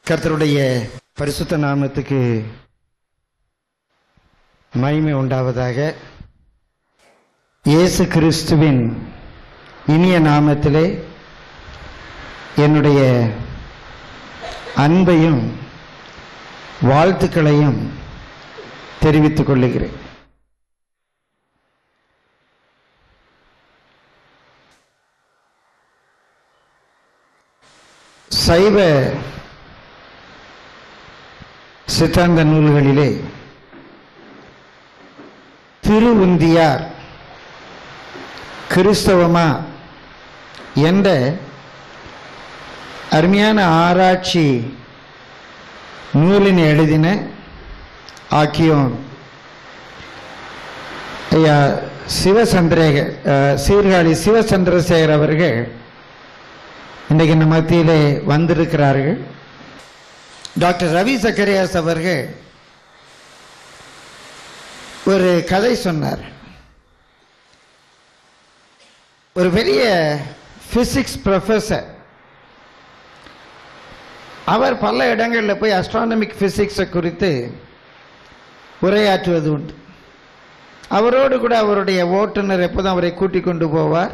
கர்த்தருடைய பரிசுத்த நாமத்துக்கு மகிமை உண்டாவதாக இயேசு கிறிஸ்துவின் இனிய நாமத்திலே என்னுடைய அன்பையும் வாழ்த்துக்களையும் தெரிவித்துக் கொள்ளுகிறேன் சைவ சித்தாந்த நூல்களிலே திருவுந்தியார் கிறிஸ்தவமா என்ற அருமையான ஆராய்ச்சி நூலினை எழுதின ஆக்கியோன் ஐயா சிவசந்திரேக அஹ், சீர்காழி சிவசந்திரசேகர் அவர்கள் இன்றைக்கு நம்ம மத்தியிலே வந்திருக்கிறார்கள் டாக்டர் ரவி சக்கரியாஸ் அவர்கள் ஒரு கதை சொன்னார் ஒரு பெரிய பிசிக்ஸ் ப்ரொஃபஸர் அவர் பல இடங்களில் போய் அஸ்ட்ரானமிக் பிசிக்ஸை குறித்து உரையாற்றுவது உண்டு அவரோடு கூட அவருடைய ஓட்டுநர் எப்போதும் அவரை கூட்டிக் கொண்டு போவார்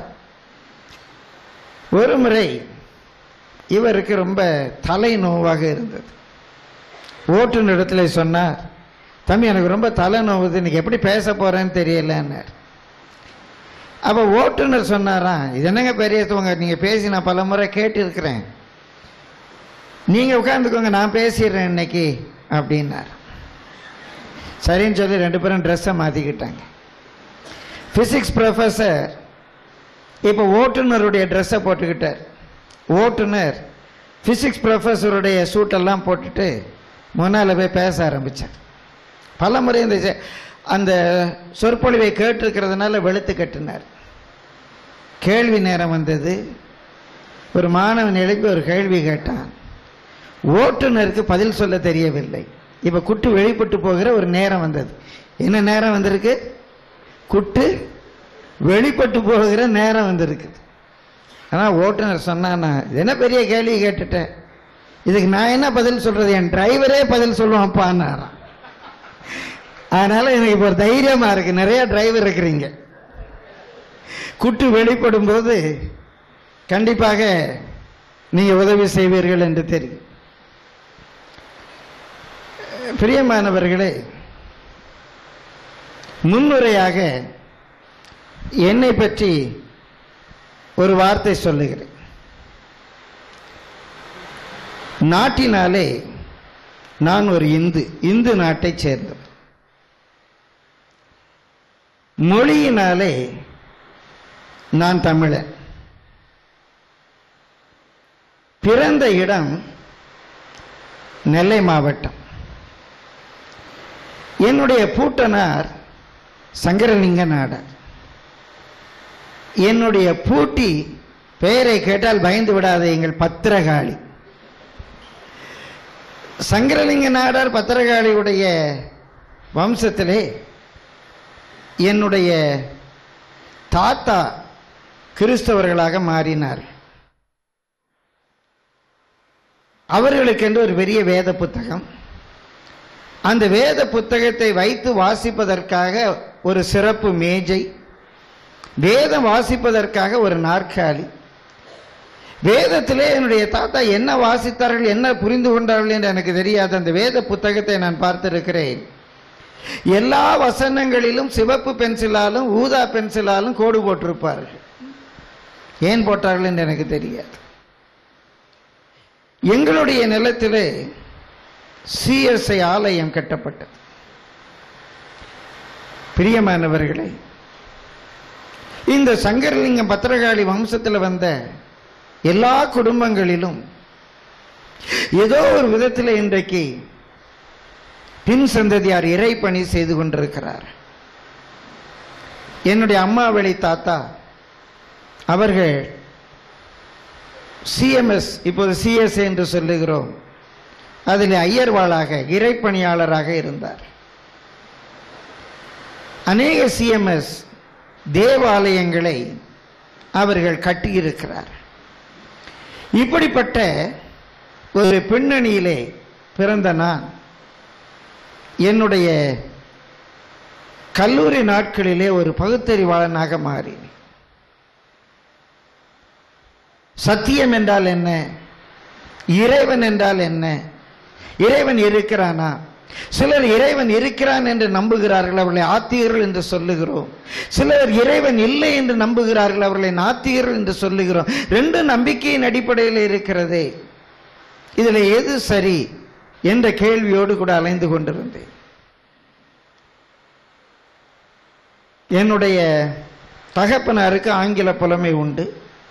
ஒரு முறை இவருக்கு ரொம்ப தலை நோவாக இருந்தது ஓட்டுநரிடத்துல சொன்னார் தம்பி எனக்கு ரொம்ப தலை நோவுது இன்னைக்கு எப்படி பேச போறேன்னு தெரியலன்னார் அப்போ ஓட்டுநர் சொன்னாராம் இது என்னங்க பெரியவங்க நீங்க பேசி நான் பல முறை கேட்டிருக்கிறேன் நீங்க உட்கார்ந்துக்கோங்க நான் பேசிடுறேன் இன்னைக்கு அப்படின்னார் சரின்னு சொல்லி ரெண்டு பேரும் ட்ரெஸ்ஸை மாற்றிக்கிட்டாங்க ஃபிசிக்ஸ் ப்ரொஃபஸர் இப்போ ஓட்டுநருடைய ட்ரெஸ்ஸை போட்டுக்கிட்டார் ஓட்டுநர் ஃபிசிக்ஸ் ப்ரொஃபஸருடைய சூட்டெல்லாம் போட்டுட்டு முன்னால் போய் பேச ஆரம்பித்தார் பல முறை இந்த செ- அந்த சொற்பொழிவை கேட்டிருக்கிறதுனால வெளுத்து கட்டினார் கேள்வி நேரம் வந்தது ஒரு மாணவன் எழுப்பி ஒரு கேள்வி கேட்டான் ஓட்டுநருக்கு பதில் சொல்ல தெரியவில்லை இப்ப குட்டு வெளிப்பட்டு போகிற ஒரு நேரம் வந்தது என்ன நேரம் வந்திருக்கு குட்டு வெளிப்பட்டு போகிற நேரம் வந்திருக்கு ஆனா ஓட்டுநர் சொன்னானா இது என்ன பெரிய கேள்வி கேட்டுட்டேன் இதுக்கு நான் என்ன பதில் சொல்றது என் டிரைவரே பதில் சொல்லுவான்ப்பான்னாராம் அதனால எனக்கு இப்போ ஒரு தைரியமா இருக்கு நிறைய டிரைவர் இருக்கிறீங்க குட்டு வெளிப்படும் போது கண்டிப்பாக நீங்க உதவி செய்வீர்கள் என்று தெரியும் பிரியமானவர்களே முன்னுரையாக என்னை பற்றி ஒரு வார்த்தை சொல்லுகிறேன் நாட்டினாலே நான் ஒரு இந்து இந்து நாட்டைச் சேர்ந்தவர் மொழியினாலே நான் தமிழன் பிறந்த இடம் நெல்லை மாவட்டம் என்னுடைய பூட்டனார் சங்கரலிங்க நாடார் என்னுடைய பூட்டி பெயரை கேட்டால் பயந்து விடாத எங்கள் பத்திரகாளி சங்கரலிங்க நாடார் பத்திரகாளியுடைய வம்சத்திலே என்னுடைய தாத்தா கிறிஸ்தவர்களாக மாறினார் அவர்களுக்கென்று ஒரு பெரிய வேத புத்தகம் அந்த வேத புத்தகத்தை வைத்து வாசிப்பதற்காக ஒரு சிறப்பு மேஜை வேதம் வாசிப்பதற்காக ஒரு நாற்காலி வேதத்திலே என்னுடைய தாத்தா என்ன வாசித்தார்கள் என்ன புரிந்து கொண்டார்கள் என்று எனக்கு தெரியாது அந்த வேத புத்தகத்தை நான் பார்த்திருக்கிறேன் எல்லா வசனங்களிலும் சிவப்பு பென்சிலாலும் ஊதா பென்சிலாலும் கோடு போட்டிருப்பார்கள் ஏன் போட்டார்கள் என்று எனக்கு தெரியாது எங்களுடைய நிலத்திலே சிஎஸ்ஐ ஆலயம் கட்டப்பட்டது பிரியமானவர்களே இந்த சங்கரலிங்கம் பத்திரகாளி வம்சத்தில் வந்த எல்லா குடும்பங்களிலும் ஏதோ ஒரு விதத்தில் இன்றைக்கு பின் சந்ததியார் இறைப்பணி செய்து கொண்டிருக்கிறார் என்னுடைய அம்மா வழி தாத்தா அவர்கள் சிஎம்எஸ் இப்போது சிஎஸ் என்று சொல்லுகிறோம் அதில் ஐயர்வாளாக இறைப்பணியாளராக இருந்தார் அநேக சிஎம்எஸ் தேவாலயங்களை அவர்கள் கட்டியிருக்கிறார் இப்படிப்பட்ட ஒரு பின்னணியிலே பிறந்த நான் என்னுடைய கல்லூரி நாட்களிலே ஒரு பகுத்தறிவாளனாக மாறினேன் சத்தியம் என்றால் என்ன இறைவன் என்றால் என்ன இறைவன் இருக்கிறானா சிலர் இறைவன் இருக்கிறான் என்று நம்புகிறார்கள் அவர்களை ஆத்திகர்கள் என்று சொல்லுகிறோம் சிலர் இறைவன் இல்லை என்று நம்புகிறார்கள் அவர்களை நாத்திகர்கள் என்று சொல்லுகிறோம் ரெண்டு நம்பிக்கையின் அடிப்படையில் இருக்கிறதே இதில் எது சரி என்ற கேள்வியோடு கூட அலைந்து கொண்டிருந்தேன் என்னுடைய தகப்பனாருக்கு ஆங்கில புலமை உண்டு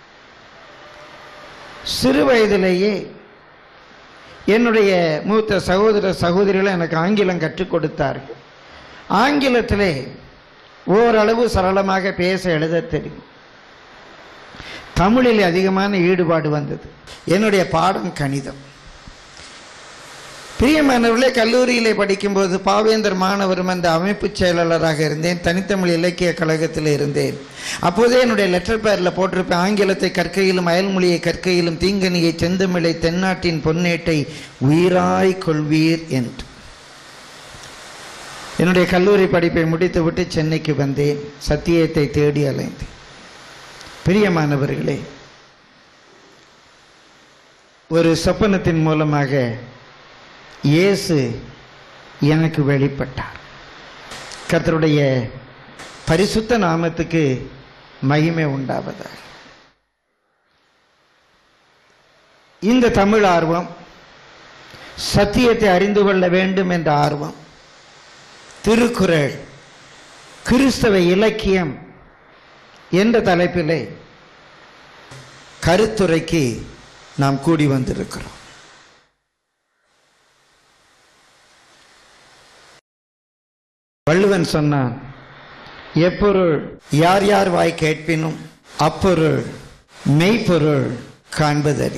சிறு வயதிலேயே என்னுடைய மூத்த சகோதர சகோதரிகள் எனக்கு ஆங்கிலம் கற்றுக் கொடுத்தார்கள் ஆங்கிலத்திலே ஓரளவு சரளமாக பேச எழுத தெரியும் தமிழில் அதிகமான ஈடுபாடு வந்தது என்னுடைய பாடம் கணிதம் பிரியமானவர்களே கல்லூரியிலே படிக்கும்போது பாவேந்தர் மாணவரும் அந்த அமைப்பு செயலாளராக இருந்தேன் தனித்தமிழ் இலக்கிய கழகத்தில் இருந்தேன் அப்போதே என்னுடைய லெட்டர் பேரில் போட்டிருப்பேன் ஆங்கிலத்தை கற்கையிலும் அயல்மொழியை கற்கையிலும் தீங்கனியை செந்தமிழை தென்னாட்டின் பொன்னேட்டை உயிராய் கொள்வீர் என்று என்னுடைய கல்லூரி படிப்பை முடித்துவிட்டு சென்னைக்கு வந்தேன் சத்தியத்தை தேடி அலைந்தேன் பிரியமானவர்களே ஒரு சொப்பனத்தின் மூலமாக இயேசு எனக்கு வெளிப்பட்டார் கர்த்தருடைய பரிசுத்த நாமத்துக்கு மகிமை உண்டாவதாக இந்த தமிழ் ஆர்வம் சத்தியத்தை அறிந்து கொள்ள வேண்டும் என்ற ஆர்வம் திருக்குறள் கிறிஸ்தவ இலக்கியம் என்ற தலைப்பிலே கருத்துரைக்கு நாம் கூடி வந்திருக்கிறோம் வள்ளுவன் சொன்னான் எப்பொருள் யார் யார் வாய் கேட்பினும் அப்பொருள் மெய்ப்பொருள் காண்பதறி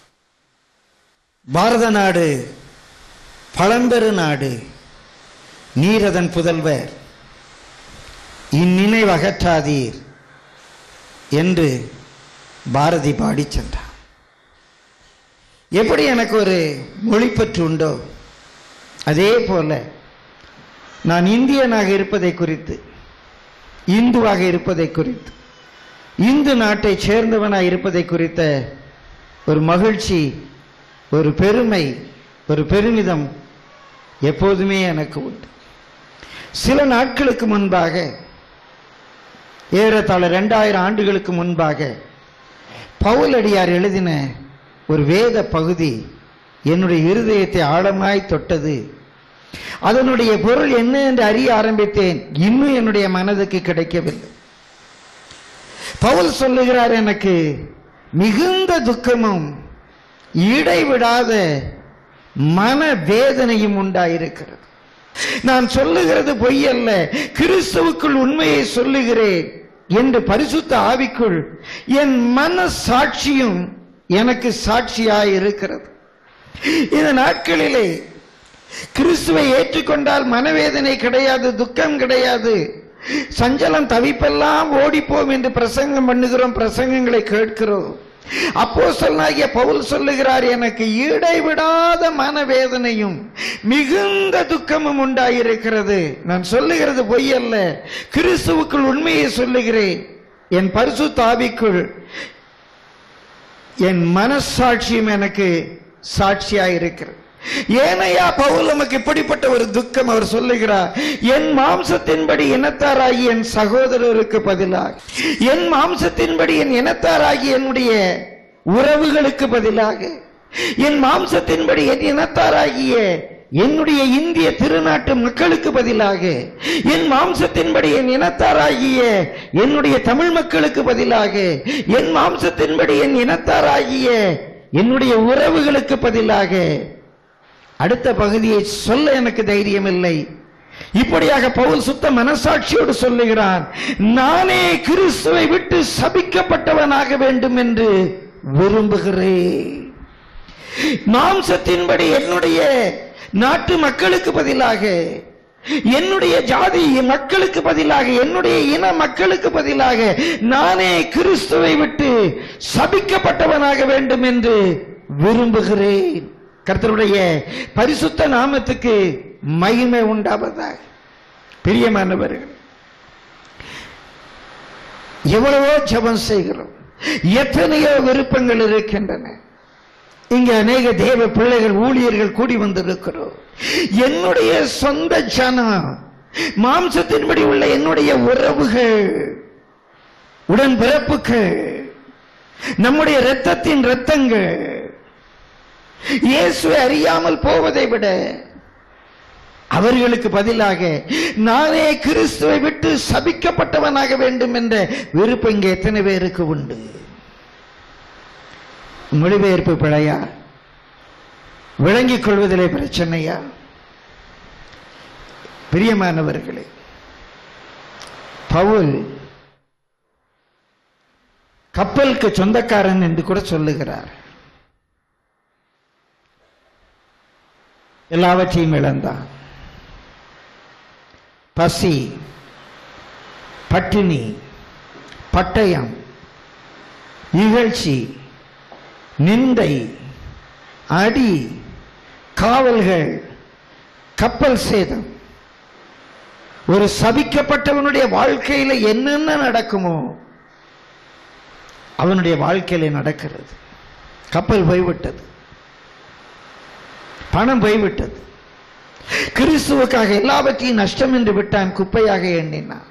பாரத நாடு பழம்பெரு நாடு நீரதன் புதல்வர் இந்நினைவு அகற்றாதீர் என்று பாரதி பாடிச் சென்றார் எப்படி எனக்கு ஒரு மொழிப்பற்று உண்டோ அதே போல நான் இந்தியனாக இருப்பதை குறித்து இந்துவாக இருப்பதை குறித்து இந்து நாட்டை சேர்ந்தவனாக இருப்பதை குறித்த ஒரு மகிழ்ச்சி ஒரு பெருமை ஒரு பெருமிதம் எப்போதுமே எனக்கு உண்டு சில நாட்களுக்கு முன்பாக ஏறத்தாழ ரெண்டாயிரம் ஆண்டுகளுக்கு முன்பாக பவுலடியார் எழுதின ஒரு வேத பகுதி என்னுடைய இருதயத்தை ஆழமாய் தொட்டது அதனுடைய பொருள் என்ன என்று அறிய ஆரம்பித்தேன் இன்னும் என்னுடைய மனதுக்கு கிடைக்கவில்லை பவுல் சொல்லுகிறார் எனக்கு மிகுந்த துக்கமும் இடைவிடாத மன வேதனையும் உண்டாயிருக்கிறது நான் சொல்லுகிறது பொய் அல்ல கிறிஸ்துவுக்குள் உண்மையை சொல்லுகிறேன் என்று பரிசுத்த ஆவிக்குள் என் மன சாட்சியும் எனக்கு சாட்சியாய் இருக்கிறது இந்த நாட்களிலே கிறிஸ்துவை ஏற்றுக்கொண்டால் மனவேதனை கிடையாது துக்கம் கிடையாது சஞ்சலம் தவிப்பெல்லாம் ஓடிப்போம் என்று பிரசங்கம் பண்ணுகிறோம் பிரசங்கங்களை கேட்கிறோம் அப்போ சொல்லாகிய பவுல் சொல்லுகிறார் எனக்கு இடைவிடாத மனவேதனையும் மிகுந்த துக்கமும் உண்டாயிருக்கிறது நான் சொல்லுகிறது பொய் அல்ல கிறிஸ்துவுக்குள் உண்மையை சொல்லுகிறேன் என் பரிசு தாவிக்குள் என் மனசாட்சியும் எனக்கு சாட்சியாயிருக்கிறது ஏனையா பவுல் நமக்கு இப்படிப்பட்ட ஒரு துக்கம் அவர் சொல்லுகிறார் என் மாம்சத்தின்படி இனத்தாராகி என் சகோதரருக்கு பதிலாக என் மாம்சத்தின்படி என் இனத்தாராகி என்னுடைய உறவுகளுக்கு பதிலாக என் மாம்சத்தின்படி என் இனத்தாராகிய என்னுடைய இந்திய திருநாட்டு மக்களுக்கு பதிலாக என் மாம்சத்தின்படி என் இனத்தாராகிய என்னுடைய தமிழ் மக்களுக்கு பதிலாக என் மாம்சத்தின்படி என் இனத்தாராகிய என்னுடைய உறவுகளுக்கு பதிலாக அடுத்த பகுதியை சொல்ல எனக்கு தைரியம் இல்லை இப்படியாக பவுல் சுத்த மனசாட்சியோடு சொல்லுகிறான் நானே கிறிஸ்துவை விட்டு சபிக்கப்பட்டவனாக வேண்டும் என்று விரும்புகிறேன் மாம்சத்தின்படி என்னுடைய நாட்டு மக்களுக்கு பதிலாக என்னுடைய ஜாதி மக்களுக்கு பதிலாக என்னுடைய இன மக்களுக்கு பதிலாக நானே கிறிஸ்துவை விட்டு சபிக்கப்பட்டவனாக வேண்டும் என்று விரும்புகிறேன் கர்த்தருடைய பரிசுத்த நாமத்துக்கு மகிமை உண்டாவதாக பிரியமானவர்கள் எவ்வளவோ ஜெபம் செய்கிறோம் எத்தனையோ விருப்பங்கள் இருக்கின்றன இங்க அநேக தேவ பிள்ளைகள் ஊழியர்கள் கூடி வந்திருக்கிறோம் என்னுடைய சொந்த ஜனம் மாம்சத்தின்படி உள்ள என்னுடைய உறவுகள் உடன்பிறப்புகள் நம்முடைய இரத்தத்தின் இரத்தங்கள் இயேசுவை அறியாமல் போவதை விட அவர்களுக்கு பதிலாக நானே கிறிஸ்துவை விட்டு சபிக்கப்பட்டவனாக வேண்டும் என்ற விருப்பம் இங்கே எத்தனை பேருக்கு உண்டு மொழிபெயர்ப்பு பிழையா விளங்கிக் கொள்வதிலே பிரச்சனையா பிரியமானவர்களே பவுல் கப்பலுக்கு சொந்தக்காரன் என்று கூட சொல்லுகிறார் எல்லாவற்றையும் இழந்தான் பசி பட்டினி பட்டயம் இகழ்ச்சி நிந்தை அடி காவல்கள் கப்பல் சேதம் ஒரு சபிக்கப்பட்டவனுடைய வாழ்க்கையில என்னென்ன நடக்குமோ அவனுடைய வாழ்க்கையில நடக்கிறது கப்பல் போய்விட்டது பணம் போய்விட்டது கிறிஸ்துவுக்காக எல்லாவற்றையும் நஷ்டம் என்று விட்டான் குப்பையாக எண்ணினான்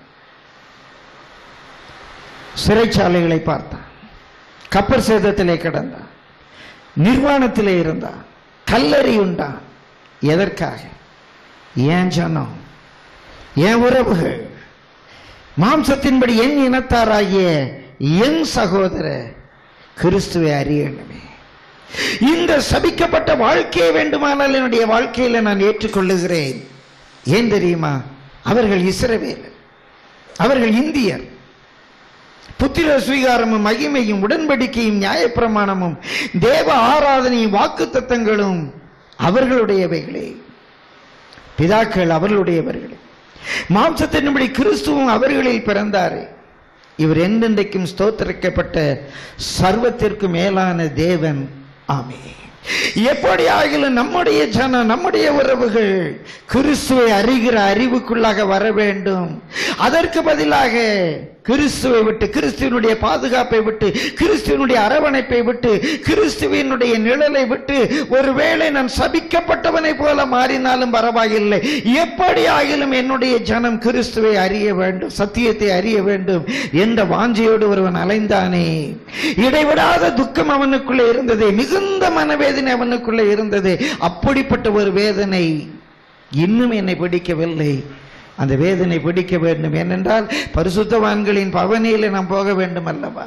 சிறைச்சாலைகளை பார்த்தான் கப்பல் சேதத்திலே கிடந்தான் நிர்வாணத்திலே இருந்தான் கல்லறி உண்டான் எதற்காக ஏன் ஜனம் என் உறவுகள் மாம்சத்தின்படி என் இனத்தாராகிய என் சகோதர கிறிஸ்துவை அறியணுமே இந்த சபிக்கப்பட்ட வாழ்க்கையை வேண்டுமானால் என்னுடைய வாழ்க்கையில நான் ஏற்றுக்கொள்ளுகிறேன் ஏன் தெரியுமா அவர்கள் இஸ்ரவேல் அவர்கள் இந்தியர் புத்திர சுவீகாரமும் மகிமையும் உடன்படிக்கையும் நியாயப்பிரமாணமும் தேவ ஆராதனையும் வாக்கு தத்தங்களும் அவர்களுடையவைகளே பிதாக்கள் அவர்களுடையவர்களே மாம்சத்தின்படி கிறிஸ்துவும் அவர்களில் பிறந்தாரே இவர் என்றென்றைக்கும் ஸ்தோத்தரிக்கப்பட்ட சர்வத்திற்கு மேலான தேவன் ஆமே எப்படி ஆகிலும் நம்முடைய ஜனம் நம்முடைய உறவுகள் கிறிஸ்துவை அறிகிற அறிவுக்குள்ளாக வர வேண்டும் அதற்கு பதிலாக கிறிஸ்துவை விட்டு கிறிஸ்துவனுடைய பாதுகாப்பை விட்டு கிறிஸ்துவனுடைய அரவணைப்பை விட்டு கிறிஸ்துவனுடைய நிழலை விட்டு ஒருவேளை நான் சபிக்கப்பட்டவனை போல மாறினாலும் பரவாயில்லை எப்படி ஆகிலும் என்னுடைய ஜனம் கிறிஸ்துவை அறிய வேண்டும் சத்தியத்தை அறிய வேண்டும் என்ற வாஞ்சையோடு ஒருவன் அலைந்தானே இடைவிடாத துக்கம் அவனுக்குள்ளே இருந்தது மிகுந்த மனவேதனை அவனுக்குள்ளே இருந்தது அப்படிப்பட்ட ஒரு வேதனை இன்னும் என்னை பிடிக்கவில்லை அந்த வேதனை பிடிக்க வேண்டும் ஏனென்றால் பரிசுத்தவான்களின் பவனியில நாம் போக வேண்டும் அல்லவா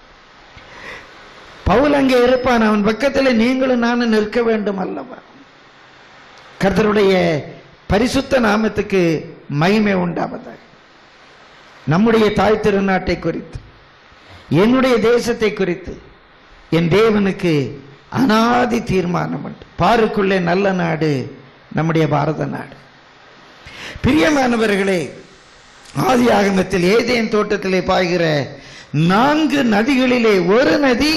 பவுல் அங்கே இருப்பான் அவன் பக்கத்தில் நீங்களும் நானும் நிற்க வேண்டும் அல்லவா கர்த்தருடைய பரிசுத்த நாமத்துக்கு மகிமை உண்டாவதாக நம்முடைய தாய் திருநாட்டை குறித்து என்னுடைய தேசத்தை குறித்து என் தேவனுக்கு அனாதி தீர்மானம் உண்டு பாருக்குள்ளே நல்ல நாடு நம்முடைய பாரத நாடு பிரியமானவர்களே ஆதி ஆகமத்தில் ஏதேன் தோட்டத்திலே பாய்கிற நான்கு நதிகளிலே ஒரு நதி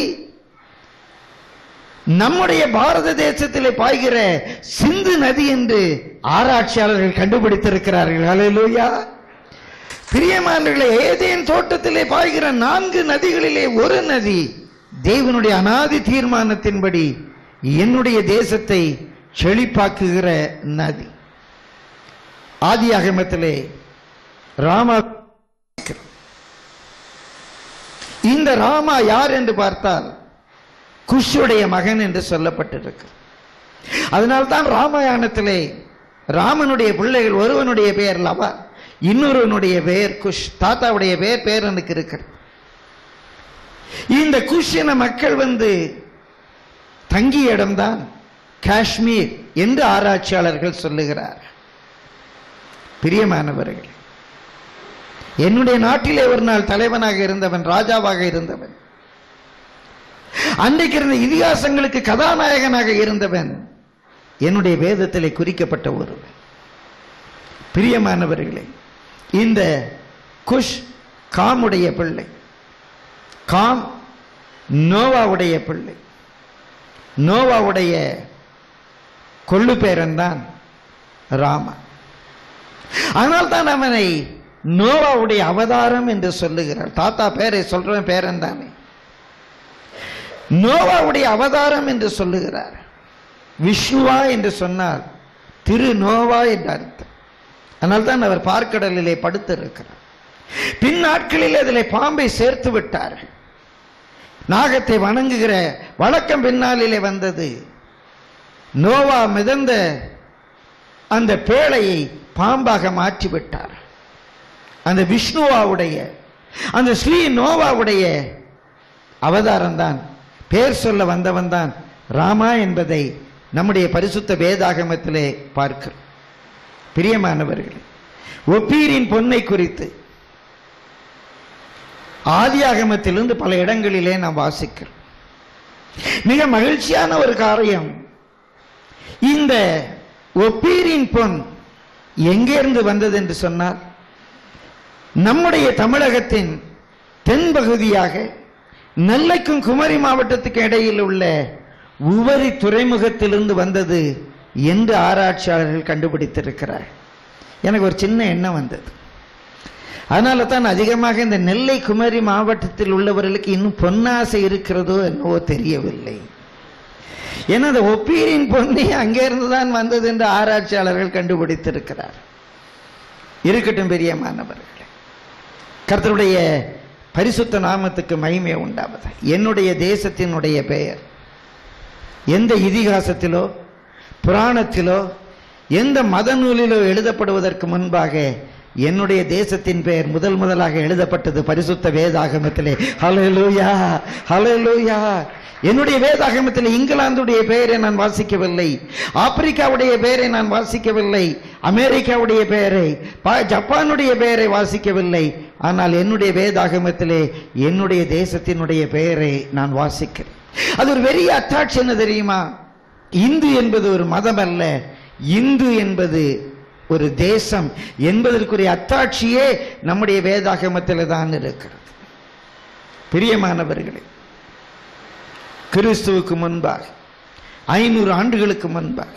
நம்முடைய பாரத தேசத்திலே பாய்கிற சிந்து நதி என்று ஆராய்ச்சியாளர்கள் கண்டுபிடித்திருக்கிறார்கள் ஹalleluya பிரியமானவர்களே ஏதேன் தோட்டத்திலே பாய்கிற நான்கு நதிகளிலே ஒரு நதி தேவனுடைய அனாதி தீர்மானத்தின்படி என்னுடைய தேசத்தை செழிப்பாக்குகிற நதி ஆதி அகமத்திலே ராமா இந்த ராமா யார் என்று பார்த்தால் குஷுடைய மகன் என்று சொல்லப்பட்டிருக்கு அதனால்தான் ராமாயணத்திலே ராமனுடைய பிள்ளைகள் ஒருவனுடைய பெயர் லவா இன்னொருவனுடைய பெயர் குஷ் தாத்தாவுடைய பெயர் பேரனுக்கு இருக்கிறது இந்த குஷ் என மக்கள் வந்து தங்கிய இடம்தான் காஷ்மீர் என்று ஆராய்ச்சியாளர்கள் சொல்லுகிறார் பிரியமானவர்கள் என்னுடைய நாட்டிலே ஒரு நாள் தலைவனாக இருந்தவன் ராஜாவாக இருந்தவன் அன்றைக்கு இருந்த இதிகாசங்களுக்கு கதாநாயகனாக இருந்தவன் என்னுடைய வேதத்திலே குறிக்கப்பட்ட ஒருவன் பிரியமானவர்களே இந்த குஷ் காமுடைய பிள்ளை காம் நோவாவுடைய பிள்ளை நோவாவுடைய கொள்ளு பேரன்தான் ராமா ஆனால் தான் அவனை நோவாவுடைய அவதாரம் என்று சொல்லுகிறார் தாத்தா பேரை சொல்றவன் பேரன் தானே நோவாவுடைய அவதாரம் என்று சொல்லுகிறார் விஷ்ணுவா என்று சொன்னால் திரு நோவா என்று அர்த்தம் அதனால் தான் அவர் பார்க்கடலிலே படுத்திருக்கிறார் பின் நாட்களில் அதில் பாம்பை சேர்த்து விட்டார்கள் நாகத்தை வணங்குகிற வழக்கம் பின்னாளிலே வந்தது நோவா மிதந்த அந்த பேழையை பாம்பாக மாற்றிவிட்டார் அந்த விஷ்ணுவாவுடைய அந்த ஸ்ரீ நோவாவுடைய அவதாரம் தான் பேர் சொல்ல வந்தவன் தான் ராமா என்பதை நம்முடைய பரிசுத்த வேதாகமத்திலே பார்க்கிறோம் பிரியமானவர்களே ஒப்பீரின் பொன்னை குறித்து ஆதியாகமத்திலிருந்து பல இடங்களிலே நாம் வாசிக்கிறோம் மிக மகிழ்ச்சியான ஒரு காரியம் இந்த ஒப்பீரின் பொன் எங்கேருந்து வந்தது என்று சொன்னால் நம்முடைய தமிழகத்தின் தென்பகுதியாக நெல்லைக்கும் குமரி மாவட்டத்துக்கு இடையில் உள்ள உவரி துறைமுகத்திலிருந்து வந்தது என்று ஆராய்ச்சியாளர்கள் கண்டுபிடித்திருக்கிறார் எனக்கு ஒரு சின்ன எண்ணம் வந்தது அதனால தான் அதிகமாக இந்த நெல்லை குமரி மாவட்டத்தில் உள்ளவர்களுக்கு இன்னும் பொன்னாசை இருக்கிறதோ என்னவோ தெரியவில்லை ஏன்னா அந்த ஒப்பீரின் பொன்னி அங்கிருந்து தான் வந்தது என்று ஆராய்ச்சியாளர்கள் கண்டுபிடித்திருக்கிறார் இருக்கட்டும் பெரியமானவர்களே கர்த்தருடைய பரிசுத்த நாமத்துக்கு மகிமை உண்டாவது என்னுடைய தேசத்தினுடைய பெயர் எந்த இதிகாசத்திலோ புராணத்திலோ எந்த மத நூலிலோ எழுதப்படுவதற்கு முன்பாக என்னுடைய தேசத்தின் பெயர் முதல் முதலாக எழுதப்பட்டது பரிசுத்த வேதாகமத்திலே ஹalleluya ஹalleluya என்னுடைய வேதாகமத்தில் இங்கிலாந்துடைய பெயரை நான் வாசிக்கவில்லை ஆப்பிரிக்காவுடைய பெயரை நான் வாசிக்கவில்லை அமெரிக்காவுடைய பெயரை ப- ஜப்பானுடைய பெயரை வாசிக்கவில்லை ஆனால் என்னுடைய வேதாகமத்திலே என்னுடைய தேசத்தினுடைய பெயரை நான் வாசிக்கிறேன் அது ஒரு பெரிய அத்தாட்சி என்ன தெரியுமா இந்து என்பது ஒரு மதம் அல்ல இந்து என்பது ஒரு தேசம் என்பதற்குரிய அத்தாட்சியே நம்முடைய வேதாகமத்தில் தான் இருக்கிறது பிரியமானவர்களே கிறிஸ்துவுக்கு முன்பாக ஐநூறு ஆண்டுகளுக்கு முன்பாக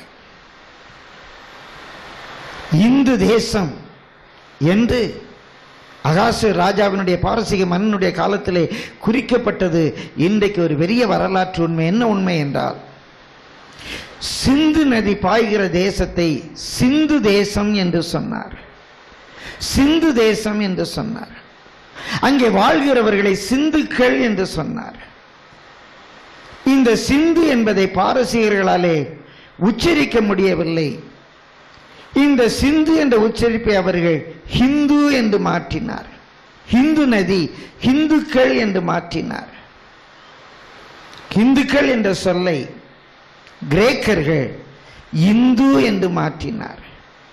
இந்து தேசம் என்று அகாசு ராஜாவினுடைய பாரசீக மன்னனுடைய காலத்திலே குறிக்கப்பட்டது இன்றைக்கு ஒரு பெரிய வரலாற்று உண்மை என்ன உண்மை என்றால் சிந்து நதி பாய்கிற தேசத்தை சிந்து தேசம் என்று சொன்னார் சிந்து தேசம் என்று சொன்னார் அங்கே வாழ்கிறவர்களை சிந்துக்கள் என்று சொன்னார் இந்த சிந்து என்பதை பாரசீகர்களாலே உச்சரிக்க முடியவில்லை இந்த சிந்து என்ற உச்சரிப்பை அவர்கள் ஹிந்து என்று மாற்றினார் ஹிந்து நதி ஹிந்துக்கள் என்று மாற்றினார் ஹிந்துக்கள் என்ற சொல்லை கிரேக்கர்கள் இந்து என்று மாற்றினார்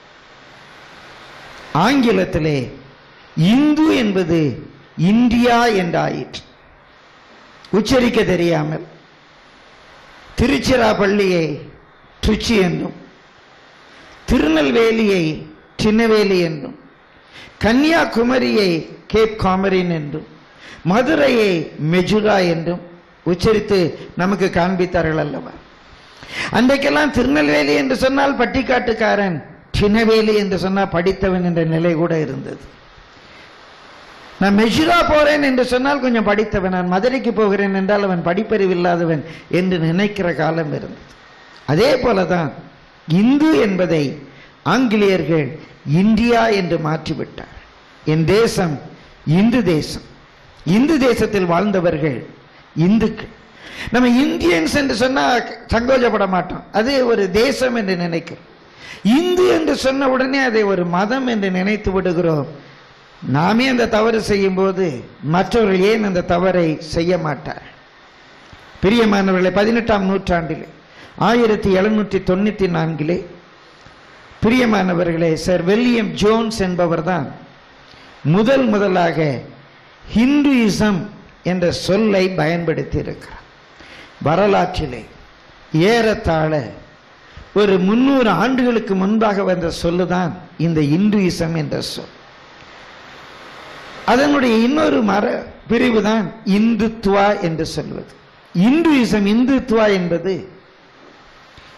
ஆங்கிலத்திலே இந்து என்பது இந்தியா என்றாயிற்று உச்சரிக்க தெரியாமல் திருச்சிராப்பள்ளியை துச்சி என்றும் திருநெல்வேலியை சின்னவேலி என்றும் கன்னியாகுமரியை கேப் காமரின் என்றும் மதுரையை மெஜுரா என்றும் உச்சரித்து நமக்கு காண்பித்தார்கள் அல்லவா அன்றைக்கெல்லாம் திருநெல்வேலி என்று சொன்னால் பட்டிக்காட்டுக்காரன் சின்னவேலி என்று சொன்னால் படித்தவன் என்ற நிலை கூட இருந்தது நான் மெஜுரா போறேன் என்று சொன்னால் கொஞ்சம் படித்தவன் நான் மதுரைக்கு போகிறேன் என்றால் அவன் படிப்பறிவு இல்லாதவன் என்று நினைக்கிற காலம் இருந்தது அதே போலதான் இந்து என்பதை ஆங்கிலேயர்கள் இந்தியா என்று மாற்றிவிட்டார் என் தேசம் இந்து தேசம் இந்து தேசத்தில் வாழ்ந்தவர்கள் இந்துக்கள் நம்ம இந்தியன்ஸ் என்று சொன்னா சங்கோஜப்பட மாட்டோம் அது ஒரு தேசம் என்று நினைக்கிறோம் இந்து என்று சொன்ன உடனே அதை ஒரு மதம் என்று நினைத்து விடுகிறோம் நாமே அந்த தவறு செய்யும் போது மற்றவர்கள் ஏன் அந்த தவறை செய்ய மாட்டார் பிரியமானவர்களை பதினெட்டாம் நூற்றாண்டிலே ஆயிரத்தி எழுநூற்றி தொண்ணூத்தி நான்கிலே பிரியமானவர்களே சர் வில்லியம் ஜோன்ஸ் என்பவர்தான் முதல் முதலாக ஹிந்துயிசம் என்ற சொல்லை பயன்படுத்தி இருக்கிறார் வரலாற்றிலே ஏறத்தாழ ஒரு முன்னூறு ஆண்டுகளுக்கு முன்பாக வந்த சொல்லுதான் இந்த இந்துயிசம் என்ற சொல் அதனுடைய இன்னொரு மர பிரிவு தான் இந்துத்துவா என்று சொல்வது இந்துயிசம் இந்துத்துவா என்பது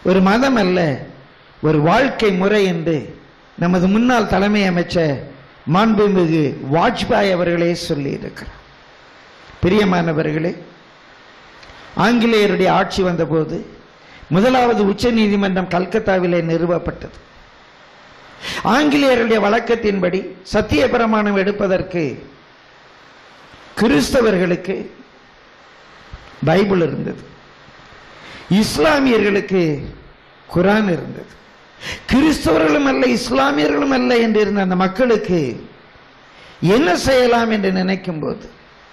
ஒரு மதம் அல்ல ஒரு வாழ்க்கை முறை என்று நமது முன்னாள் தலைமை அமைச்சர் மாண்புமிகு வாஜ்பாய் அவர்களே சொல்லி இருக்கிறார் பிரியமானவர்களே ஆங்கிலேயருடைய ஆட்சி வந்தபோது முதலாவது உச்ச நீதிமன்றம் கல்கத்தாவிலே நிறுவப்பட்டது ஆங்கிலேயருடைய வழக்கத்தின்படி சத்திய பிரமாணம் எடுப்பதற்கு கிறிஸ்தவர்களுக்கு பைபிள் இருந்தது இஸ்லாமியர்களுக்கு குரான் இருந்தது கிறிஸ்தவர்களும் அல்ல இஸ்லாமியர்களும் அல்ல என்று இருந்த அந்த மக்களுக்கு என்ன செய்யலாம் என்று நினைக்கும் போது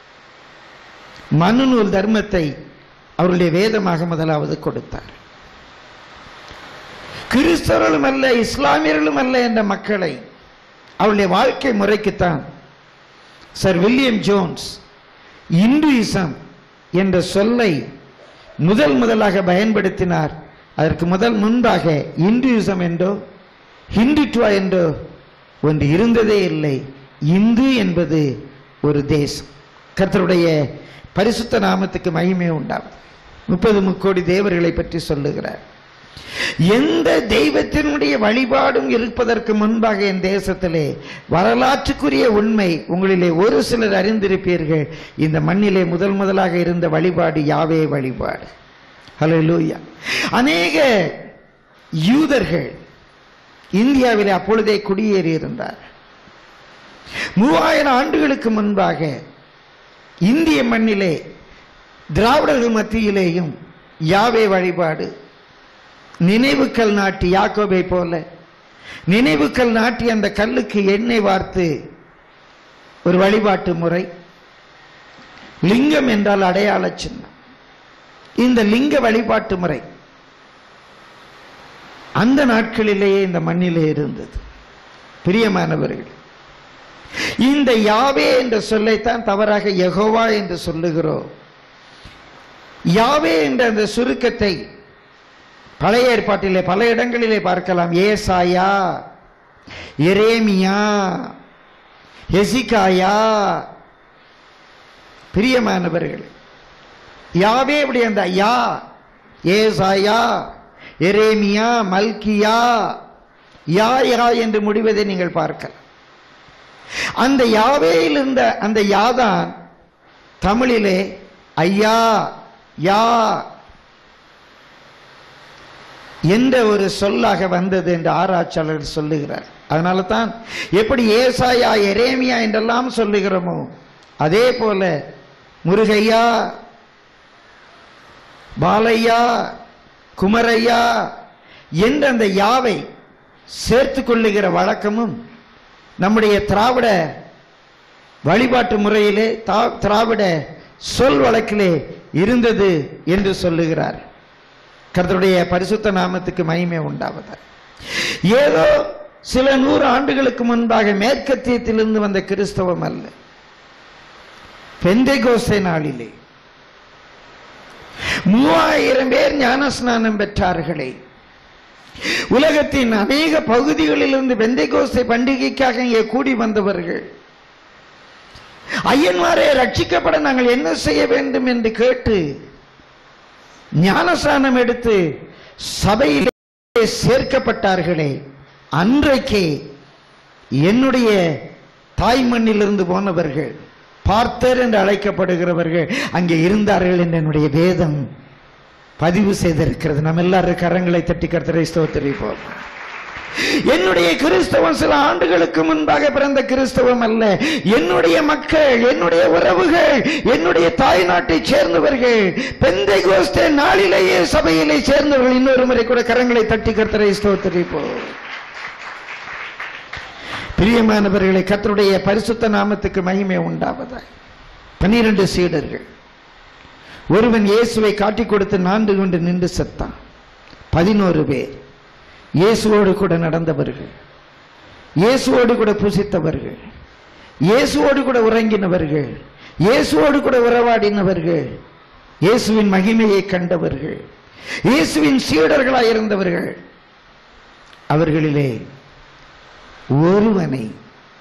மனுநூல் தர்மத்தை அவருடைய வேதமாக முதலாவது கொடுத்தார் கிறிஸ்தவர்களும் அல்ல இஸ்லாமியர்களும் அல்ல என்ற மக்களை அவருடைய வாழ்க்கை முறைக்குத்தான் சர் வில்லியம் ஜோன்ஸ் இந்துயிசம் என்ற சொல்லை முதல் முதலாக பயன்படுத்தினார் அதற்கு முதல் முன்பாக இந்துயிசம் என்றோ ஹிந்துத்துவா என்றோ ஒன்று இருந்ததே இல்லை இந்து என்பது ஒரு தேசம் கர்த்தருடைய பரிசுத்த நாமத்துக்கு மகிமை உண்டாகும் முப்பது முக்கோடி தேவர்களை பற்றி சொல்லுகிறார் எந்த தெய்வத்தினுடைய வழிபாடும் இருப்பதற்கு முன்பாக என் தேசத்திலே வரலாற்றுக்குரிய உண்மை உங்களிலே ஒரு சிலர் அறிந்திருப்பீர்கள் இந்த மண்ணிலே முதல் முதலாக இருந்த வழிபாடு யாவே வழிபாடு ஹலோ லூயா அநேக யூதர்கள் இந்தியாவிலே அப்பொழுதே குடியேறி இருந்தார் மூவாயிரம் ஆண்டுகளுக்கு முன்பாக இந்திய மண்ணிலே திராவிடர்கள் மத்தியிலேயும் யாவே வழிபாடு நினைவுக்கல் நாட்டி யாக்கோபை போல நினைவுக்கல் நாட்டி அந்த கல்லுக்கு எண்ணெய் வார்த்து ஒரு வழிபாட்டு முறை லிங்கம் என்றால் அடையாள சின்னம் இந்த லிங்க வழிபாட்டு முறை அந்த நாட்களிலேயே இந்த மண்ணிலே இருந்தது பிரியமானவர்கள் இந்த யாவே என்ற சொல்லைத்தான் தவறாக யெகோவா என்று சொல்லுகிறோம் யாவே என்ற அந்த சுருக்கத்தை பழைய ஏற்பாட்டிலே பல இடங்களிலே பார்க்கலாம் ஏசாயா எரேமியா எசிகாயா பிரியமானவர்கள் யாவே இப்படி அந்த யா ஏசாயா எரேமியா மல்கியா யா யா என்று முடிவதை நீங்கள் பார்க்கலாம் அந்த யாவேயில் இருந்த அந்த யாதான் தமிழிலே ஐயா யா என்ற ஒரு சொல்லாக வந்தது என்று ஆராய்ச்சியாளர்கள் சொல்லுகிறார் அதனால தான் எப்படி ஏசாயா எரேமியா என்றெல்லாம் சொல்லுகிறோமோ அதே போல முருகையா பாலையா குமரையா என்ற அந்த யாவை சேர்த்து கொள்ளுகிற வழக்கமும் நம்முடைய திராவிட வழிபாட்டு முறையிலே தா- திராவிட சொல் வழக்கிலே இருந்தது என்று சொல்லுகிறார் கர்த்தருடைய பரிசுத்த நாமத்துக்கு மகிமை உண்டாவது ஏதோ சில நூறு ஆண்டுகளுக்கு முன்பாக மேற்கத்தியத்திலிருந்து வந்த கிறிஸ்தவம் அல்ல பெந்தைகோஸ்தே நாளிலே மூவாயிரம் பேர் ஞானஸ்நானம் பெற்றார்களே உலகத்தின் அநேக பகுதிகளிலிருந்து பெந்தைகோஸ்தை பண்டிகைக்காக இங்கே கூடி வந்தவர்கள் ஐயன்மாரே ரட்சிக்கப்பட நாங்கள் என்ன செய்ய வேண்டும் என்று கேட்டு ஞானஸ்நானம் எடுத்து சபையிலே சேர்க்கப்பட்டார்களே அன்றைக்கே என்னுடைய தாய் மண்ணிலிருந்து போனவர்கள் பார்த்தர் என்று அழைக்கப்படுகிறவர்கள் அங்கே இருந்தார்கள் என்று என்னுடைய வேதம் பதிவு செய்திருக்கிறது நம்ம எல்லாரும் கரங்களை தட்டி கர்த்தரை ஸ்தோத்திரிப்போம் என்னுடைய கிறிஸ்தவம் சில ஆண்டுகளுக்கு முன்பாக பிறந்த கிறிஸ்தவம் அல்ல என்னுடைய மக்கள் என்னுடைய உறவுகள் என்னுடைய தாய் நாட்டை சேர்ந்தவர்கள் பெந்தை கோஸ்தே நாளிலேயே சபையிலே சேர்ந்தவர்கள் இன்னொரு முறை கூட கரங்களை தட்டி கர்த்தரை ஸ்தோத்திரிப்போம் பிரியமானவர்களை கர்த்தருடைய பரிசுத்த நாமத்துக்கு மகிமை உண்டாவதாக பன்னிரண்டு சீடர்கள் ஒருவன் இயேசுவை காட்டிக் கொடுத்து நான்கு கொண்டு நின்று செத்தான் பதினோரு பேர் இயேசுவோடு கூட நடந்தவர்கள் இயேசுவோடு கூட புசித்தவர்கள் இயேசுவோடு கூட உறங்கினவர்கள் இயேசுவோடு கூட உறவாடினவர்கள் இயேசுவின் மகிமையை கண்டவர்கள் இயேசுவின் சீடர்களாய் இருந்தவர்கள் அவர்களிலே ஒருவனை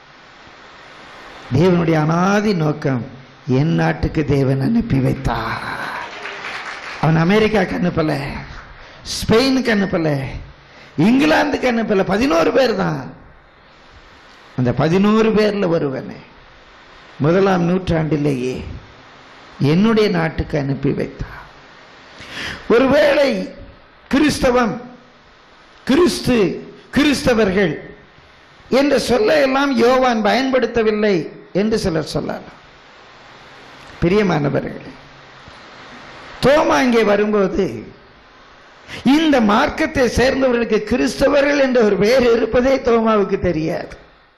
தேவனுடைய அனாதி நோக்கம் என் நாட்டுக்கு தேவன் அனுப்பி வைத்தார் அவன் அமெரிக்காக்கு அனுப்பல ஸ்பெயினுக்கு அனுப்பல இங்கிலாந்துக்கு அனுப்பல பதினோரு பேர் தான் அந்த பதினோரு பேர்ல ஒருவனை முதலாம் நூற்றாண்டிலேயே என்னுடைய நாட்டுக்கு அனுப்பி வைத்தார் ஒருவேளை கிறிஸ்தவம் கிறிஸ்து கிறிஸ்தவர்கள் என்ற சொல்ல எல்லாம் யோவான் பயன்படுத்தவில்லை என்று சிலர் சொல்லலாம் பிரியமானவர்களே தோமா இங்கே வரும்போது இந்த மார்க்கத்தை சேர்ந்தவர்களுக்கு கிறிஸ்தவர்கள் என்ற ஒரு பெயர் இருப்பதே தோமாவுக்கு தெரியாது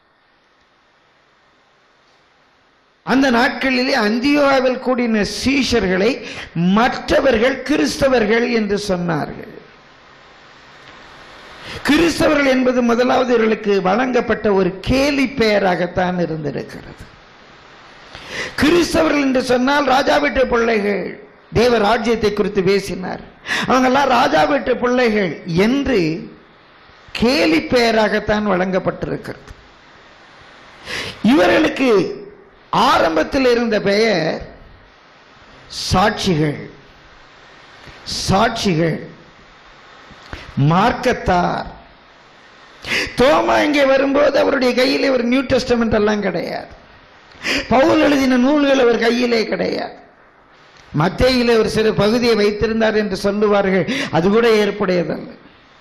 அந்த நாட்களிலே அந்தியோவில் கூடின சீஷர்களை மற்றவர்கள் கிறிஸ்தவர்கள் என்று சொன்னார்கள் கிறிஸ்தவர்கள் என்பது முதலாவது இவர்களுக்கு வழங்கப்பட்ட ஒரு கேலி பெயராகத்தான் இருந்திருக்கிறது கிறிஸ்தவர்கள் என்று சொன்னால் ராஜா வீட்டு பிள்ளைகள் தேவ ராஜ்யத்தை குறித்து பேசினார் அவங்கெல்லாம் ராஜா வீட்டு பிள்ளைகள் என்று கேலி பெயராகத்தான் வழங்கப்பட்டிருக்கிறது இவர்களுக்கு ஆரம்பத்தில் இருந்த பெயர் சாட்சிகள் சாட்சிகள் மார்க்கத்தார் தோமா இங்கே வரும்போது அவருடைய கையிலே ஒரு நியூ டெஸ்டமெண்ட் எல்லாம் கிடையாது பவுல் எழுதின நூல்கள் அவர் கையிலே கிடையாது மத்தேயிலே ஒரு சிறு பகுதியை வைத்திருந்தார் என்று சொல்லுவார்கள் அது கூட ஏற்புடையதல்ல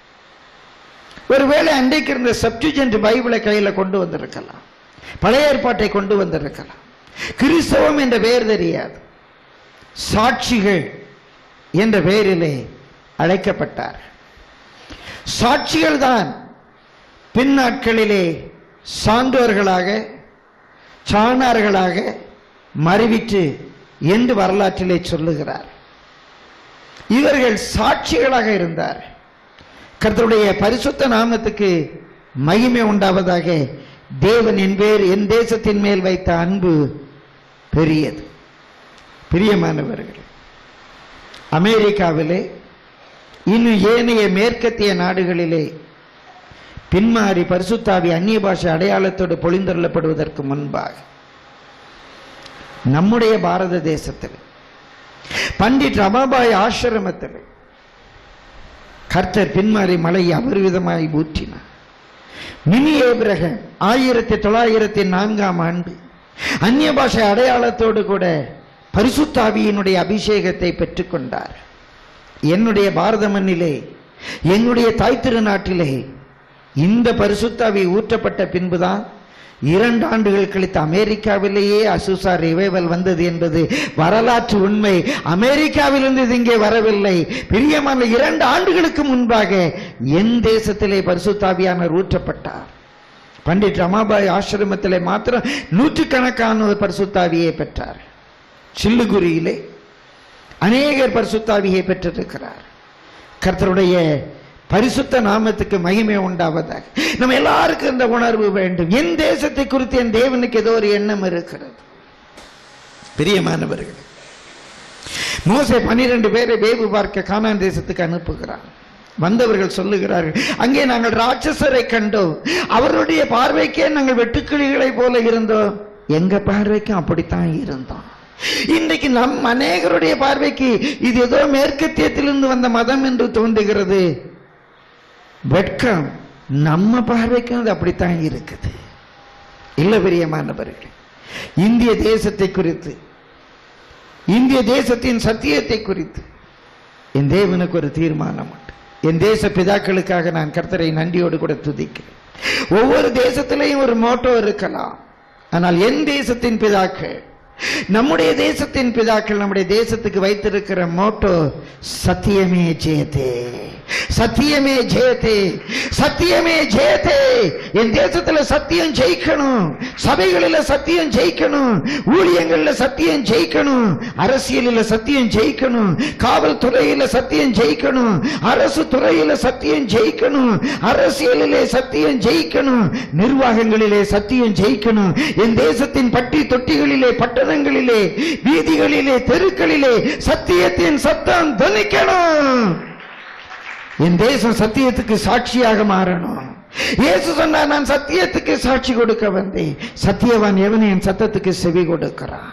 ஒருவேளை அன்றைக்கு இருந்த சப்டிஜென்ட் பைபிளை கையில கொண்டு வந்திருக்கலாம் பழைய ஏற்பாட்டை கொண்டு வந்திருக்கலாம் கிறிஸ்தவம் என்ற பெயர் தெரியாது சாட்சிகள் என்ற பெயரிலே அழைக்கப்பட்டார் சாட்சிகள் தான் பின்னாட்களிலே சான்றோர்களாக சாணார்களாக மறிவிட்டு என்று வரலாற்றிலே சொல்லுகிறார் இவர்கள் சாட்சிகளாக இருந்தார் கர்த்தருடைய பரிசுத்த நாமத்துக்கு மகிமை உண்டாவதாக தேவன் என் பேர் என் தேசத்தின் மேல் வைத்த அன்பு பெரியது பிரியமானவர்கள் அமெரிக்காவிலே இன்னும் ஏனைய மேற்கத்திய நாடுகளிலே பின்மாறி பரிசுத்தாவி அந்நிய பாஷை அடையாளத்தோடு பொழிந்தருளப்படுவதற்கு முன்பாக நம்முடைய பாரத தேசத்தில் பண்டிட் ரமாபாய் ஆசிரமத்தில் கர்த்தர் பின்மாறி மலை அபரிவிதமாய் ஊற்றினார் மினி ஏபிரகம் ஆயிரத்தி தொள்ளாயிரத்தி நான்காம் ஆண்டு அந்நிய பாஷை அடையாளத்தோடு கூட பரிசுத்தாவியினுடைய அபிஷேகத்தை பெற்றுக்கொண்டார் என்னுடைய பாரத மண்ணிலே என்னுடைய தாய் திருநாட்டிலே இந்த பரிசுத்தாவி ஊற்றப்பட்ட பின்புதான் இரண்டு ஆண்டுகள் கழித்து அமெரிக்காவிலேயே அசுசா ரிவைவல் வந்தது என்பது வரலாற்று உண்மை அமெரிக்காவிலிருந்து இது இங்கே வரவில்லை பிரியமான இரண்டு ஆண்டுகளுக்கு முன்பாக என் தேசத்திலே பரிசுத்தாவியானவர் ஊற்றப்பட்டார் பண்டிட் ரமாபாய் ஆசிரமத்திலே மாத்திரம் நூற்றுக்கணக்கான பரிசுத்தாவியை பெற்றார் சில்லுகுரியிலே அநேகர் பரிசுத்தாவியை பெற்றிருக்கிறார் கர்த்தருடைய பரிசுத்த நாமத்துக்கு மகிமை உண்டாவதாக நம்ம எல்லாருக்கும் இந்த உணர்வு வேண்டும் என் தேசத்தை குறித்து என் தேவனுக்கு ஏதோ ஒரு எண்ணம் இருக்கிறது பிரியமானவர்கள் மோசே பன்னிரண்டு பேரை வேவு பார்க்க கானான் தேசத்துக்கு அனுப்புகிறார் வந்தவர்கள் சொல்லுகிறார்கள் அங்கே நாங்கள் ராட்சசரை கண்டோம் அவருடைய பார்வைக்கே நாங்கள் வெட்டுக்கிளிகளை போல இருந்தோம் எங்க பார்வைக்கும் அப்படித்தான் இருந்தோம் இன்றைக்கு நம் அநேகருடைய பார்வைக்கு இது ஏதோ மேற்கத்தியத்திலிருந்து வந்த மதம் என்று தோன்றுகிறது வெட்கம் நம்ம பார்வைக்கும் அது அப்படித்தான் இருக்குது இல்ல பிரியமானவர்கள் இந்திய தேசத்தை குறித்து இந்திய தேசத்தின் சத்தியத்தை குறித்து என் தேவனுக்கு ஒரு தீர்மானம் உண்டு என் தேச பிதாக்களுக்காக நான் கர்த்தரை நன்றியோடு கூட துதிக்கிறேன் ஒவ்வொரு தேசத்திலையும் ஒரு மோட்டோ இருக்கலாம் ஆனால் என் தேசத்தின் பிதாக்கள் நம்முடைய தேசத்தின் பிதாக்கள் நம்முடைய தேசத்துக்கு வைத்திருக்கிற மோட்டோ சத்தியமே ஜெயத்தே சத்தியமே ஜெயத்தே சத்தியமே ஜெயத்தே என் தேசத்துல சத்தியம் ஜெயிக்கணும் சபைகளில சத்தியம் ஜெயிக்கணும் ஊழியங்கள்ல சத்தியம் ஜெயிக்கணும் அரசியலில் சத்தியம் ஜெயிக்கணும் காவல்துறையில சத்தியம் ஜெயிக்கணும் அரசு துறையில சத்தியம் ஜெயிக்கணும் அரசியலிலே சத்தியம் ஜெயிக்கணும் நிர்வாகங்களிலே சத்தியம் ஜெயிக்கணும் என் தேசத்தின் பட்டி தொட்டிகளிலே பட்டணங்களிலே வீதிகளிலே தெருக்களிலே சத்தியத்தின் சத்தம் துணிக்கணும் என் தேசம் சத்தியத்துக்கு சாட்சியாக மாறணும் இயேசு சொன்னார் நான் சத்தியத்துக்கு சாட்சி கொடுக்க வந்தேன் சத்தியவான் எவனை என் சத்தத்துக்கு செவி கொடுக்கிறான்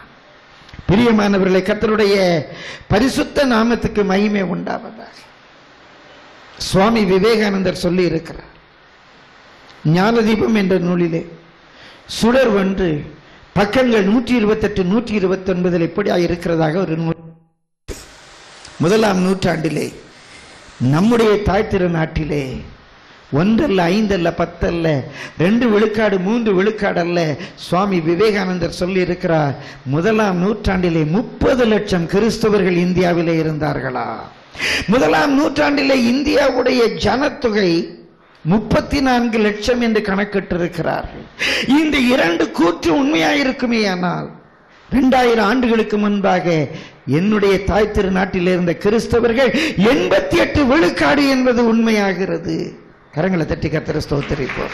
பிரியமானவர்களை கர்த்தருடைய பரிசுத்த நாமத்துக்கு மகிமை உண்டாவதாக சுவாமி விவேகானந்தர் சொல்லி இருக்கிறார் ஞானதீபம் என்ற நூலிலே சுடர் ஒன்று பக்கங்கள் நூற்றி இருபத்தெட்டு நூற்றி இருபத்தி ஒன்பதில் இப்படியா இருக்கிறதாக ஒரு நூல் முதலாம் நூற்றாண்டிலே நம்முடைய தாய் திருநாட்டிலே ஒன்றல்ல ஐந்தல்ல பத்தல்ல ரெண்டு விழுக்காடு மூன்று விழுக்காடு அல்ல சுவாமி விவேகானந்தர் சொல்லி இருக்கிறார் முதலாம் நூற்றாண்டிலே முப்பது லட்சம் கிறிஸ்தவர்கள் இந்தியாவிலே இருந்தார்களா முதலாம் நூற்றாண்டிலே இந்தியாவுடைய ஜனத்தொகை முப்பத்தி நான்கு லட்சம் என்று கணக்கிட்டிருக்கிறார்கள் இந்த இரண்டு கூற்று உண்மையாயிருக்குமே ஆனால் இரண்டாயிரம் ஆண்டுகளுக்கு முன்பாக என்னுடைய தாய் திருநாட்டில் இருந்த கிறிஸ்தவர்கள் எண்பத்தி எட்டு விழுக்காடு என்பது உண்மையாகிறது கரங்களை தட்டி கத்திர ஸ்தோத்தரிப்போம்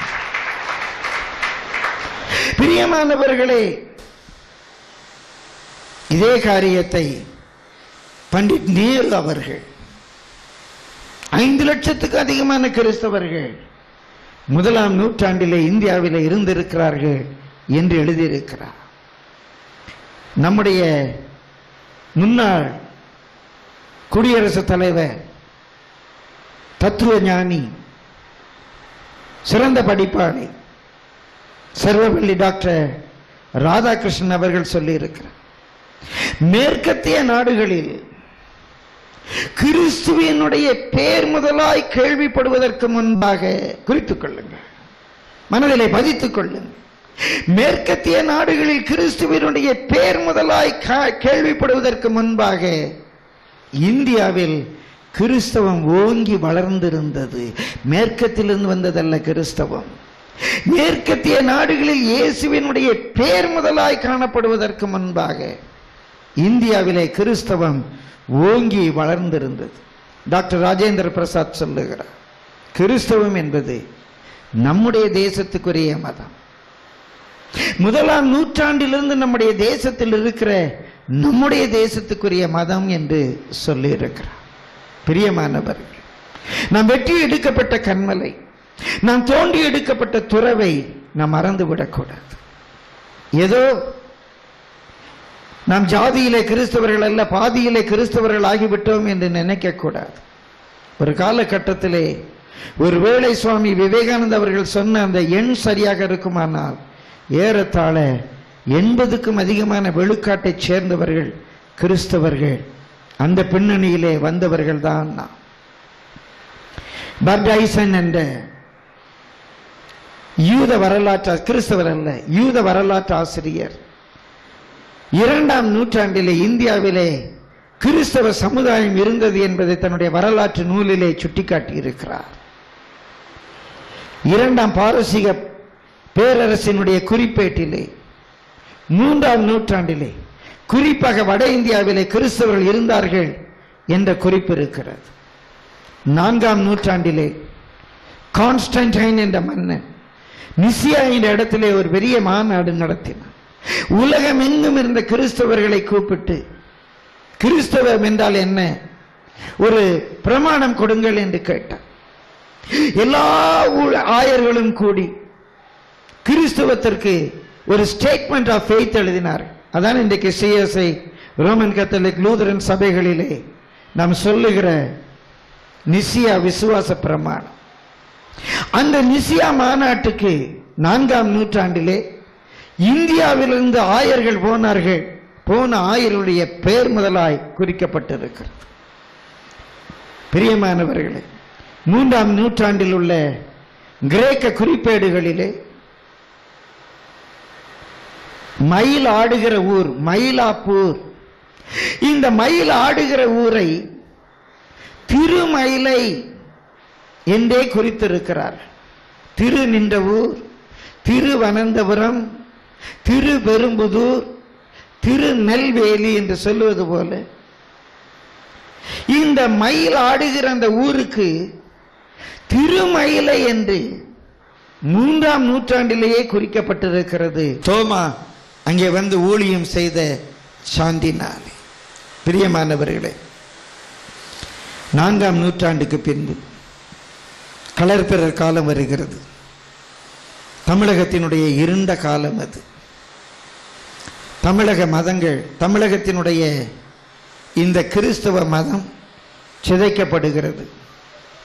பிரியமானவர்களே இதே காரியத்தை பண்டிட் நேரு அவர்கள் ஐந்து லட்சத்துக்கு அதிகமான கிறிஸ்தவர்கள் முதலாம் நூற்றாண்டிலே இந்தியாவிலே இருந்திருக்கிறார்கள் என்று எழுதியிருக்கிறார் நம்முடைய முன்னாள் குடியரசுத் தலைவர் தத்துவ ஞானி சிறந்த படிப்பாளி சர்வபள்ளி டாக்டர் ராதாகிருஷ்ணன் அவர்கள் சொல்லியிருக்கிறார் மேற்கத்திய நாடுகளில் கிறிஸ்துவினுடைய பேர் முதலாய் கேள்விப்படுவதற்கு முன்பாக குறித்துக் கொள்ளுங்கள் மனதிலே பதித்துக் கொள்ளுங்கள் மேற்கத்திய நாடுகளில் கிறிஸ்துவினுடைய பேர் முதலாய் கா- கேள்விப்படுவதற்கு முன்பாக இந்தியாவில் கிறிஸ்தவம் ஓங்கி வளர்ந்திருந்தது மேற்கத்திலிருந்து வந்ததல்ல கிறிஸ்தவம் மேற்கத்திய நாடுகளில் இயேசுவினுடைய பேர் முதலாய் காணப்படுவதற்கு முன்பாக இந்தியாவிலே கிறிஸ்தவம் ஓங்கி வளர்ந்திருந்தது டாக்டர் ராஜேந்திர பிரசாத் சொல்லுகிறார் கிறிஸ்தவம் என்பது நம்முடைய தேசத்துக்குரிய மதம் முதலாம் நூற்றாண்டிலிருந்து நம்முடைய தேசத்தில் இருக்கிற நம்முடைய தேசத்துக்குரிய மதம் என்று சொல்லி இருக்கிறார் பிரியமானவர்கள் நாம் வெட்டி எடுக்கப்பட்ட கண்மலை நாம் தோண்டி எடுக்கப்பட்ட துறவை நாம் மறந்து விடக்கூடாது ஏதோ நாம் ஜாதியிலே கிறிஸ்தவர்கள் அல்ல பாதியிலே கிறிஸ்தவர்கள் ஆகிவிட்டோம் என்று நினைக்க கூடாது ஒரு காலகட்டத்திலே ஒருவேளை சுவாமி விவேகானந்த அவர்கள் சொன்ன அந்த எண் சரியாக இருக்குமானால் ஏறத்தாழ எண்பதுக்கும் அதிகமான வெளுக்காட்டைச் சேர்ந்தவர்கள் கிறிஸ்தவர்கள் அந்த பின்னணியிலே வந்தவர்கள் தான் நாம் பர்டைசன் என்ற யூத வரலாற்று கிறிஸ்தவர் அல்ல யூத வரலாற்று ஆசிரியர் இரண்டாம் நூற்றாண்டிலே இந்தியாவிலே கிறிஸ்தவ சமுதாயம் இருந்தது என்பதை தன்னுடைய வரலாற்று நூலிலே சுட்டிக்காட்டியிருக்கிறார் இரண்டாம் பாரசீக பேரரசினுடைய குறிப்பேட்டிலே மூன்றாம் நூற்றாண்டிலே குறிப்பாக வட இந்தியாவிலே கிறிஸ்தவர்கள் இருந்தார்கள் என்ற குறிப்பு இருக்கிறது நான்காம் நூற்றாண்டிலே கான்ஸ்டன்டைன் என்ற மன்னன் நிசியா என்ற இடத்திலே ஒரு பெரிய மாநாடு நடத்தினார் உலகம் எங்கும் இருந்த கிறிஸ்தவர்களை கூப்பிட்டு கிறிஸ்தவம் என்றால் என்ன ஒரு பிரமாணம் கொடுங்கள் என்று கேட்டார் எல்லா ஊ- ஆயர்களும் கூடி கிறிஸ்தவத்திற்கு ஒரு ஸ்டேட்மெண்ட் ஆஃப் ஃபெய்த் எழுதினார் அதான் இன்றைக்கு சிஎஸ்ஐ ரோமன் கத்தலிக் லூதரன் சபைகளிலே நாம் சொல்லுகிற நிசியா விசுவாச பிரமாணம் அந்த நிசியா மாநாட்டுக்கு நான்காம் நூற்றாண்டிலே இந்தியாவிலிருந்து ஆயர்கள் போனார்கள் போன ஆயருடைய பெயர் முதலாய் குறிக்கப்பட்டிருக்கிறது பிரியமானவர்களே மூன்றாம் நூற்றாண்டில் உள்ள கிரேக்க குறிப்பேடுகளிலே மயில் ஆடுகிற ஊர் மயிலாப்பூர் இந்த மயில் ஆடுகிற ஊரை திருமயிலை என்றே குறித்திருக்கிறார் திரு நின்ற ஊர் திருவனந்தபுரம் திருபெரும்புதூர் திருநெல்வேலி என்று சொல்லுவது போல இந்த மயில் ஆடுகிற அந்த ஊருக்கு திருமயிலை என்று மூன்றாம் நூற்றாண்டிலேயே குறிக்கப்பட்டிருக்கிறது தோமா அங்கே வந்து ஊழியம் செய்த சாந்தினாலே பிரியமானவர்களே நான்காம் நூற்றாண்டுக்கு பின்பு கலர்பிறர் காலம் வருகிறது தமிழகத்தினுடைய இருண்ட காலம் அது தமிழக மதங்கள் தமிழகத்தினுடைய இந்த கிறிஸ்தவ மதம் சிதைக்கப்படுகிறது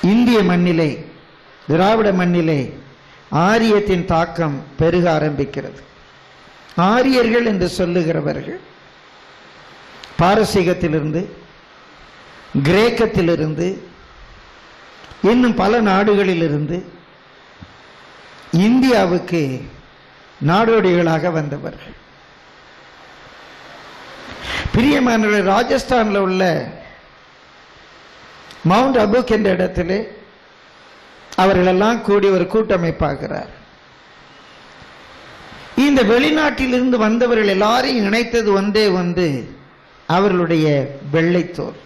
இந்திய மண்ணிலே திராவிட மண்ணிலே ஆரியத்தின் தாக்கம் பெருக ஆரம்பிக்கிறது ஆரியர்கள் என்று சொல்லுகிறவர்கள் பாரசீகத்திலிருந்து கிரேக்கத்திலிருந்து இன்னும் பல நாடுகளிலிருந்து இந்தியாவுக்கு நாடோடிகளாக வந்தவர்கள் பிரியமானவர்கள் ராஜஸ்தானில் உள்ள மவுண்ட் அபுக் என்ற இடத்திலே அவர்களெல்லாம் கூடி ஒரு கூட்டமைப்பாகிறார் இந்த வெளிநாட்டிலிருந்து வந்தவர்கள் எல்லாரையும் இணைத்தது ஒன்றே ஒன்று அவர்களுடைய வெள்ளைத்தோல்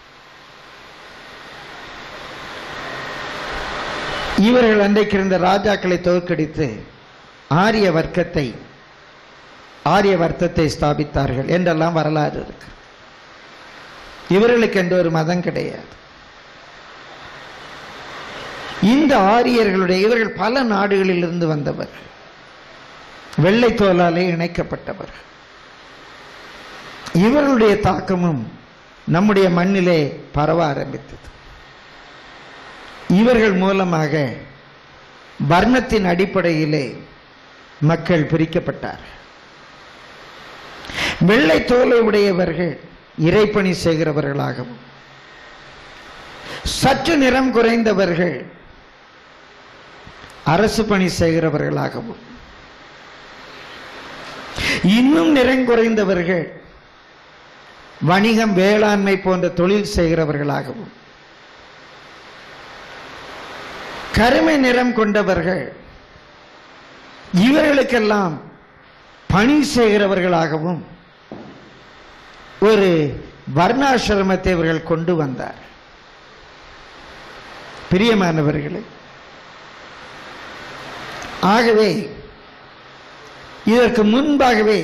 இவர்கள் அன்றைக்கு இருந்த ராஜாக்களை தோற்கடித்து ஆரிய வர்க்கத்தை ஆரிய வர்த்தத்தை ஸ்தாபித்தார்கள் என்றெல்லாம் வரலாறு இருக்கு இவர்களுக்கு என்ற ஒரு மதம் கிடையாது இந்த ஆரியர்களுடைய இவர்கள் பல நாடுகளில் இருந்து வந்தவர்கள் வெள்ளை தோலாலே இணைக்கப்பட்டவர்கள் இவர்களுடைய தாக்கமும் நம்முடைய மண்ணிலே பரவ ஆரம்பித்தது இவர்கள் மூலமாக வர்ணத்தின் அடிப்படையிலே மக்கள் பிரிக்கப்பட்டார்கள் வெள்ளை தோலை உடையவர்கள் இறைப்பணி செய்கிறவர்களாகவும் சற்று நிறம் குறைந்தவர்கள் அரசு பணி செய்கிறவர்களாகவும் இன்னும் நிறம் குறைந்தவர்கள் வணிகம் வேளாண்மை போன்ற தொழில் செய்கிறவர்களாகவும் கருமை நிறம் கொண்டவர்கள் இவர்களுக்கெல்லாம் பணி செய்கிறவர்களாகவும் ஒரு வர்ணாசிரமத்தை இவர்கள் கொண்டு வந்தார் பிரியமானவர்களே ஆகவே இதற்கு முன்பாகவே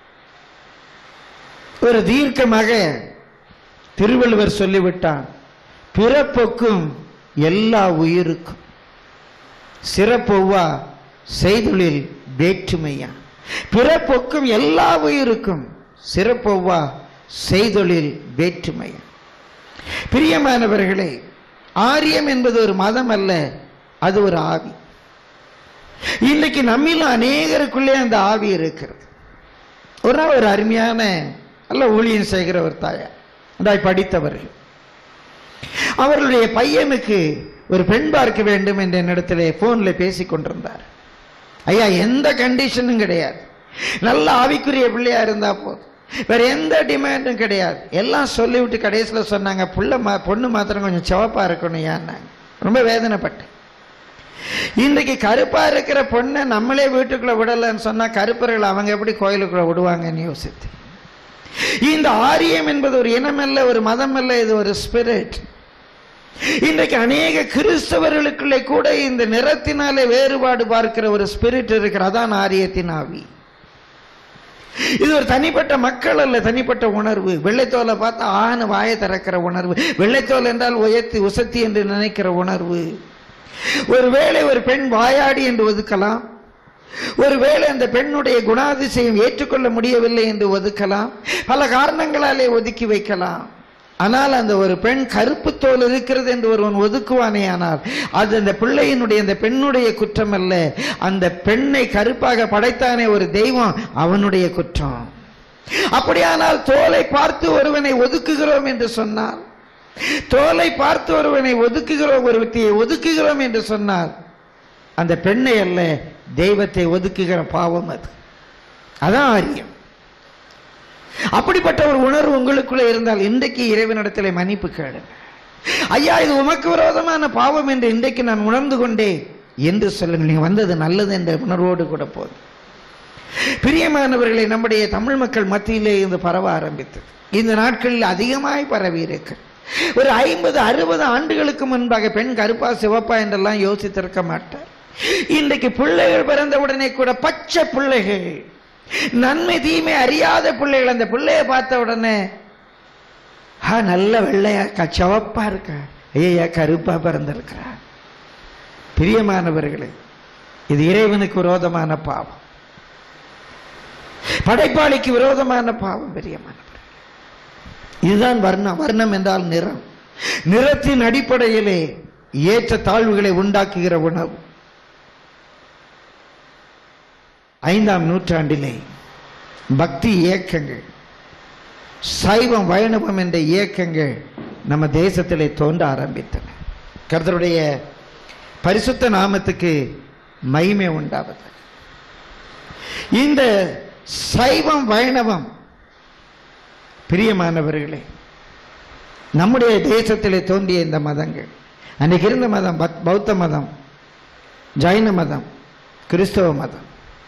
ஒரு தீர்க்கமாக திருவள்ளுவர் சொல்லிவிட்டான் பிறப்புக்கும் எல்லா உயிருக்கும் சிறப்பொவ்வா செய்தொழில் வேற்றுமையா பிறப்புக்கும் எல்லா உயிருக்கும் சிறப்பொவ்வா செய்தொழில் வேற்றுமையா பிரியமானவர்களே ஆரியம் என்பது ஒரு மதம் அல்ல அது ஒரு ஆவி இன்னைக்கு நம்மிலும் அநேகருக்குள்ளே அந்த ஆவி இருக்கிறது ஒரு நாள் ஒரு அருமையான நல்ல ஊழியம் செய்கிற ஒரு தாயார் அதாய் படித்தவர்கள் அவர்களுடைய பையனுக்கு ஒரு பெண் பார்க்க வேண்டும் என்ற என்னிடத்திலே போனில் பேசிக் கொண்டிருந்தார் ஐயா எந்த கண்டிஷனும் கிடையாது நல்ல ஆவிக்குரிய பிள்ளையா இருந்தா போதும் வேற எந்த டிமாண்டும் கிடையாது எல்லாம் சொல்லிவிட்டு கடைசியில் சொன்னாங்க புள்ள மா பொண்ணு மாத்திரம் கொஞ்சம் சிவப்பா இருக்கணும் ஏன்னாங்க ரொம்ப வேதனைப்பட்டேன் இன்றைக்கு கருப்பா இருக்கிற பொண்ணை நம்மளே வீட்டுக்குள்ள விடலன்னு சொன்னா கருப்பர்கள் அவங்க எப்படி கோயிலுக்குள்ள விடுவாங்கன்னு யோசித்து இந்த ஆரியம் என்பது ஒரு இனம் அல்ல ஒரு மதம் அல்ல இது ஒரு ஸ்பிரிட் இன்றைக்கு அநேக கிறிஸ்தவர்களுக்குள்ளே கூட இந்த நிறத்தினாலே வேறுபாடு பார்க்கிற ஒரு ஸ்பிரிட் இருக்கிற அதான் ஆரியத்தின் ஆவி இது ஒரு தனிப்பட்ட மக்கள் அல்ல தனிப்பட்ட உணர்வு வெள்ளைத்தோலை பார்த்தா ஆணு வாயை திறக்கிற உணர்வு வெள்ளைத்தோல் என்றால் உயர்த்தி உசத்தி என்று நினைக்கிற உணர்வு ஒருவேளை ஒரு பெண் வாயாடி என்று ஒதுக்கலாம் ஒருவேளை அந்த பெண்ணுடைய குணாதிசயம் ஏற்றுக்கொள்ள முடியவில்லை என்று ஒதுக்கலாம் பல காரணங்களாலே ஒதுக்கி வைக்கலாம் ஆனால் அந்த ஒரு பெண் கருப்பு தோல் இருக்கிறது என்று ஒருவன் ஒதுக்குவானே ஆனால் அது அந்த பிள்ளையினுடைய அந்த பெண்ணுடைய குற்றம் அல்ல அந்த பெண்ணை கருப்பாக படைத்தானே ஒரு தெய்வம் அவனுடைய குற்றம் அப்படியானால் தோலை பார்த்து ஒருவனை ஒதுக்குகிறோம் என்று சொன்னால் தோலை பார்த்து ஒருவனை ஒதுக்குகிறோம் ஒரு വ്യക്തിயை ஒதுக்குகிறோம் என்று சொன்னால் அந்த பெண்ணை அல்ல தெய்வத்தை ஒதுக்குகிற பாவம் அது அதான் ஆரியம் அப்படிப்பட்ட ஒரு உணர்வு உங்களுக்குள்ளே இருந்தால் இன்றைக்கு இறைவனிடத்திலே மன்னிப்பு கேளுங்க ஐயா இது உமக்கு விரோதமான பாவம் என்று இன்றைக்கு நான் உணர்ந்து கொண்டேன் என்று சொல்லுங்கள் நீங்க வந்தது நல்லது என்ற உணர்வோடு கூட போதும் பிரியமானவர்களை நம்முடைய தமிழ் மக்கள் மத்தியிலே இருந்து பரவ ஆரம்பித்தது இந்த நாட்களில் அதிகமாய் பரவி இருக்கு ஒரு ஐம்பது அறுபது ஆண்டுகளுக்கு முன்பாக பெண் கருப்பா சிவப்பா என்றெல்லாம் யோசித்திருக்க மாட்டார் இன்றைக்கு பிள்ளைகள் பிறந்த உடனே கூட பச்சை பிள்ளைகள் நன்மை தீமை அறியாத பிள்ளைகள் அந்த பிள்ளைய பார்த்த உடனே ஆ நல்ல வெள்ளையா க- சிவப்பா இருக்கா ஐயா கருப்பா பிறந்திருக்கிறா பிரியமானவர்களே இது இறைவனுக்கு விரோதமான பாவம் படைப்பாளிக்கு விரோதமான பாவம் பிரியமானவர் இதுதான் வர்ணம் வர்ணம் என்றால் நிறம் நிறத்தின் அடிப்படையிலே ஏற்ற தாழ்வுகளை உண்டாக்குகிற உணவு ஐந்தாம் நூற்றாண்டிலே பக்தி இயக்கங்கள் சைவம் வைணவம் என்ற இயக்கங்கள் நம்ம தேசத்திலே தோன்ற ஆரம்பித்தன கர்த்தருடைய பரிசுத்த நாமத்துக்கு மகிமை உண்டாவது இந்த சைவம் வைணவம் பிரியமானவர்களே நம்முடைய தேசத்திலே தோன்றிய இந்த மதங்கள் அன்றைக்கு இருந்த மதம் பத்- பௌத்த மதம் ஜைன மதம் கிறிஸ்தவ மதம்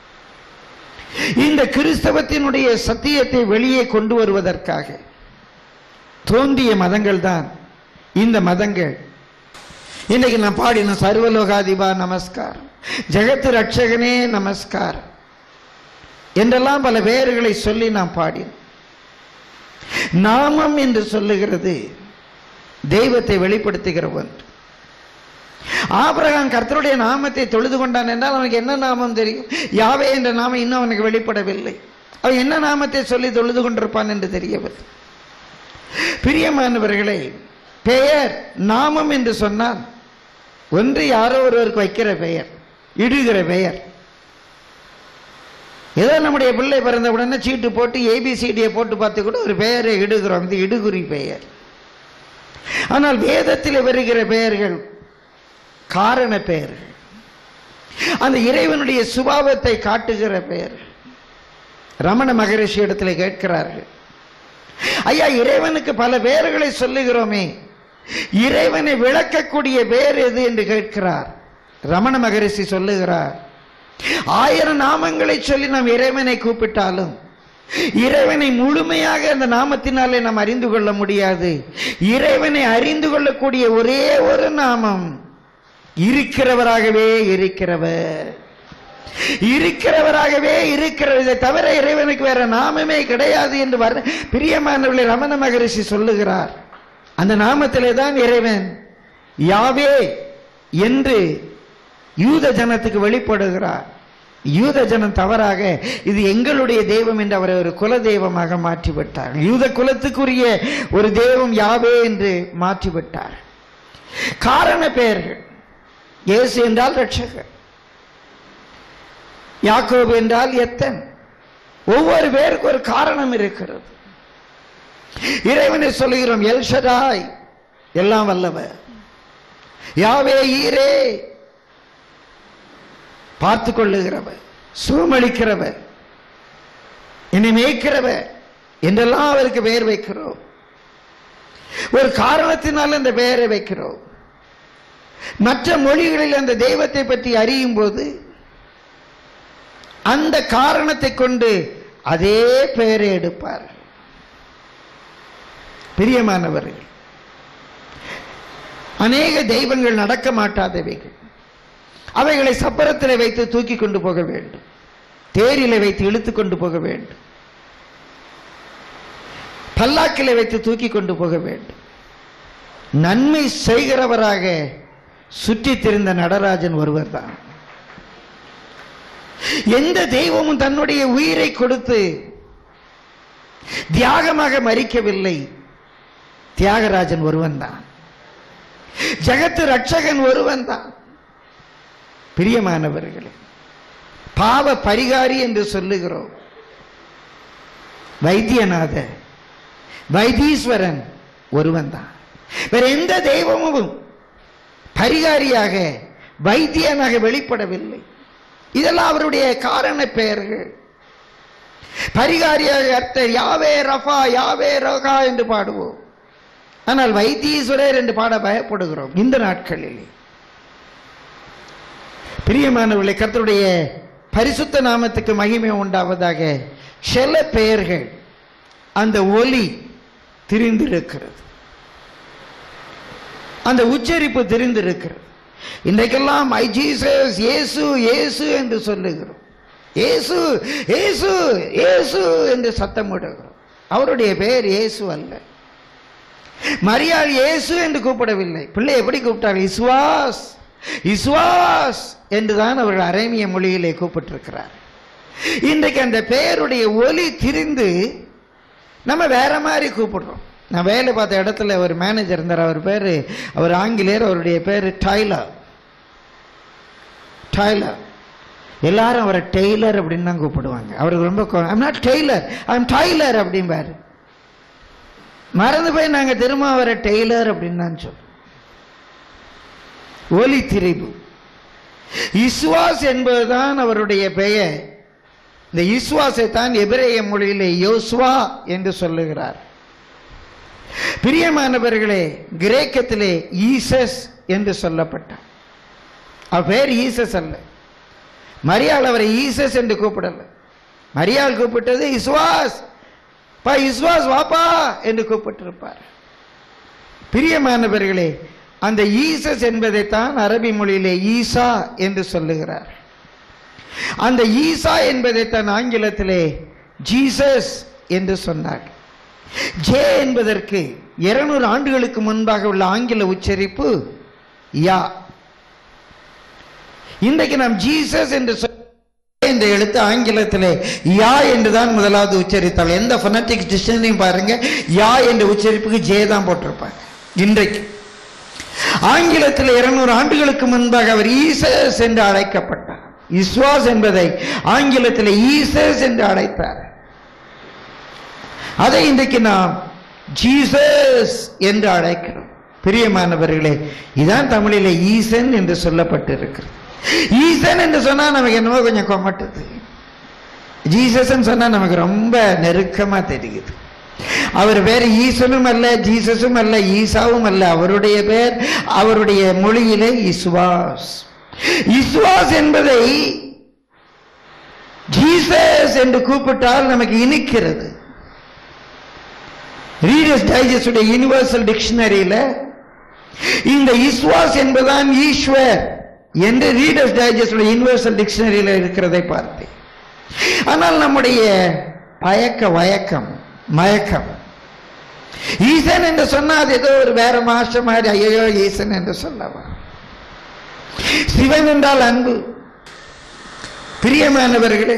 இந்த கிறிஸ்தவத்தினுடைய சத்தியத்தை வெளியே கொண்டு வருவதற்காக தோன்றிய மதங்கள் தான் இந்த மதங்கள் இன்னைக்கு நான் பாடின சர்வலோகாதிபா நமஸ்கார் ஜெகத்து ரட்சகனே நமஸ்கார் என்றெல்லாம் பல பெயர்களை சொல்லி நான் பாடினேன் நாமம் என்று சொல்லுகிறது தெய்வத்தை வெளிப்படுத்துகிற ஒன்று ஆபிரகாம் கர்த்தருடைய நாமத்தை தொழுது கொண்டான் என்றால் அவனுக்கு என்ன நாமம் தெரியும் யாவே என்ற நாமம் இன்னும் அவனுக்கு வெளிப்படவில்லை அவன் என்ன நாமத்தை சொல்லி தொழுது கொண்டிருப்பான் என்று தெரியவில்லை பிரியமானவர்களே பெயர் நாமம் என்று சொன்னால் ஒன்று யாரோ ஒருவருக்கு வைக்கிற பெயர் இடுகிற பெயர் ஏதோ நம்முடைய பிள்ளை பிறந்த உடனே சீட்டு போட்டு ஏபிசிடியை போட்டு பார்த்து கூட ஒரு பெயரை இடுகிறோம் இது இடுகுறி பெயர் ஆனால் வேதத்தில் வருகிற பெயர்கள் காரண பெயர்கள் அந்த இறைவனுடைய சுபாவத்தை காட்டுகிற பெயர் ரமண மகரிஷி இடத்துல கேட்கிறார்கள் ஐயா இறைவனுக்கு பல பெயர்களை சொல்லுகிறோமே இறைவனை விளக்கக்கூடிய பெயர் எது என்று கேட்கிறார் ரமண மகரிஷி சொல்லுகிறார் ஆயிரம் நாமங்களை சொல்லி நாம் இறைவனை கூப்பிட்டாலும் இறைவனை முழுமையாக அந்த நாமத்தினாலே நாம் அறிந்து கொள்ள முடியாது இறைவனை அறிந்து கொள்ளக்கூடிய ஒரே ஒரு நாமம் இருக்கிறவராகவே இருக்கிறவர் இருக்கிறவராகவே இருக்கிறவர் இதை தவிர இறைவனுக்கு வேற நாமமே கிடையாது என்று வர பிரியமானவர்களை ரமண மகரிஷி சொல்லுகிறார் அந்த நாமத்திலே தான் இறைவன் யாவே என்று யூத ஜனத்துக்கு வெளிப்படுகிறார் யூத ஜனம் தவறாக இது எங்களுடைய தெய்வம் என்று அவரை ஒரு குல தெய்வமாக மாற்றிவிட்டார் யூத குலத்துக்குரிய ஒரு தெய்வம் யாவே என்று மாற்றிவிட்டார் காரண பெயர்கள் இயேசு என்றால் ரட்சகர் யாக்கோபு என்றால் எத்தன் ஒவ்வொரு பேருக்கு ஒரு காரணம் இருக்கிறது இறைவனை சொல்லுகிறோம் எல்ஷடாய் எல்லாம் வல்லவர் யாவே ஈரே பார்த்து கொள்ளுகிறவர் சுகமளிக்கிறவர் என்னை மேய்க்கிறவர் என்றெல்லாம் அவருக்கு பெயர் வைக்கிறோம் ஒரு காரணத்தினால் அந்த பெயரை வைக்கிறோம் மற்ற மொழிகளில் அந்த தெய்வத்தை பற்றி அறியும் போது அந்த காரணத்தை கொண்டு அதே பெயரை எடுப்பார் பிரியமானவர்கள் அநேக தெய்வங்கள் நடக்க மாட்டாதவைகள் அவைகளை சப்பரத்தில் வைத்து தூக்கி கொண்டு போக வேண்டும் தேரில வைத்து இழுத்து கொண்டு போக வேண்டும் பல்லாக்கில வைத்து தூக்கி கொண்டு போக வேண்டும் நன்மை செய்கிறவராக சுற்றித் திரிந்த நடராஜன் ஒருவர் தான் எந்த தெய்வமும் தன்னுடைய உயிரை கொடுத்து தியாகமாக மறிக்கவில்லை தியாகராஜன் ஒருவன் தான் ஜெகத்து ரட்சகன் ஒருவன் தான் பிரியமானவர்களே பாவ பரிகாரி என்று சொல்லுகிறோம் வைத்தியநாத வைத்தீஸ்வரன் ஒருவன் தான் வேற எந்த தெய்வமும் பரிகாரியாக வைத்தியனாக வெளிப்படவில்லை இதெல்லாம் அவருடைய காரண பெயர்கள் பரிகாரியாக அர்த்த யாவே ரஃபா யாவே ரகா என்று பாடுவோம் ஆனால் வைத்தீஸ்வரர் என்று பாட பயப்படுகிறோம் இந்த நாட்களில் பிரியமானவர்களை கர்த்தருடைய பரிசுத்த நாமத்துக்கு மகிமை உண்டாவதாக சில பெயர்கள் அந்த ஒலி திரிந்திருக்கிறது அந்த உச்சரிப்பு தெரிந்திருக்கிறது இன்றைக்கெல்லாம் ஐ ஜீசஸ் இயேசு இயேசு என்று சொல்லுகிறோம் இயேசு இயேசு இயேசு என்று சத்தமிடுகிறோம் அவருடைய பெயர் இயேசு அல்ல மரியாள் இயேசு என்று கூப்பிடவில்லை பிள்ளை எப்படி கூப்பிட்டார் இஸ்வாஸ் இஸ்வாஸ் என்றுதான் அவர்கள் அரேமிய மொழியிலே கூப்பிட்டிருக்கிறார் இன்றைக்கு அந்த பெயருடைய ஒலி திரிந்து நம்ம வேற மாதிரி கூப்பிடுறோம் நான் வேலை பார்த்த இடத்துல ஒரு மேனேஜர் இருந்தார் அவர் பேர் அவர் ஆங்கிலேயர் அவருடைய பேர் டைலர் டைலர் எல்லாரும் அவரை டெய்லர் அப்படின்னு தான் கூப்பிடுவாங்க அவருக்கு ரொம்ப I'm not tailor I'm tailor அப்படிம்பாரு மறந்து போய் நாங்க திரும்ப அவரை டெய்லர் அப்படின்னு தான் சொல்றோம் ஒலி திரிபு இஸ்வாஸ் என்பதுதான் அவருடைய பெயர் இந்த இஸ்வாசை தான் எபிரேய மொழியிலே யோசுவா என்று சொல்லுகிறார் பிரியமானவர்களே கிரேக்கத்திலே ஈசஸ் என்று சொல்லப்பட்டார் அவர் பேர் ஈசஸ் அல்ல மரியாள் அவரை ஈசஸ் என்று கூப்பிடல மரியாள் கூப்பிட்டது இஸ்வாஸ் பா இஸ்வாஸ் வாப்பா என்று கூப்பிட்டிருப்பார் பிரியமானவர்களே அந்த ஈசஸ் என்பதைத்தான் அரபி மொழியிலே ஈசா என்று சொல்லுகிறார் அந்த ஈசா என்பதைத்தான் ஆங்கிலத்திலே ஜீசஸ் என்று சொன்னார் ஜே என்பதற்கு இருநூறு ஆண்டுகளுக்கு முன்பாக உள்ள ஆங்கில உச்சரிப்பு யா இன்றைக்கு நாம் ஜீசஸ் என்று சொல் இந்த எழுத்து ஆங்கிலத்திலே யா என்று தான் முதலாவது உச்சரித்தாள் எந்த ஃபொனட்டிக் டிக்ஷனரியும் பாருங்க யா என்ற உச்சரிப்புக்கு ஜே தான் போட்டிருப்பாங்க இன்றைக்கு ஆங்கிலத்தில் இருநூறு ஆண்டுகளுக்கு முன்பாக அவர் ஈசஸ் என்று அழைக்கப்பட்டார் இஸ்வாஸ் என்பதை ஆங்கிலத்தில் ஈசஸ் என்று அழைத்தார் அதை இன்றைக்கு நாம் ஜீசஸ் என்று அழைக்கிறோம் பிரியமானவர்களே இதான் தமிழிலே ஈசன் என்று சொல்லப்பட்டிருக்கிறது ஈசன் என்று சொன்னா நமக்கு என்னமோ கொஞ்சம் கொமட்டுது ஜீசஸ் சொன்னா நமக்கு ரொம்ப நெருக்கமா தெரியுது அவர் வேற ஈசனும் அல்ல ஜீசஸும் அல்ல ஈசாவும் அல்ல அவருடைய பேர் அவருடைய மொழியிலே இஸ்வாஸ் இஸ்வாஸ் என்பதை ஜீசஸ் என்று கூப்பிட்டால் நமக்கு இனிக்கிறது ரீடர்ஸ் டைஜஸ்ட் யூனிவர்சல் டிக்ஷனரியில இந்த இஸ்வாஸ் என்பதுதான் ஈஸ்வர் என்று ரீடர்ஸ் டைஜஸ்ட் யூனிவர்சல் டிக்ஷனரியில இருக்கிறதை பார்த்தேன் ஆனால் நம்முடைய பயக்க வயக்கம் மயக்கம் ஈசன் என்று சொன்னா அது ஏதோ ஒரு வேற மாஸ்டர் மாதிரி ஐயோ ஈசன் என்று சொல்லவா சிவன் என்றால் அன்பு பிரியமானவர்களே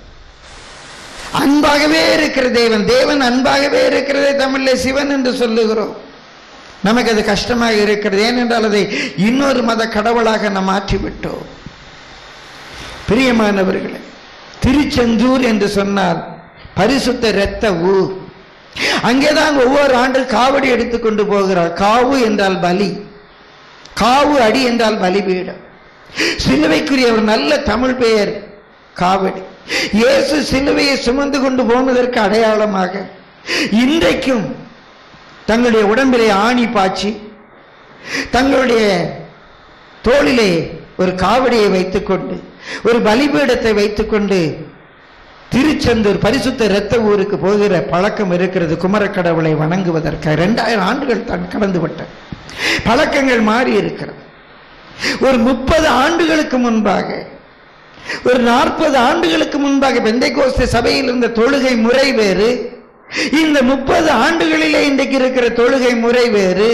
அன்பாகவே இருக்கிற தேவன் தேவன் அன்பாகவே இருக்கிறதே தமிழ்ல சிவன் என்று சொல்லுகிறோம் நமக்கு அது கஷ்டமாக இருக்கிறது ஏனென்றால் அதை இன்னொரு மத கடவுளாக நாம் மாற்றிவிட்டோம் பிரியமானவர்களே திருச்செந்தூர் என்று சொன்னால் பரிசுத்த இரத்த ஊர் அங்கேதான் ஒவ்வொரு ஆண்டு காவடி எடுத்துக்கொண்டு போகிறார் காவு என்றால் பலி காவு அடி என்றால் பலிபீடம் சிலுவைக்குரிய ஒரு நல்ல தமிழ் பெயர் காவடி இயேசு சிலுவையை சுமந்து கொண்டு போனதற்கு அடையாளமாக இன்றைக்கும் தங்களுடைய உடம்பிலே ஆணி பாய்ச்சி தங்களுடைய தோளிலே ஒரு காவடியை வைத்துக்கொண்டு ஒரு பலிபீடத்தை வைத்துக்கொண்டு திருச்செந்தூர் பரிசுத்த இரத்த ஊருக்கு போகிற பழக்கம் இருக்கிறது குமரக்கடவுளை வணங்குவதற்கு இரண்டாயிரம் ஆண்டுகள் தான் கடந்து விட்ட பழக்கங்கள் மாறி இருக்கிறது ஒரு முப்பது ஆண்டுகளுக்கு முன்பாக ஒரு நாற்பது ஆண்டுகளுக்கு முன்பாக பெந்தை கோஸ்த சபையில் இருந்த தொழுகை முறை வேறு இந்த முப்பது ஆண்டுகளிலே இன்றைக்கு இருக்கிற தொழுகை முறை வேறு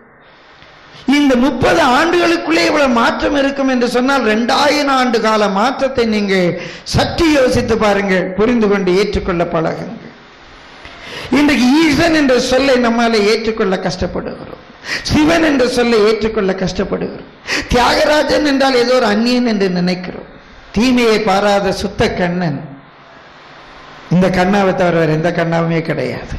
இந்த முப்பது ஆண்டுகளுக்குள்ளே இவ்வளவு மாற்றம் இருக்கும் என்று சொன்னால் ரெண்டாயிரம் ஆண்டு கால மாற்றத்தை நீங்கள் சற்று யோசித்து பாருங்கள் புரிந்து கொண்டு ஏற்றுக்கொள்ள பழகுங்கள் இன்றைக்கு ஈசன் என்ற சொல்லை நம்மால ஏற்றுக்கொள்ள கஷ்டப்படுகிறோம் சிவன் என்ற சொல்லை ஏற்றுக்கொள்ள கஷ்டப்படுகிறோம் தியாகராஜன் என்றால் ஏதோ ஒரு அந்நியன் என்று நினைக்கிறோம் தீமையை பாராத சுத்த கண்ணன் இந்த கண்ணாவை தவிர வேற எந்த கண்ணாவுமே கிடையாது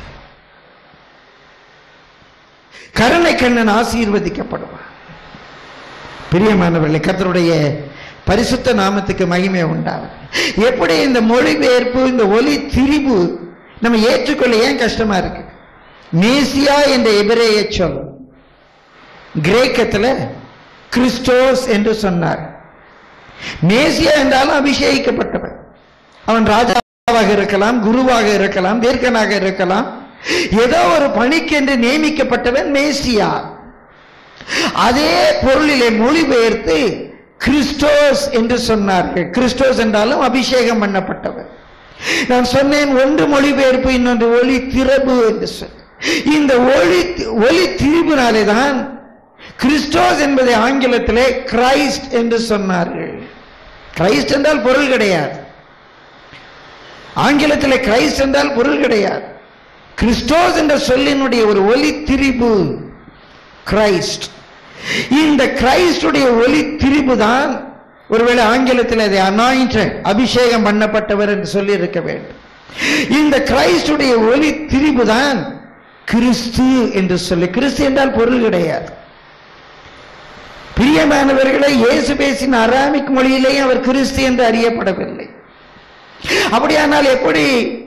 கருணை கண்ணன் ஆசீர்வதிக்கப்படுவான் பிரியமானவர்களே கர்த்தருடைய பரிசுத்த நாமத்துக்கு மகிமை உண்டாகும் எப்படி இந்த மொழிபெயர்ப்பு இந்த ஒலி திரிவு நம்ம ஏற்றுக்கொள்ள ஏன் கஷ்டமா இருக்கு மேசியா என்ற எபிரேய சொல் கிரேக்கத்தில் கிறிஸ்டோஸ் என்று சொன்னார் மேசியா என்றாலும் அபிஷேகிக்கப்பட்டவன் அவன் ராஜாவாக இருக்கலாம் குருவாக இருக்கலாம் தீர்க்கனாக இருக்கலாம் ஏதோ ஒரு பணிக்கென்று நியமிக்கப்பட்டவன் மேசியா அதே பொருளிலே மொழிபெயர்த்து கிறிஸ்டோஸ் என்று சொன்னார்கள் கிறிஸ்டோஸ் என்றாலும் அபிஷேகம் பண்ணப்பட்டவர் நான் சொன்னேன் ஒன்று மொழிபெயர்ப்பு இன்னொன்று ஒளி திறப்பு என்று சொன்னேன் இந்த ஒளி ஒளி திரிபினாலே தான் கிறிஸ்டோஸ் என்பதை ஆங்கிலத்திலே கிரைஸ்ட் என்று சொன்னார்கள் கிரைஸ்ட் என்றால் பொருள் கிடையாது ஆங்கிலத்திலே கிரைஸ்ட் என்றால் பொருள் கிடையாது கிறிஸ்டோஸ் என்ற சொல்லினுடைய ஒரு ஒலி திரிபு கிரைஸ்ட் இந்த கிரைஸ்டுடைய ஒலி திரிபு தான் ஒருவேளை ஆங்கிலத்தில் அதை அனாயிண்டட் அபிஷேகம் பண்ணப்பட்டவர் என்று சொல்லி இருக்க வேண்டும் இந்த கிரைஸ்டுடைய ஒலி திரிபு தான் கிறிஸ்து என்று சொல்லி கிறிஸ்து என்றால் பொருள் கிடையாது பிரியமானவர்களை இயேசு பேசின அராமிக் மொழியிலேயே அவர் கிறிஸ்து என்று அறியப்படவில்லை அப்படியானால் எப்படி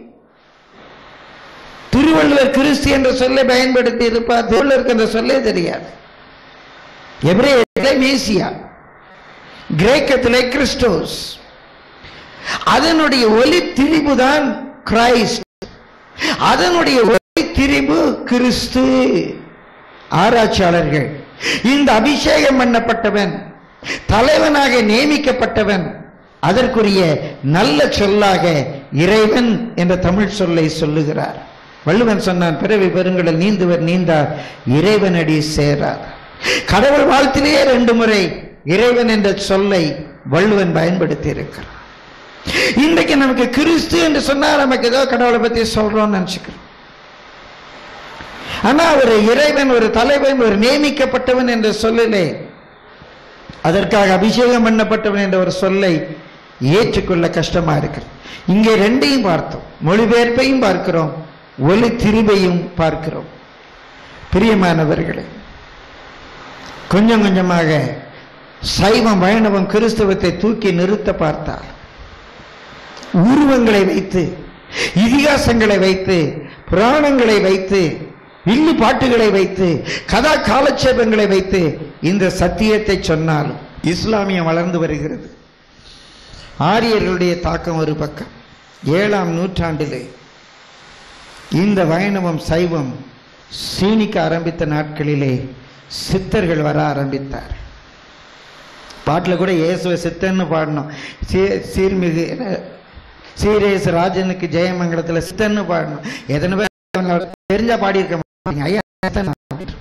திருவள்ளுவர் கிறிஸ்து என்ற சொல்லை பயன்படுத்தி இருப்பார் திருவள்ளுவருக்கு என்ற சொல்லே தெரியாது எபிரேயத்திலே மேசியா கிரேக்கத்திலே கிறிஸ்டோஸ் அதனுடைய ஒலி திரிபு தான் கிரைஸ்ட் அதனுடைய ஒலி திரிபு கிறிஸ்து ஆராய்ச்சியாளர்கள் இந்த அபிஷேகம் பண்ணப்பட்டவன் தலைவனாக நியமிக்கப்பட்டவன் அதற்குரிய நல்ல சொல்லாக இறைவன் என்ற தமிழ் சொல்லை சொல்லுகிறார் வள்ளுவன் சொன்னான் பிறவி பெருங்கடல் நீந்துவர் நீந்தார் இறைவனடி சேரார் கடவுள் வாழ்த்திலேயே ரெண்டு முறை இறைவன் என்ற சொல்லை வள்ளுவன் பயன்படுத்தி இருக்கிறார் இன்றைக்கு நமக்கு கிறிஸ்து என்று சொன்னா நமக்கு ஏதோ கடவுளை பத்தி சொல்றோம்னு நினைச்சுக்கிறோம் ஆனா ஒரு இறைவன் ஒரு தலைவன் ஒரு நியமிக்கப்பட்டவன் என்ற சொல்லிலே அதற்காக அபிஷேகம் பண்ணப்பட்டவன் என்ற ஒரு சொல்லை ஏற்றுக்கொள்ள கஷ்டமா இருக்கிறது இங்கே ரெண்டையும் பார்த்தோம் மொழிபெயர்ப்பையும் பார்க்கிறோம் ஒலி திரிபையும் பார்க்கிறோம் பிரியமானவர்களே கொஞ்சம் கொஞ்சமாக சைவம் வைணவம் கிறிஸ்தவத்தை தூக்கி நிறுத்த பார்த்தால் உருவங்களை வைத்து இதிகாசங்களை வைத்து புராணங்களை வைத்து வில்லு பாட்டுகளை வைத்து கதா காலட்சேபங்களை வைத்து இந்த சத்தியத்தை சொன்னால் இஸ்லாமியம் வளர்ந்து வருகிறது ஆரியர்களுடைய தாக்கம் ஒரு பக்கம் ஏழாம் நூற்றாண்டிலே இந்த வைணவம் சைவம் சீனிக்க ஆரம்பித்த நாட்களிலே சித்தர்கள் வர ஆரம்பித்தார் பாட்டில் கூட இயேசுவை சித்தன்னு பாடணும் சீ சீர்மிகு சீரேசு ராஜனுக்கு ஜெயமங்கலத்தில் சித்தன்னு பாடணும் எத்தனை பேர் தெரிஞ்சா பாடியிருக்க மாட்டீங்க ஐயா சித்தன் அப்படின்னு.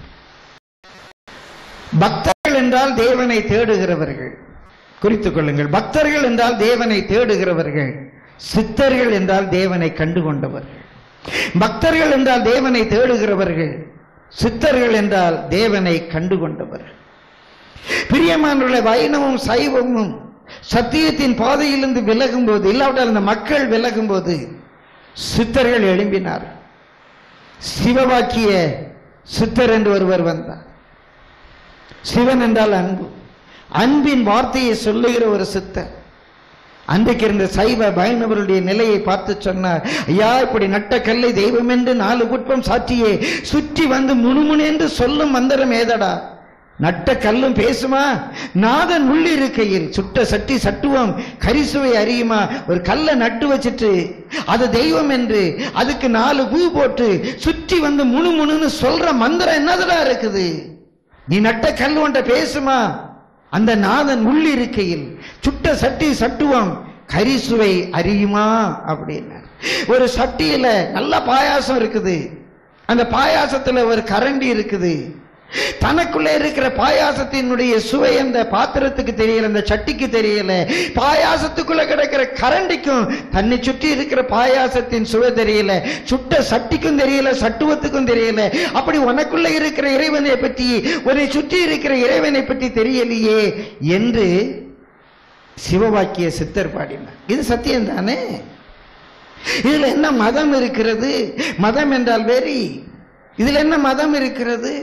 பக்தர்கள் என்றால் தேவனை தேடுகிறவர்கள் குறித்துக் கொள்ளுங்கள் பக்தர்கள் என்றால் தேவனை தேடுகிறவர்கள் சித்தர்கள் என்றால் தேவனை கண்டு கொண்டவர்கள் பக்தர்கள் என்றால் தேவனை தேடுகிறவர்கள் சித்தர்கள் என்றால் தேவனை கண்டு கொண்டவர்கள் பிரியமானவர்களை வைணவம் சைவமும் சத்தியத்தின் பாதையிலிருந்து விலகும் போது இல்லாவிட்டால் அந்த மக்கள் விலகும் போது சித்தர்கள் எழும்பினார் சிவவாக்கிய சித்தர் என்று ஒருவர் வந்தார் சிவன் என்றால் அன்பு அன்பின் வார்த்தையை சொல்லுகிற ஒரு சித்தர் அன்றைக்கு இருந்த சைவ பயணவருடைய நிலையை பார்த்து சொன்னார் ஐயா இப்படி நட்ட கல்லை தெய்வம் என்று நாலு குட்பம் சாற்றியே சுற்றி வந்து முணுமுணு என்று சொல்லும் மந்திரம் ஏதடா நட்ட கல்லும் பேசுமா நாதன் உள்ளிருக்கையில் சுட்ட சட்டி சட்டுவம் கரிசுவை அறியுமா ஒரு கல்லை நட்டு வச்சிட்டு அது தெய்வம் என்று அதுக்கு நாலு பூ போட்டு சுற்றி வந்து முணுமுணுன்னு சொல்ற மந்திரம் என்னதுடா இருக்குது நீ நட்ட கல் ஒன்றை பேசுமா அந்த நாதன் உள்ளிருக்கையில் சுட்ட சட்டி சட்டுவம் கரிசுவை அறியுமா அப்படின்னார் ஒரு சட்டியில நல்ல பாயாசம் இருக்குது அந்த பாயாசத்துல ஒரு கரண்டி இருக்குது தனக்குள்ள இருக்கிற பாயாசத்தினுடைய சுவை அந்த பாத்திரத்துக்கு தெரியல அந்த சட்டிக்கு தெரியல பாயாசத்துக்குள்ள கிடக்கிற கரண்டிக்கும் தன்னை சுற்றி இருக்கிற பாயாசத்தின் சுவை தெரியல சுட்ட சட்டிக்கும் தெரியல சட்டுவத்துக்கும் தெரியல அப்படி உனக்குள்ள இருக்கிற இறைவனை பற்றி உன்னை சுற்றி இருக்கிற இறைவனை பற்றி தெரியலையே என்று சிவவாக்கிய சித்தர் பாடினார் இது சத்தியம் தானே இதுல என்ன மதம் இருக்கிறது மதம் என்றால் வெறி இதுல என்ன மதம் இருக்கிறது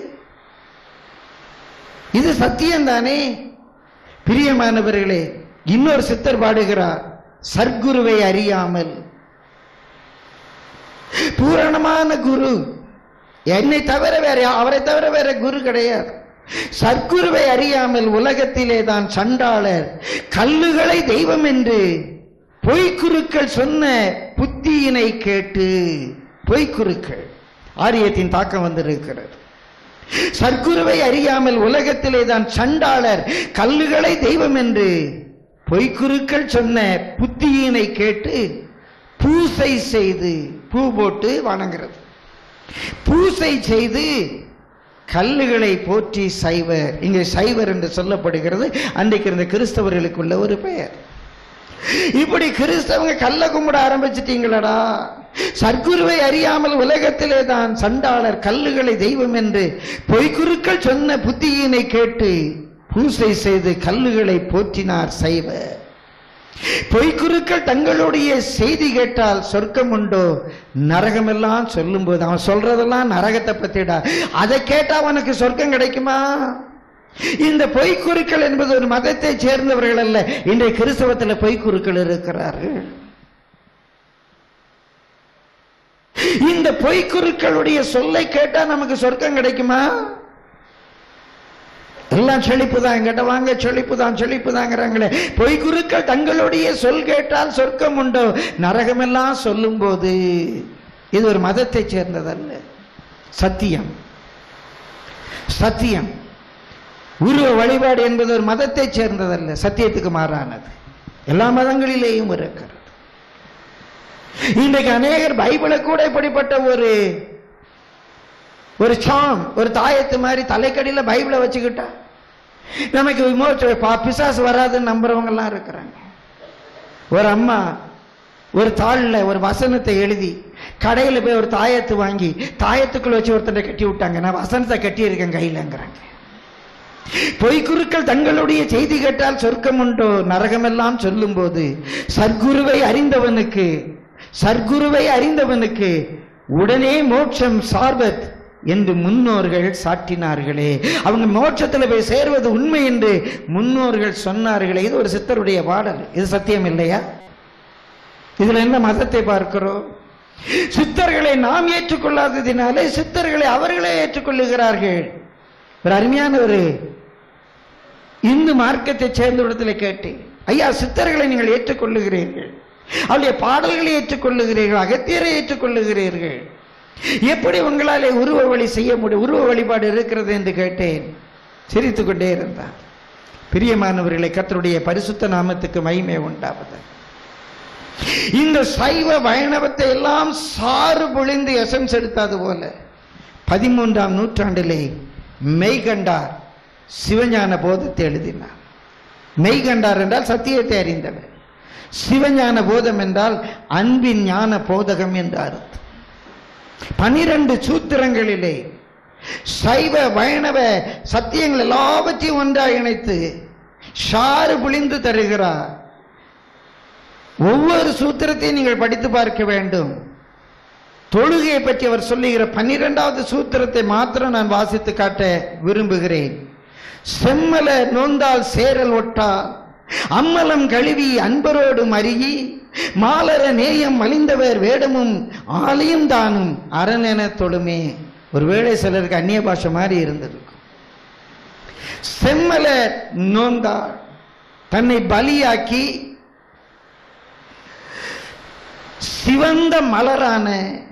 இது சத்தியம் தானே பிரியமானவர்களே இன்னொரு சித்தர் பாடுகிறார் சர்க்குருவை அறியாமல் பூரணமான குரு என்னை தவிர வேற யா- அவரை தவிர வேற குரு கிடையாது சர்க்குருவை அறியாமல் உலகத்திலே தான் சண்டாளர் கல்லுகளை தெய்வம் என்று பொய்க்குருக்கள் சொன்ன புத்தியினை கேட்டு பொய்க்குருக்கள் ஆரியத்தின் தாக்கம் வந்திருக்கிறது சர்க்குருவை அறியாமல் உலகத்திலே தான் சண்டாளர் கல்லுகளை தெய்வம் என்று பொய்க்குருக்கள் சொன்ன புத்தியினை கேட்டு பூசை செய்து பூ போட்டு வணங்குறது பூசை செய்து கல்லுகளை போற்றி சைவர் இங்கே சைவர் என்று சொல்லப்படுகிறது அன்றைக்கு இருந்த கிறிஸ்தவர்களுக்குள்ள ஒரு பெயர் இப்படி கிறிஸ்தவங்க கல்ல கும்பிட ஆரம்பிச்சிட்டீங்களடா சர்க்குருவை அறியாமல் உலகத்திலே தான் சண்டாளர் கல்லுகளை தெய்வம் என்று பொய்க்குருக்கள் சொன்ன புத்தியினை கேட்டு பூசை செய்து கல்லுகளை போற்றினார் சைவர் பொய்க்குருக்கள் தங்களுடைய செய்தி கேட்டால் சொர்க்கம் உண்டோ நரகமெல்லாம் சொல்லும்போது அவன் சொல்றதெல்லாம் நரகத்தை பத்திடா அதை கேட்டா அவனுக்கு சொர்க்கம் கிடைக்குமா இந்த பொய்க்குருக்கள் என்பது ஒரு மதத்தை சேர்ந்தவர்கள் அல்ல இன்றைய கிறிஸ்தவத்தில் பொய்க்குருக்கள் இருக்கிறார்கள் இந்த பொய்க்குருக்களுடைய சொல்லை கேட்டா நமக்கு சொர்க்கம் கிடைக்குமா எல்லாம் செழிப்பு தான் எங்கிட்ட வாங்க செழிப்பு தான் செழிப்பு தாங்கிறாங்களே பொய்க்குருக்கள் தங்களுடைய சொல் கேட்டால் சொர்க்கம் உண்டோ நரகமெல்லாம் சொல்லும் போது இது ஒரு மதத்தை சேர்ந்ததல்ல சத்தியம் சத்தியம் உருவ வழிபாடு என்பது ஒரு மதத்தை சேர்ந்ததல்ல சத்தியத்துக்கு மாறானது எல்லா மதங்களிலேயும் இருக்கிறது இன்றைக்கு அநேகர் பைபிளை கூட இப்படிப்பட்ட ஒரு ஒரு சாம் ஒரு தாயத்து மாதிரி தலைக்கடியில பைபிளை வச்சுக்கிட்டா நமக்கு விமோச்ச பா- பிசாசு வராதுன்னு நம்புறவங்க எல்லாம் இருக்கிறாங்க ஒரு அம்மா ஒரு தாளில் ஒரு வசனத்தை எழுதி கடையில் போய் ஒரு தாயத்து வாங்கி தாயத்துக்குள்ள வச்சு ஒருத்தரை கட்டி விட்டாங்க நான் வசனத்தை கட்டி இருக்கேன் கையிலங்கிறாங்க பொய்க்குருக்கள் தங்களுடைய செய்தி கேட்டால் சொர்க்கம் உண்டோ நரகமெல்லாம் சொல்லும்போது சர்க்குருவை அறிந்தவனுக்கு சர்க்குருவை அறிந்தவனுக்கு உடனே மோட்சம் சார்பத் என்று முன்னோர்கள் சாட்டினார்களே அவங்க மோட்சத்துல போய் சேர்வது உண்மை என்று முன்னோர்கள் சொன்னார்களே இது ஒரு சித்தருடைய பாடல் இது சத்தியம் இல்லையா இதுல என்ன மதத்தை பார்க்கிறோம் சித்தர்களை நாம் ஏற்றுக்கொள்ளாததினாலே சித்தர்களை அவர்களே ஏற்றுக்கொள்ளுகிறார்கள் ஒரு அருமையான ஒரு இந்து மார்க்கத்தை சேர்ந்த இடத்துல கேட்டேன் ஐயா சித்தர்களை நீங்கள் ஏற்றுக்கொள்ளுகிறீர்கள் அவருடைய பாடல்களை ஏற்றுக்கொள்ளுகிறீர்கள் அகத்தியரை ஏற்றுக்கொள்ளுகிறீர்கள் எப்படி உங்களாலே உருவ வழி செய்ய முடியும் உருவ வழிபாடு இருக்கிறது என்று கேட்டேன் சிரித்துக் கொண்டே இருந்தான் பிரியமானவர்களை கர்த்தருடைய பரிசுத்த நாமத்துக்கு மகிமை உண்டாவது இந்த சைவ வைணவத்தை எல்லாம் சாறு பொழிந்து எசன்ஸ் எடுத்தது போல பதிமூன்றாம் நூற்றாண்டிலே மெய்கண்டார் சிவஞான போதத்தை எழுதினார் மெய்கண்டார் என்றால் சத்தியத்தை அறிந்தவர் சிவஞான போதம் என்றால் அன்பின் ஞான போதகம் என்று அர்த்தம் பனிரெண்டு சூத்திரங்களிலே சைவ வைணவ சத்தியங்கள் எல்லாவற்றையும் ஒன்றாக இணைத்து ஷாறு புளிந்து தருகிறார் ஒவ்வொரு சூத்திரத்தையும் நீங்கள் படித்து பார்க்க வேண்டும் தொழுகையை பற்றி அவர் சொல்லுகிற பன்னிரெண்டாவது சூத்திரத்தை மாத்திரம் நான் வாசித்து காட்ட விரும்புகிறேன் செம்மல நோந்தால் சேரல் ஒட்டால் அம்மலம் கழுவி அன்பரோடு மருகி மாலர நேயம் மலிந்தவர் வேடமும் ஆலயம் தானும் அரணென தொழுமே ஒருவேளை சிலருக்கு அந்நிய பாஷை மாதிரி இருந்திருக்கும் செம்மல நோந்தாள் தன்னை பலியாக்கி சிவந்த மலரான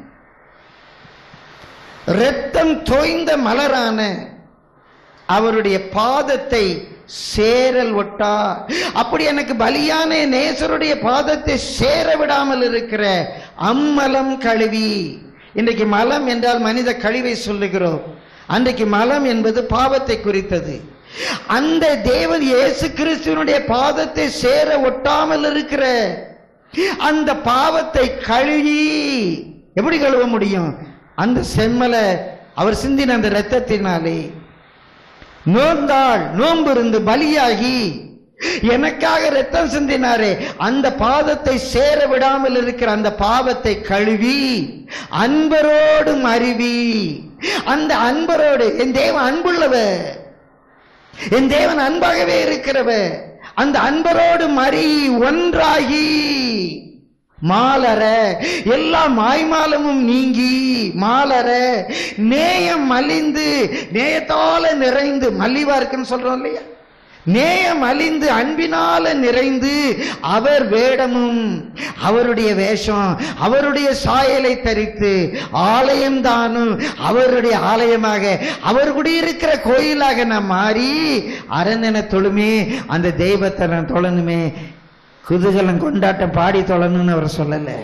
இரத்தம் தோய்ந்த மலரான அவருடைய பாதத்தை சேரல் ஒட்டா அப்படி எனக்கு பலியான நேசருடைய பாதத்தை சேர விடாமல் இருக்கிற அம்மலம் கழுவி இன்றைக்கு மலம் என்றால் மனித கழிவை சொல்லுகிறோம் அன்றைக்கு மலம் என்பது பாவத்தை குறித்தது அந்த தேவன் இயேசு கிறிஸ்துவனுடைய பாதத்தை சேர ஒட்டாமல் இருக்கிற அந்த பாவத்தை கழுவி எப்படி கழுவ முடியும் அந்த செம்மலை அவர் சிந்தின அந்த இரத்தத்தினாலே நோந்தாள் நோன்பு இருந்து பலியாகி எனக்காக ரத்தம் சிந்தினாரே அந்த பாதத்தை சேர விடாமல் இருக்கிற அந்த பாவத்தை கழுவி அன்பரோடு மருவி அந்த அன்பரோடு என் தேவன் அன்புள்ளவர் என் தேவன் அன்பாகவே இருக்கிறவர் அந்த அன்பரோடு மறி ஒன்றாகி மாலர எல்லா மாய்மாலமும் நீங்கி மாலர நேயம் மலிந்து நேயத்தால நிறைந்து மல்லிவா இருக்குன்னு சொல்றோம் இல்லையா நேயம் அழிந்து அன்பினால நிறைந்து அவர் வேடமும் அவருடைய வேஷம் அவருடைய சாயலை தரித்து ஆலயம் தானும் அவருடைய ஆலயமாக அவர் குடியிருக்கிற கோயிலாக நான் மாறி அரண்யன தொழுமே அந்த தெய்வத்தை நான் தொழணுமே குதூகலம் கொண்டாட்டம் பாடி தொழணும்னு அவர் சொல்லலை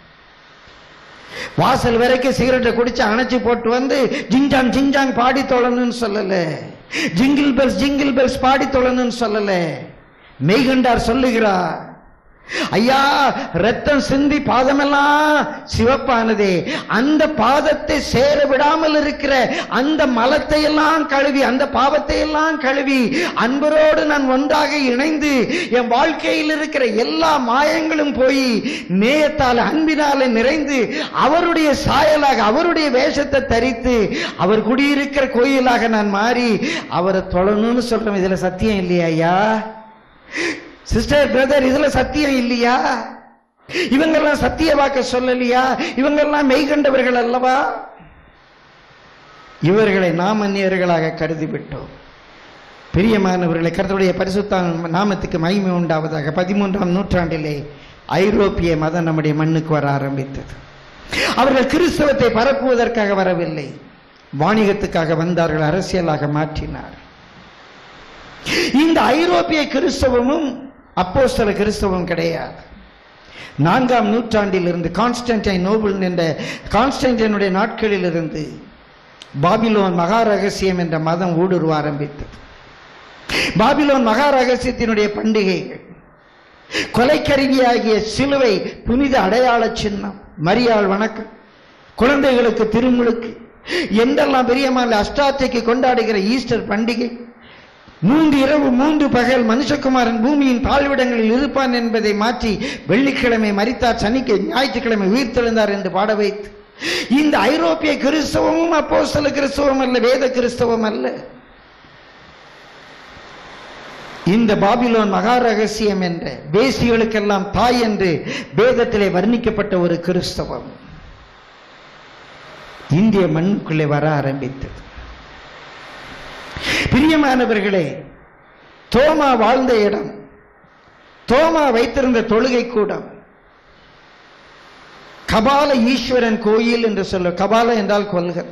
வாசல் வரைக்கும் சிகரெட்டை குடிச்சு அணைச்சு போட்டு வந்து ஜிங்ஜாங் ஜிங்ஜாங் பாடி தொழணும்னு சொல்லல ஜிங்கிள் பெல்ஸ் ஜிங்கிள் பெல்ஸ் பாடி தொழணும்னு சொல்லல மெய்கண்டார் சொல்லுகிறார் ஐயா ரத்தம் சிந்தி பாதமெல்லாம் சிவப்பானதே அந்த பாதத்தை சேர விடாமல் இருக்கிற அந்த மலத்தை எல்லாம் கழுவி அந்த பாவத்தை எல்லாம் கழுவி அன்பரோடு நான் ஒன்றாக இணைந்து என் வாழ்க்கையில் இருக்கிற எல்லா மாயங்களும் போய் நேயத்தால் அன்பினால நிறைந்து அவருடைய சாயலாக அவருடைய வேஷத்தை தரித்து அவர் குடியிருக்கிற கோயிலாக நான் மாறி அவரை தொழணும்னு சொல்றேன் இதுல சத்தியம் இல்லையா ஐயா சிஸ்டர் பிரதர் இதுல சத்தியம் இல்லையா இவங்கெல்லாம் சத்திய வாக்க சொல்லலையா இவங்கெல்லாம் மெய்கண்டவர்கள் அல்லவா இவர்களை நாம் அந்நியர்களாக கருதி விட்டோம் பிரியமானவர்களை கருத்துடைய பரிசுத்த நாமத்துக்கு மகிமை உண்டாவதாக பதிமூன்றாம் நூற்றாண்டிலே ஐரோப்பிய மதம் நம்முடைய மண்ணுக்கு வர ஆரம்பித்தது அவர்கள் கிறிஸ்தவத்தை பரப்புவதற்காக வரவில்லை வாணிகத்துக்காக வந்தார்கள் அரசியலாக மாற்றினார் இந்த ஐரோப்பிய கிறிஸ்தவமும் அப்போஸ்தல கிறிஸ்தவம் கிடையாது நான்காம் நூற்றாண்டில் இருந்து கான்ஸ்டன்டைன் நோபல் என்ற கான்ஸ்டன்டைனுடைய நாட்களில் இருந்து பாபிலோன் மகா ரகசியம் என்ற மதம் ஊடுருவ ஆரம்பித்தது பாபிலோன் மகா ரகசியத்தினுடைய பண்டிகைகள் கொலைக்கருவியாகிய சிலுவை புனித அடையாள சின்னம் மரியாள் வணக்கம் குழந்தைகளுக்கு திருமுழுக்கு என்றெல்லாம் பெரியமான அஷ்டாத்தைக்கு கொண்டாடுகிற ஈஸ்டர் பண்டிகை மூன்று இரவு மூன்று பகல் மனுஷகுமாரன் பூமியின் தாழ்விடங்களில் இருப்பான் என்பதை மாற்றி வெள்ளிக்கிழமை மரித்தார் சனிக்கு ஞாயிற்றுக்கிழமை உயிர்த்தெழுந்தார் என்று பாட வைத்து இந்த ஐரோப்பிய கிறிஸ்தவமும் அப்போஸ்தல கிறிஸ்தவம் அல்ல வேத கிறிஸ்தவம் அல்ல இந்த பாபிலோன் மகா ரகசியம் என்ற தேசிகளுக்கெல்லாம் தாய் என்று வேதத்திலே வர்ணிக்கப்பட்ட ஒரு கிறிஸ்தவம் இந்திய மண்ணுக்குள்ளே வர ஆரம்பித்தது பிரியமானவர்களே தோமா வாழ்ந்த இடம் தோமா வைத்திருந்த தொழுகை கூடம் கபால ஈஸ்வரன் கோயில் என்று சொல்ல கபால என்றால் கொள்கை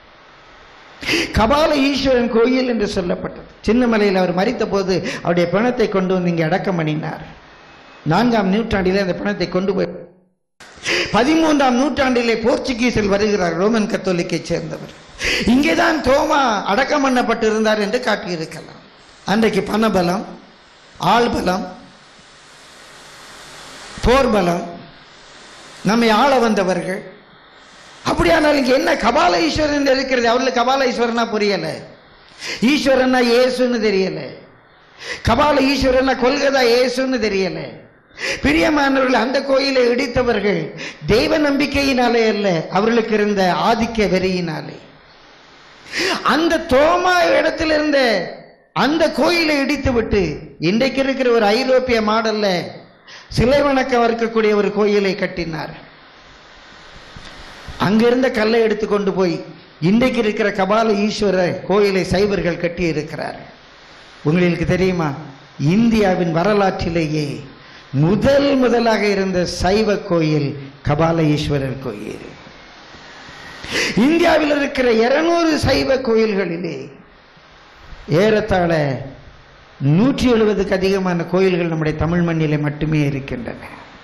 கபால ஈஸ்வரன் கோயில் என்று சொல்லப்பட்டது சின்னமலையில் அவர் மறித்த போது அவருடைய பிணத்தை கொண்டு வந்து இங்கே அடக்கம் பண்ணினார் நான்காம் நூற்றாண்டிலே அந்த பிணத்தை கொண்டு போய் பதிமூன்றாம் நூற்றாண்டிலே போர்ச்சுகீஸில் வருகிறார் ரோமன் கத்தோலிக்கை சேர்ந்தவர் இங்கேதான் தோமா அடக்கம் பண்ணப்பட்டிருந்தார் என்று காட்டியிருக்கலாம் அன்றைக்கு பணபலம் ஆள்பலம் போர்பலம் நம்மை ஆள வந்தவர்கள் அப்படியானால் இங்க என்ன கபால ஈஸ்வரன் இருக்கிறது அவர்களுக்கு கபால ஈஸ்வரனா புரியல ஈஸ்வரனா இயேசுன்னு தெரியல கபால ஈஸ்வரனா கொள்கதா இயேசுன்னு தெரியல பிரியமானவர்கள் அந்த கோயிலை இடித்தவர்கள் தெய்வ நம்பிக்கையினாலே அல்ல அவர்களுக்கு இருந்த ஆதிக்க வெறியினாலே அந்த தோமா இடத்துல இருந்த அந்த கோயிலை இடித்து விட்டு இன்றைக்கு இருக்கிற ஒரு ஐரோப்பிய மாடல்ல சிலை வணக்கம் இருக்கக்கூடிய ஒரு கோயிலை கட்டினார் அங்கிருந்த கல்லை எடுத்து கொண்டு போய் இன்றைக்கு இருக்கிற கபால ஈஸ்வர கோயிலை சைவர்கள் கட்டி இருக்கிறார் உங்களுக்கு தெரியுமா இந்தியாவின் வரலாற்றிலேயே முதல் முதலாக இருந்த சைவ கோயில் கபால ஈஸ்வரர் கோயில் இந்தியாவில் இருக்கிற இருநூறு சைவ கோயில்களிலே ஏறத்தாழ நூற்றி எழுபதுக்கு அதிகமான கோயில்கள் நம்முடைய தமிழ் மண்ணிலே மட்டுமே இருக்கின்றன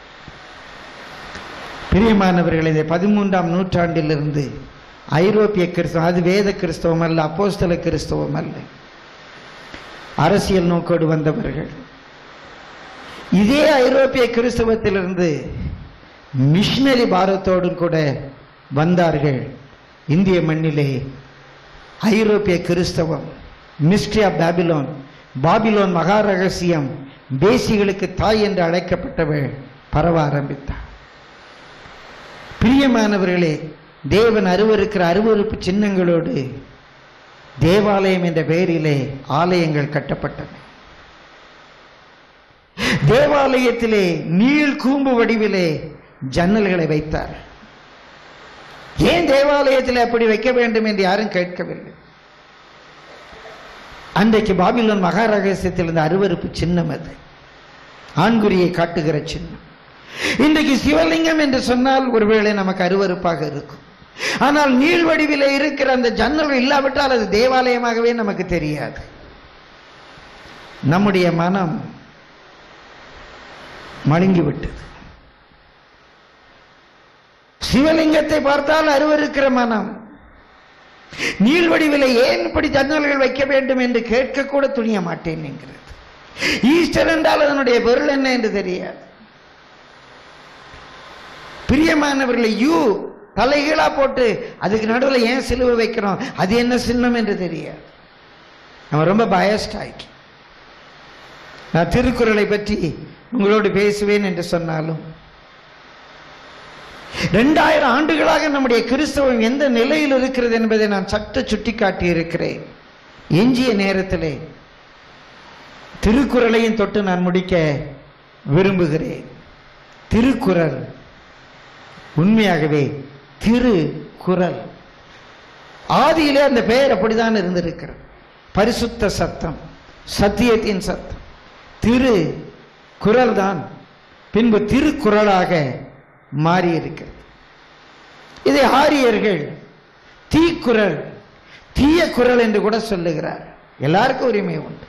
பிரியமானவர்கள் இதை பதிமூன்றாம் நூற்றாண்டிலிருந்து ஐரோப்பிய கிறிஸ்தவம் அது வேத கிறிஸ்தவம் அல்ல அப்போஸ்தல கிறிஸ்தவம் அல்ல அரசியல் நோக்கோடு வந்தவர்கள் இதே ஐரோப்பிய கிறிஸ்தவத்திலிருந்து மிஷினரி பாரத்தோடும் கூட வந்தார்கள் இந்திய மண்ணிலே ஐரோப்பிய கிறிஸ்தவம் மிஸ்ட்ரி ஆஃப் பாபிலோன் பாபிலோன் மகா ரகசியம் தேசிகளுக்கு தாய் என்று அழைக்கப்பட்டவள் பரவ ஆரம்பித்தார் பிரியமானவர்களே தேவன் அருவருக்கிற அருவருப்பு சின்னங்களோடு தேவாலயம் என்ற பெயரிலே ஆலயங்கள் கட்டப்பட்டன தேவாலயத்திலே நீள் கூம்பு வடிவிலே ஜன்னல்களை வைத்தார் ஏன் தேவாலயத்தில் அப்படி வைக்க வேண்டும் என்று யாரும் கேட்கவில்லை அன்றைக்கு பாபிலோன் மகா ரகசியத்தில் இருந்த அருவருப்பு சின்னம் அது ஆண்குறியை காட்டுகிற சின்னம் இன்றைக்கு சிவலிங்கம் என்று சொன்னால் ஒருவேளை நமக்கு அருவருப்பாக இருக்கும் ஆனால் நீள் வடிவிலே இருக்கிற அந்த ஜன்னல் இல்லாவிட்டால் அது தேவாலயமாகவே நமக்கு தெரியாது நம்முடைய மனம் மழுங்கி விட்டது சிவலிங்கத்தை பார்த்தால் அருவருக்கிற மனம் நீள் வடிவிலே ஏன் இப்படி ஜன்னல்கள் வைக்க வேண்டும் என்று கேட்க கூட துணிய மாட்டேன் என்கிறது ஈஸ்டர் என்றால் அதனுடைய பொருள் என்ன என்று தெரியாது பிரியமானவர்களை யூ தலைகீழா போட்டு அதுக்கு நடுவில் ஏன் சிலுவை வைக்கிறோம் அது என்ன சின்னம் என்று தெரியாது நம்ம ரொம்ப பயஸ்ட் ஆயிட்டு நான் திருக்குறளை பற்றி உங்களோடு பேசுவேன் என்று சொன்னாலும் இரண்டாயிரம் ஆண்டுகளாக நம்முடைய கிறிஸ்தவம் எந்த நிலையில் இருக்கிறது என்பதை நான் சற்று சுட்டிக்காட்டி இருக்கிறேன் எஞ்சிய நேரத்திலே திருக்குறளையும் தொட்டு நான் முடிக்க விரும்புகிறேன் திருக்குறள் உண்மையாகவே திருக்குறள் ஆதியிலே அந்த பெயர் அப்படிதான் இருந்திருக்கிறது பரிசுத்த சத்தம் சத்தியத்தின் சத்தம் திரு குரல் தான் பின்பு திருக்குறளாக மாறி இருக்கிறது இதை ஆரியர்கள் தீக்குறள் தீய குரல் என்று கூட சொல்லுகிறார் எல்லாருக்கும் உரிமை உண்டு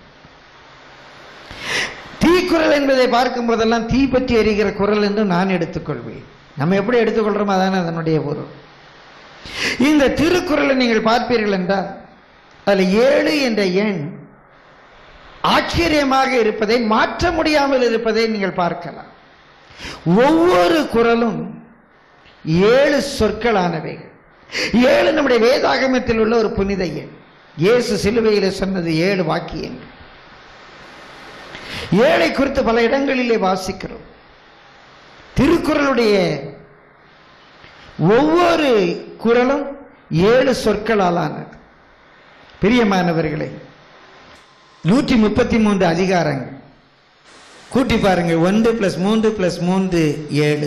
தீக்குறள் என்பதை பார்க்கும் போதெல்லாம் தீ பற்றி எரிகிற குரல் என்று நான் எடுத்துக்கொள்வேன் நம்ம எப்படி எடுத்துக்கொள்றோமோ அதான அதனுடைய பொருள் இந்த திருக்குறளை நீங்கள் பார்ப்பீர்கள் என்றால் அதில் ஏழு என்ற எண் ஆச்சரியமாக இருப்பதை மாற்ற முடியாமல் இருப்பதை நீங்கள் பார்க்கலாம் ஒவ்வொரு குரலும் ஏழு சொற்களானவைகள் ஏழு நம்முடைய வேதாகமத்தில் உள்ள ஒரு புனித எண் இயேசு சிலுவையிலே சொன்னது ஏழு வாக்கியங்கள் ஏழை குறித்து பல இடங்களிலே வாசிக்கிறோம் திருக்குறளுடைய ஒவ்வொரு குரலும் ஏழு சொற்களாலானது பிரியமானவர்களே நூற்றி முப்பத்தி மூன்று அதிகாரங்கள் கூட்டி பாருங்க ஒன்று பிளஸ் மூன்று பிளஸ் மூன்று ஏழு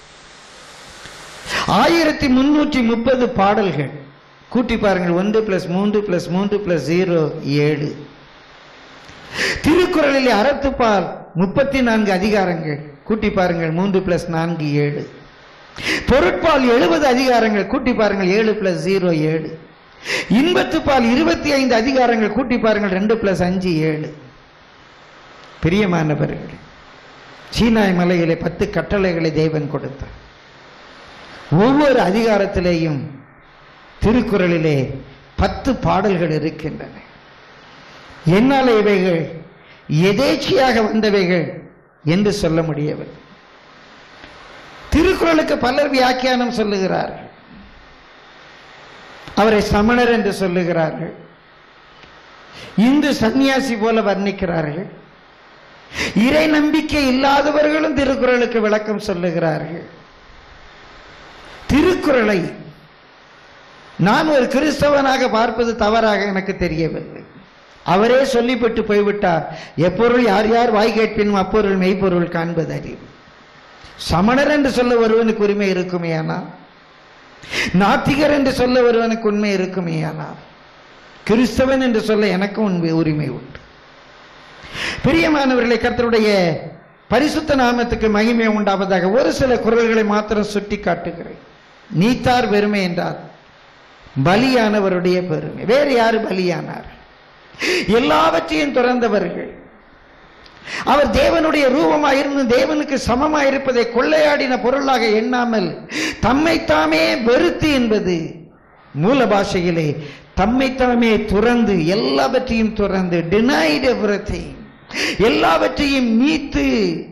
ஆயிரத்தி முன்னூற்றி முப்பது பாடல்கள் கூட்டி பாருங்கள் ஒன்று பிளஸ் மூன்று பிளஸ் மூன்று பிளஸ் ஜீரோ ஏழு திருக்குறளிலே அறத்துப்பால் முப்பத்தி நான்கு அதிகாரங்கள் கூட்டி பாருங்கள் மூன்று பிளஸ் நான்கு ஏழு பொருட்பால் எழுபது அதிகாரங்கள் கூட்டி பாருங்கள் ஏழு பிளஸ் ஜீரோ ஏழு இன்பத்துப்பால் இருபத்தி ஐந்து அதிகாரங்கள் கூட்டி பாருங்கள் ரெண்டு பிளஸ் அஞ்சு ஏழு பிரியமானவர்கள் சீனாய் மலையிலே பத்து கட்டளைகளை தேவன் கொடுத்தார் ஒவ்வொரு அதிகாரத்திலேயும் திருக்குறளிலே பத்து பாடல்கள் இருக்கின்றன என்னால் இவைகள் எதேச்சியாக வந்தவைகள் என்று சொல்ல முடியவில்லை திருக்குறளுக்கு பலர் வியாக்கியானம் சொல்லுகிறார்கள் அவரை சமணர் என்று சொல்லுகிறார்கள் இந்து சந்நியாசி போல வர்ணிக்கிறார்கள் இறை நம்பிக்கை இல்லாதவர்களும் திருக்குறளுக்கு விளக்கம் சொல்லுகிறார்கள் திருக்குறளை நான் ஒரு கிறிஸ்தவனாக பார்ப்பது தவறாக எனக்கு தெரியவில்லை அவரே சொல்லிவிட்டு போய்விட்டார் எப்பொருள் யார் யார் வாய் கேட்பினும் அப்பொருள் மெய்ப்பொருள் காண்பது அறிவு சமணர் என்று சொல்ல ஒருவனுக்கு உரிமை இருக்குமே ஆனால் நாத்திகர் என்று சொல்ல ஒருவனுக்கு உண்மை இருக்குமே ஆனால் கிறிஸ்தவன் என்று சொல்ல எனக்கும் உண்மை உரிமை உண்டு பிரியமானவர்களை கர்த்தருடைய பரிசுத்த நாமத்துக்கு மகிமை உண்டாவதாக ஒரு சில குரல்களை மாத்திரம் சுட்டி காட்டுகிறேன் நீத்தார் பெருமை என்றார் பலியானவருடைய பெருமை வேறு யாரு பலியானார் எல்லாவற்றையும் துறந்தவர்கள் அவர் தேவனுடைய ரூபமாயிருந்து தேவனுக்கு சமமாயிருப்பதை கொள்ளையாடின பொருளாக எண்ணாமல் தம்மைத்தாமே வெறுத்து என்பது மூல பாஷையிலே தம்மைத்தாமே துறந்து எல்லாவற்றையும் துறந்து டினைட் எவ்ரிதிங் எல்லாவற்றையும் மீத்து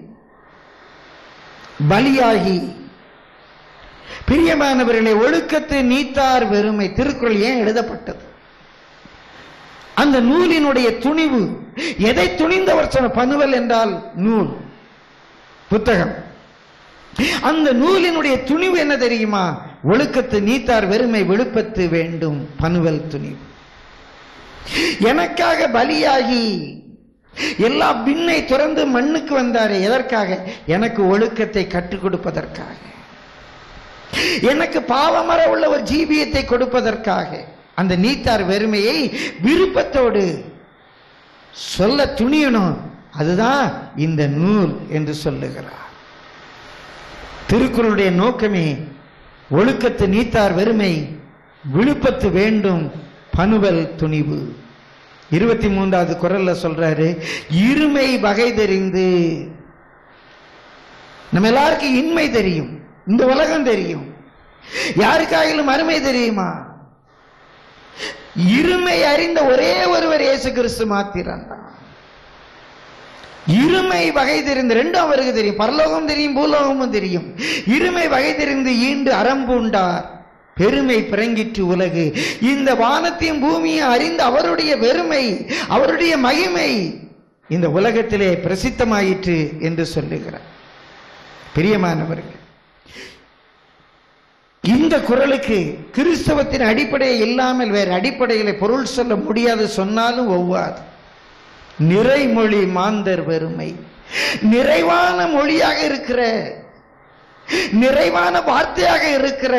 பலியாகி பிரியமானவர்களே ஒழுக்கத்து நீத்தார் வெறுமை திருக்குறள் ஏன் எழுதப்பட்டது அந்த நூலினுடைய துணிவு எதை துணிந்தவர் சொன்ன பனுவல் என்றால் நூல் புத்தகம் அந்த நூலினுடைய துணிவு என்ன தெரியுமா ஒழுக்கத்து நீத்தார் வெறுமை விழுப்பத்து வேண்டும் பனுவல் துணிவு எனக்காக பலியாகி எல்லா பின்னை துறந்து மண்ணுக்கு வந்தாரே எதற்காக எனக்கு ஒழுக்கத்தை கற்றுக் கொடுப்பதற்காக எனக்கு பாவமர உள்ள ஒரு ஜீவியத்தை கொடுப்பதற்காக அந்த நீத்தார் வெறுமையை விருப்பத்தோடு சொல்ல துணியணும் அதுதான் இந்த நூல் என்று சொல்லுகிறார் திருக்குறளுடைய நோக்கமே ஒழுக்கத்து நீத்தார் வெறுமை விழுப்பத்து வேண்டும் பனுவல் துணிவு இருபத்தி மூன்றாவது குரல்ல சொல்றாரு இருமை வகை தெரிந்து நம்ம எல்லாருக்கும் இன்மை தெரியும் இந்த உலகம் தெரியும் யாருக்காகிலும் அருமை தெரியுமா இருமை அறிந்த ஒரே ஒருவர் இயேசு கிறிஸ்து மாத்திரம் இருமை வகை தெரிந்து ரெண்டும் அவருக்கு தெரியும் பரலோகம் தெரியும் பூலோகமும் தெரியும் இருமை வகை தெரிந்து ஈண்டு அரம்புண்டார் பெருமை பிறங்கிற்று உலகு இந்த வானத்தையும் பூமியும் அறிந்து அவருடைய பெருமை அவருடைய மகிமை இந்த உலகத்திலே பிரசித்தமாயிற்று என்று சொல்லுகிறார் பிரியமானவர்கள் இந்த குரலுக்கு கிறிஸ்தவத்தின் அடிப்படை இல்லாமல் வேறு அடிப்படையில் பொருள் சொல்ல முடியாது சொன்னாலும் ஒவ்வாது நிறைமொழி மாந்தர் பெருமை நிறைவான மொழியாக இருக்கிற நிறைவான வார்த்தையாக இருக்கிற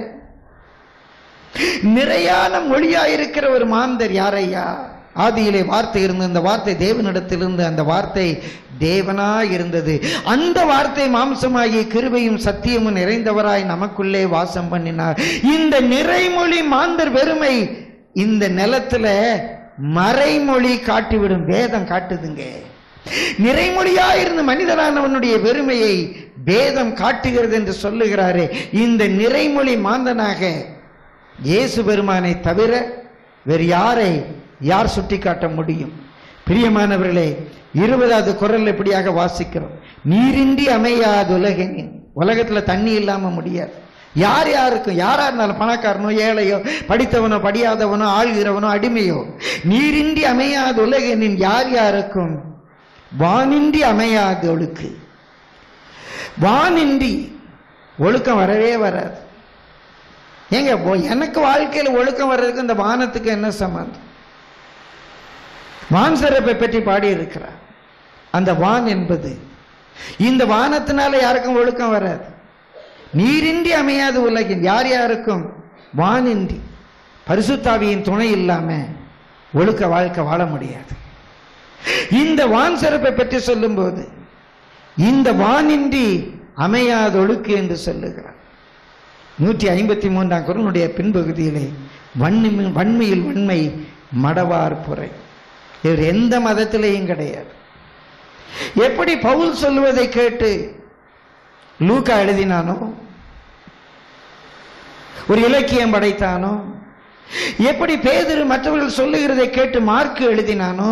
நிறையான மொழியாக இருக்கிற ஒரு மாந்தர் யாரையா ஆதியிலே வார்த்தை இருந்த அந்த வார்த்தை தேவனிடத்திலிருந்து அந்த வார்த்தை தேவனாய் இருந்தது அந்த வார்த்தை மாம்சமாகி கிருபையும் சத்தியமும் நிறைந்தவராய் நமக்குள்ளே வாசம் பண்ணினார் இந்த நிறைமொழி மாந்தர் பெருமை இந்த நிலத்துல மறைமொழி காட்டிவிடும் வேதம் காட்டுதுங்க நிறைமொழியா இருந்த மனிதனானவனுடைய பெருமையை வேதம் காட்டுகிறது என்று சொல்லுகிறாரே இந்த நிறைமொழி மாந்தனாக இயேசு பெருமானை தவிர வேறு யாரை யார் சுட்டிக்காட்ட முடியும் பிரியமானவர்களே இருபதாவது குரல் இப்படியாக வாசிக்கிறோம் நீரின்றி அமையாது உலகனின் உலகத்துல தண்ணி இல்லாம முடியாது யார் யாருக்கும் யாரா இருந்தாலும் பணக்காரனோ ஏழையோ படித்தவனோ படியாதவனோ ஆள்கிறவனோ அடிமையோ நீரின்றி அமையாது உலகனின் யார் யாருக்கும் வானின்றி அமையாது ஒழுக்கு வானின்றி ஒழுக்கம் வரவே வராது ஏங்க ஓ- எனக்கு வாழ்க்கையில் ஒழுக்கம் வர்றதுக்கு இந்த வானத்துக்கு என்ன சம்பந்தம் வான் சிறப்பை பற்றி பாடியிருக்கிறார் அந்த வான் என்பது இந்த வானத்தினால யாருக்கும் ஒழுக்கம் வராது நீரின்றி அமையாது உலகின் யார் யாருக்கும் வானின்றி பரிசுத்தாவியின் துணை இல்லாம ஒழுக்க வாழ்க்கை வாழ முடியாது இந்த வான் சிறப்பை பற்றி சொல்லும்போது இந்த வானின்றி அமையாத ஒழுக்கு என்று சொல்லுகிறார் நூற்றி ஐம்பத்தி மூன்றாம் குரலுடைய பின்பகுதியிலே வன்மை வன்மையில் வன்மை மடவார் புரை இவர் எந்த மதத்திலேயும் கிடையாது எப்படி பவுல் சொல்லுவதை கேட்டு லூக்கா எழுதினானோ ஒரு இலக்கியம் படைத்தானோ எப்படி பேதுரு மற்றவர்கள் சொல்லுகிறதை கேட்டு மார்க்கு எழுதினானோ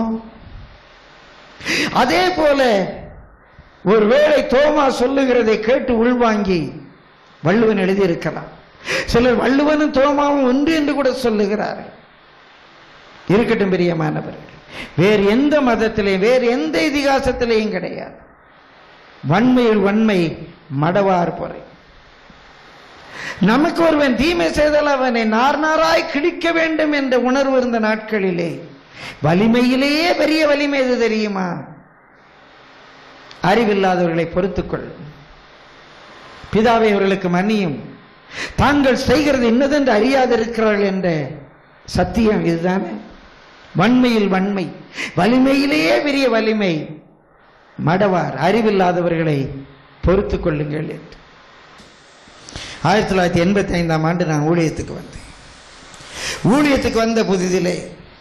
அதே போல ஒருவேளை தோமா சொல்லுகிறதை கேட்டு உள்வாங்கி வள்ளுவன் எழுதியிருக்கலாம் சிலர் வள்ளுவனும் தோமாவும் ஒன்று என்று கூட சொல்லுகிறார்கள் இருக்கட்டும் பிரியமானவர்கள் வேறு எந்த மதத்திலையும் வேறு எந்த இதிகாசத்திலையும் கிடையாது வன்மையில் வன்மை மடவார் பொறை நமக்கு ஒருவன் தீமை செய்தால் அவனை நார் நாராய் கிழிக்க வேண்டும் என்ற உணர்வு இருந்த நாட்களிலே வலிமையிலேயே பெரிய வலிமை எது தெரியுமா அறிவில்லாதவர்களை பொறுத்துக்கொள் பிதாவை அவர்களுக்கு மன்னியும் தாங்கள் செய்கிறது இன்னதென்று அறியாதிருக்கிறார்கள் என்ற சத்தியம் இதுதானே வன்மையில் வன்மை வலிமையிலேயே பெரிய வலிமை மடவார் அறிவில்லாதவர்களை பொறுத்து கொள்ளுங்கள் என்று ஆயிரத்தி தொள்ளாயிரத்தி எண்பத்தி ஐந்தாம் ஆண்டு நான் ஊழியத்துக்கு வந்தேன் ஊழியத்துக்கு வந்த புதிதிலே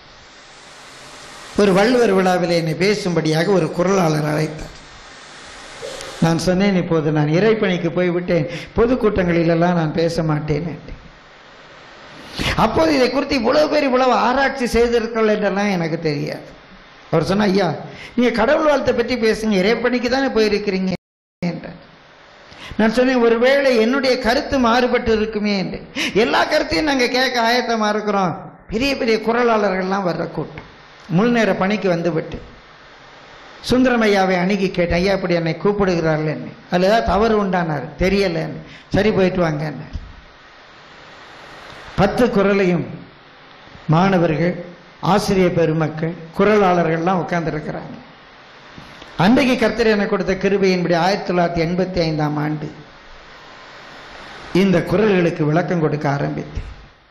ஒரு வள்ளுவர் விழாவிலே என்னை பேசும்படியாக ஒரு குரலாளர் அழைத்தார் நான் சொன்னேன் இப்போது நான் இறைப்பணிக்கு போய்விட்டேன் பொதுக்கூட்டங்களிலெல்லாம் நான் பேச மாட்டேன் என்றேன். அப்போது இதை குறித்து இவ்வளவு பேர் இவ்வளவு ஆராய்ச்சி செய்திருக்கள் என்றெல்லாம் எனக்கு தெரியாது அவர் சொன்னா ஐயா நீங்க கடவுள் வாழ்த்தை பற்றி பேசுங்க இறைப்பணிக்கு தானே போயிருக்கிறீங்க என்றார் நான் சொன்னேன் ஒருவேளை என்னுடைய கருத்து மாறுபட்டு இருக்குமே என்று எல்லா கருத்தையும் நாங்க கேட்க ஆயத்தமா இருக்கிறோம் பெரிய பெரிய குரலாளர்கள்லாம் வர்ற கூட்டம் முழு நேர பணிக்கு வந்துவிட்டு சுந்தரம் ஐயாவை அணுகி கேட்டேன் ஐயா இப்படி என்னை கூப்பிடுகிறார்கள் என்ன அதில் ஏதாவது தவறு உண்டானார் தெரியலன்னு சரி போயிட்டு வாங்கன்னார் பத்து குரலையும் மாணவர்கள் ஆசிரியர் பெருமக்கள் குரலாளர்கள்லாம் உட்கார்ந்துருக்கிறாங்க அன்றைக்கு கர்த்தர் எனக்கு கொடுத்த கிருபையின்படி ஆயிரத்தி தொள்ளாயிரத்தி எண்பத்தி ஐந்தாம் ஆண்டு இந்த குரல்களுக்கு விளக்கம் கொடுக்க ஆரம்பித்தேன்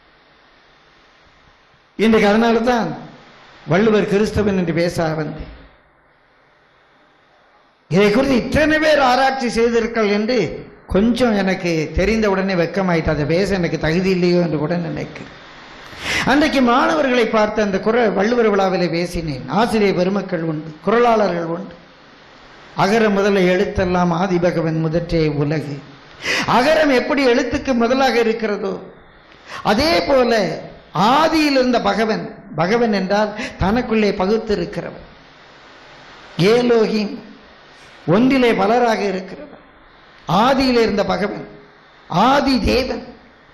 இன்றைக்கு அதனால தான் வள்ளுவர் கிறிஸ்தவன் என்று பேச வந்தேன் இதை குறித்து இத்தனை பேர் ஆராய்ச்சி செய்திருக்கள் என்று கொஞ்சம் எனக்கு தெரிந்த உடனே வெக்கமாயிட்டு அதை பேச எனக்கு தகுதி இல்லையோ என்று கூட நினைக்கிறேன் அன்றைக்கு மாணவர்களை பார்த்து அந்த குரல் வள்ளுவர் விழாவிலே பேசினேன் ஆசிரியர் பெருமக்கள் உண்டு குரலாளர்கள் உண்டு அகர முதல எழுத்தெல்லாம் ஆதிபகவன் முதற்றே உலகு அகரம் எப்படி எழுத்துக்கு முதலாக இருக்கிறதோ அதே போல ஆதியில் இருந்த பகவன் பகவன் என்றால் தனக்குள்ளே பகுத்து இருக்கிறவன் ஏலோகின் ஒன்றிலே பலராக இருக்கிறவர் ஆதியிலே இருந்த பகவன் ஆதி தேவன்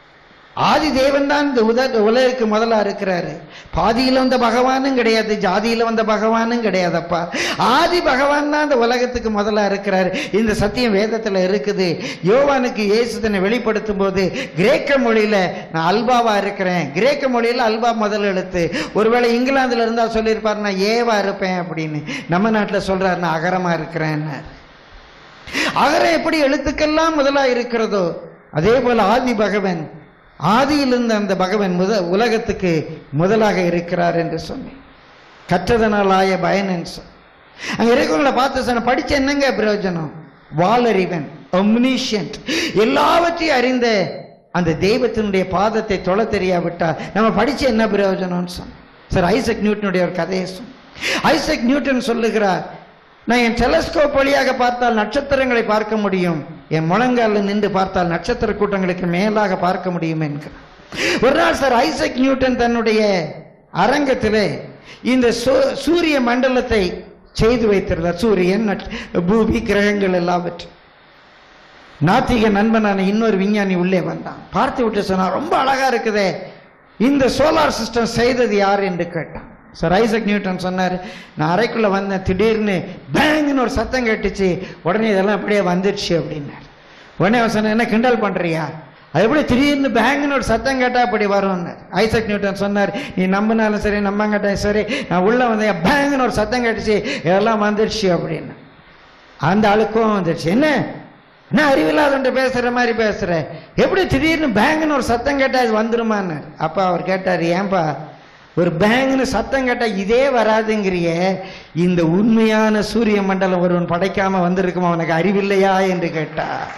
ஆதி தேவன் தான் இந்த உத உலகுக்கு முதலா இருக்கிறாரு பாதியில வந்த பகவானும் கிடையாது ஜாதியில வந்த பகவானும் கிடையாதப்பா ஆதி பகவான் தான் இந்த உலகத்துக்கு முதலா இருக்கிறாரு இந்த சத்தியம் வேதத்துல இருக்குது யோவானுக்கு இயேசு தன்னை வெளிப்படுத்தும் போது கிரேக்க மொழியில நான் அல்பாவா இருக்கிறேன் கிரேக்க மொழியில அல்பா முதல் எழுத்து ஒருவேளை இங்கிலாந்துல இருந்தா சொல்லியிருப்பார் நான் ஏவா இருப்பேன் அப்படின்னு நம்ம நாட்டுல சொல்றாரு நான் அகரமா இருக்கிறேன்னு அகரம் எப்படி எழுத்துக்கெல்லாம் முதலா இருக்கிறதோ அதே போல ஆதி பகவன் ஆதியிலிருந்து அந்த பகவன் முத உலகத்துக்கு முதலாக இருக்கிறார் என்று சொன்னேன் கற்றதனாலாய பயனன்ஸ் அங்க இருக்கிறவங்கள பார்த்து சொன்ன படிச்ச என்னங்க பிரயோஜனம் வாலறிவன் ஒம்னிஷியன்ட் எல்லாவற்றையும் அறிந்த அந்த தெய்வத்தினுடைய பாதத்தை தொலை தெரியாவிட்டா நம்ம படிச்சு என்ன பிரயோஜனம்னு சொன்னேன் சார் ஐசக் நியூட்டனுடைய ஒரு கதையை சொன்னேன் ஐசக் நியூட்டன் சொல்லுகிறார் நான் என் டெலஸ்கோப் வழியாக பார்த்தால் நட்சத்திரங்களை பார்க்க முடியும் என் முழங்காலில் நின்று பார்த்தால் நட்சத்திர கூட்டங்களுக்கு மேலாக பார்க்க முடியும் என்கிறார் ஒரு நாள் சார் ஐசக் நியூட்டன் தன்னுடைய அரங்கத்திலே இந்த சூ- சூரிய மண்டலத்தை செய்து வைத்திருந்தார் சூரியன் நட்ச- பூமி கிரகங்கள் எல்லாவற்றும் நாத்திக நண்பனான இன்னொரு விஞ்ஞானி உள்ளே வந்தான் பார்த்து விட்டு சொன்னான் ரொம்ப அழகா இருக்குதே இந்த சோலார் சிஸ்டம் செய்தது யார் என்று கேட்டான் சார் ஐசக் நியூட்டன் சொன்னார் நான் அறைக்குள்ள வந்தேன் திடீர்னு பேங்குன்னு ஒரு சத்தம் கேட்டுச்சு உடனே இதெல்லாம் அப்படியே வந்துடுச்சு அப்படின்னார் உடனே அவன் சொன்ன என்ன கிண்டல் பண்றியா அது எப்படி திடீர்னு பேங்குன்னு ஒரு சத்தம் கேட்டா அப்படி வரும்னு ஐசக் நியூட்டன் சொன்னார் நீ நம்பினாலும் சரி நம்பாங்கட்டாலும் சரி நான் உள்ள வந்தேன் பேங்குன்னு ஒரு சத்தம் கேட்டுச்சு இதெல்லாம் வந்துடுச்சு அப்படின்னு அந்த ஆளுக்கும் வந்துடுச்சு என்ன என்ன அறிவில்லாதவன்ட்ட பேசுற மாதிரி பேசுற எப்படி திடீர்னு பேங்குன்னு ஒரு சத்தம் கேட்டா இது வந்துருமான்னு அப்பா அவர் கேட்டார் ஏன்பா ஒரு பேங்குன்னு சத்தம் கேட்டா இதே வராதுங்கிறிய இந்த உண்மையான சூரிய மண்டலம் ஒருவன் படைக்காம வந்திருக்குமா அவனுக்கு அறிவில்லையா என்று கேட்டார்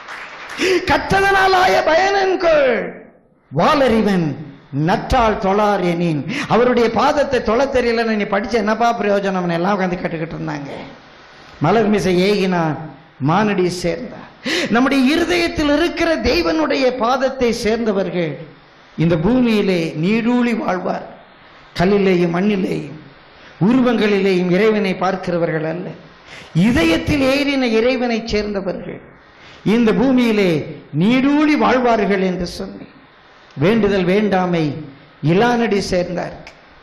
கற்றதனாலாய பயனன்கொள் வாலறிவன் நற்றால் தொழார் எனின் அவருடைய பாதத்தை தொலை தெரியலன்னு நீ படிச்ச என்னப்பா பிரயோஜனம் எல்லாம் உட்காந்து கேட்டுக்கிட்டு இருந்தாங்க மலர் மிசை ஏகினான் மானடி சேர்ந்தார் நம்முடைய இருதயத்தில் இருக்கிற தெய்வனுடைய பாதத்தை சேர்ந்தவர்கள் இந்த பூமியிலே நீடூழி வாழ்வார் கல்லிலேயும் மண்ணிலேயும் உருவங்களிலேயும் இறைவனை பார்க்கிறவர்கள் அல்ல இதயத்தில் ஏறின இறைவனை சேர்ந்தவர்கள் இந்த பூமியிலே நீடூழி வாழ்வார்கள் என்று சொன்னேன் வேண்டுதல் வேண்டாமை இலானடி சேர்ந்தார்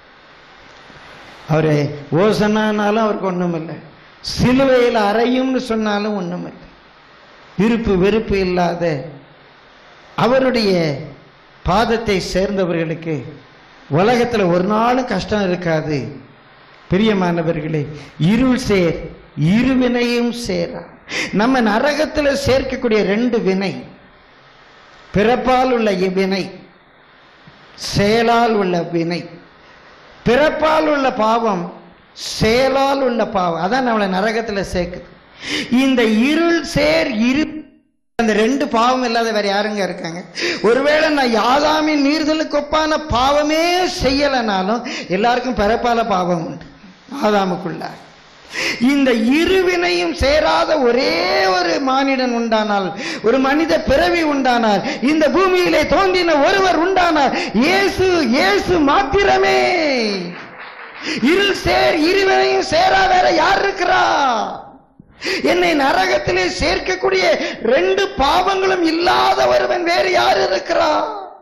அவரை ஓசனானாலும் அவருக்கு ஒண்ணும் இல்லை சிலுவையில் அறையும்னு சொன்னாலும் ஒண்ணும் இல்லை விருப்பு வெறுப்பு இல்லாத அவருடைய பாதத்தை சேர்ந்தவர்களுக்கு உலகத்துல ஒரு நாளும் கஷ்டம் இருக்காது பிரியமானவர்களே இருள் சேர் இருவினையும் சேரா நம்ம நரகத்துல சேர்க்கக்கூடிய ரெண்டு வினை பிறப்பால் உள்ள வினை செயலால் உள்ள வினை பிறப்பால் உள்ள பாவம் செயலால் உள்ள பாவம் அதான் நம்மளை நரகத்துல சேர்க்குது இந்த இருள் சேர் இரு அந்த ரெண்டு பாவம் இல்லாத வேற யாருங்க இருக்காங்க ஒருவேளை நான் யாதாமின் நீர்தலுக்கு ஒப்பான பாவமே செய்யலைனாலும் எல்லாருக்கும் பிறப்பால பாவம் உண்டு ஆதாமுக்குள்ள இந்த இருவினையும் சேராத ஒரே ஒரு மானிடன் உண்டானால் ஒரு மனித பிறவி உண்டானால் இந்த பூமியிலே தோன்றின ஒருவர் உண்டானார் இயேசு இயேசு மாத்திரமே இருள் சேர் இருவினையும் சேரா வேற யார் இருக்கிறா என்னை நரகத்திலே சேர்க்கக்கூடிய ரெண்டு பாவங்களும் இல்லாத ஒருவன் வேறு யார் இருக்கிறா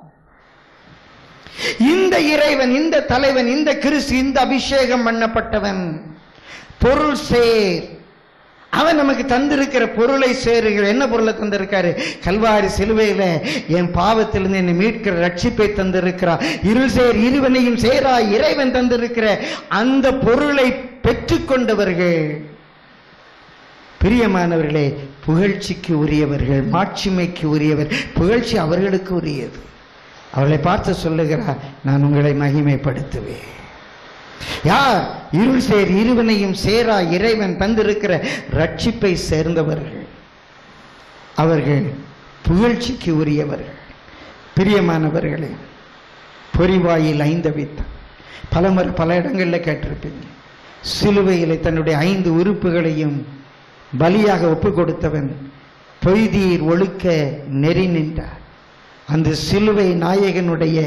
இந்த இறைவன் இந்த தலைவன் இந்த கிறிஸ்து இந்த அபிஷேகம் பண்ணப்பட்டவன் பொருள் சேர் அவன் நமக்கு தந்திருக்கிற பொருளை சேருகிற என்ன பொருளை தந்திருக்காரு கல்வாரி சிலுவையில என் பாவத்திலிருந்து என்னை மீட்கிற ரட்சிப்பை தந்திருக்கிறார் இருள் சேர் இருவனையும் சேரா இறைவன் தந்திருக்கிற அந்த பொருளை பெற்றுக்கொண்டவர்கள் பிரியமானவர்களே புகழ்ச்சிக்கு உரியவர்கள் மாட்சிமைக்கு உரியவர் புகழ்ச்சி அவர்களுக்கு உரியது அவளை பார்த்து சொல்லுகிறார் நான் உங்களை மகிமைப்படுத்துவேன் யார் இருள் சேர் இருவனையும் சேரா இறைவன் தந்திருக்கிற ரட்சிப்பை சேர்ந்தவர்கள் அவர்கள் புகழ்ச்சிக்கு உரியவர்கள் பிரியமானவர்களே பொறிவாயில் ஐந்தவித்தான் பலமுறை பல இடங்களில் கேட்டிருப்பீங்க சிலுவையிலே தன்னுடைய ஐந்து உறுப்புகளையும் பலியாக ஒப்பு கொடுத்தவன் பொய்தீர் ஒழுக்க நெறி நின்றார் அந்த சிலுவை நாயகனுடைய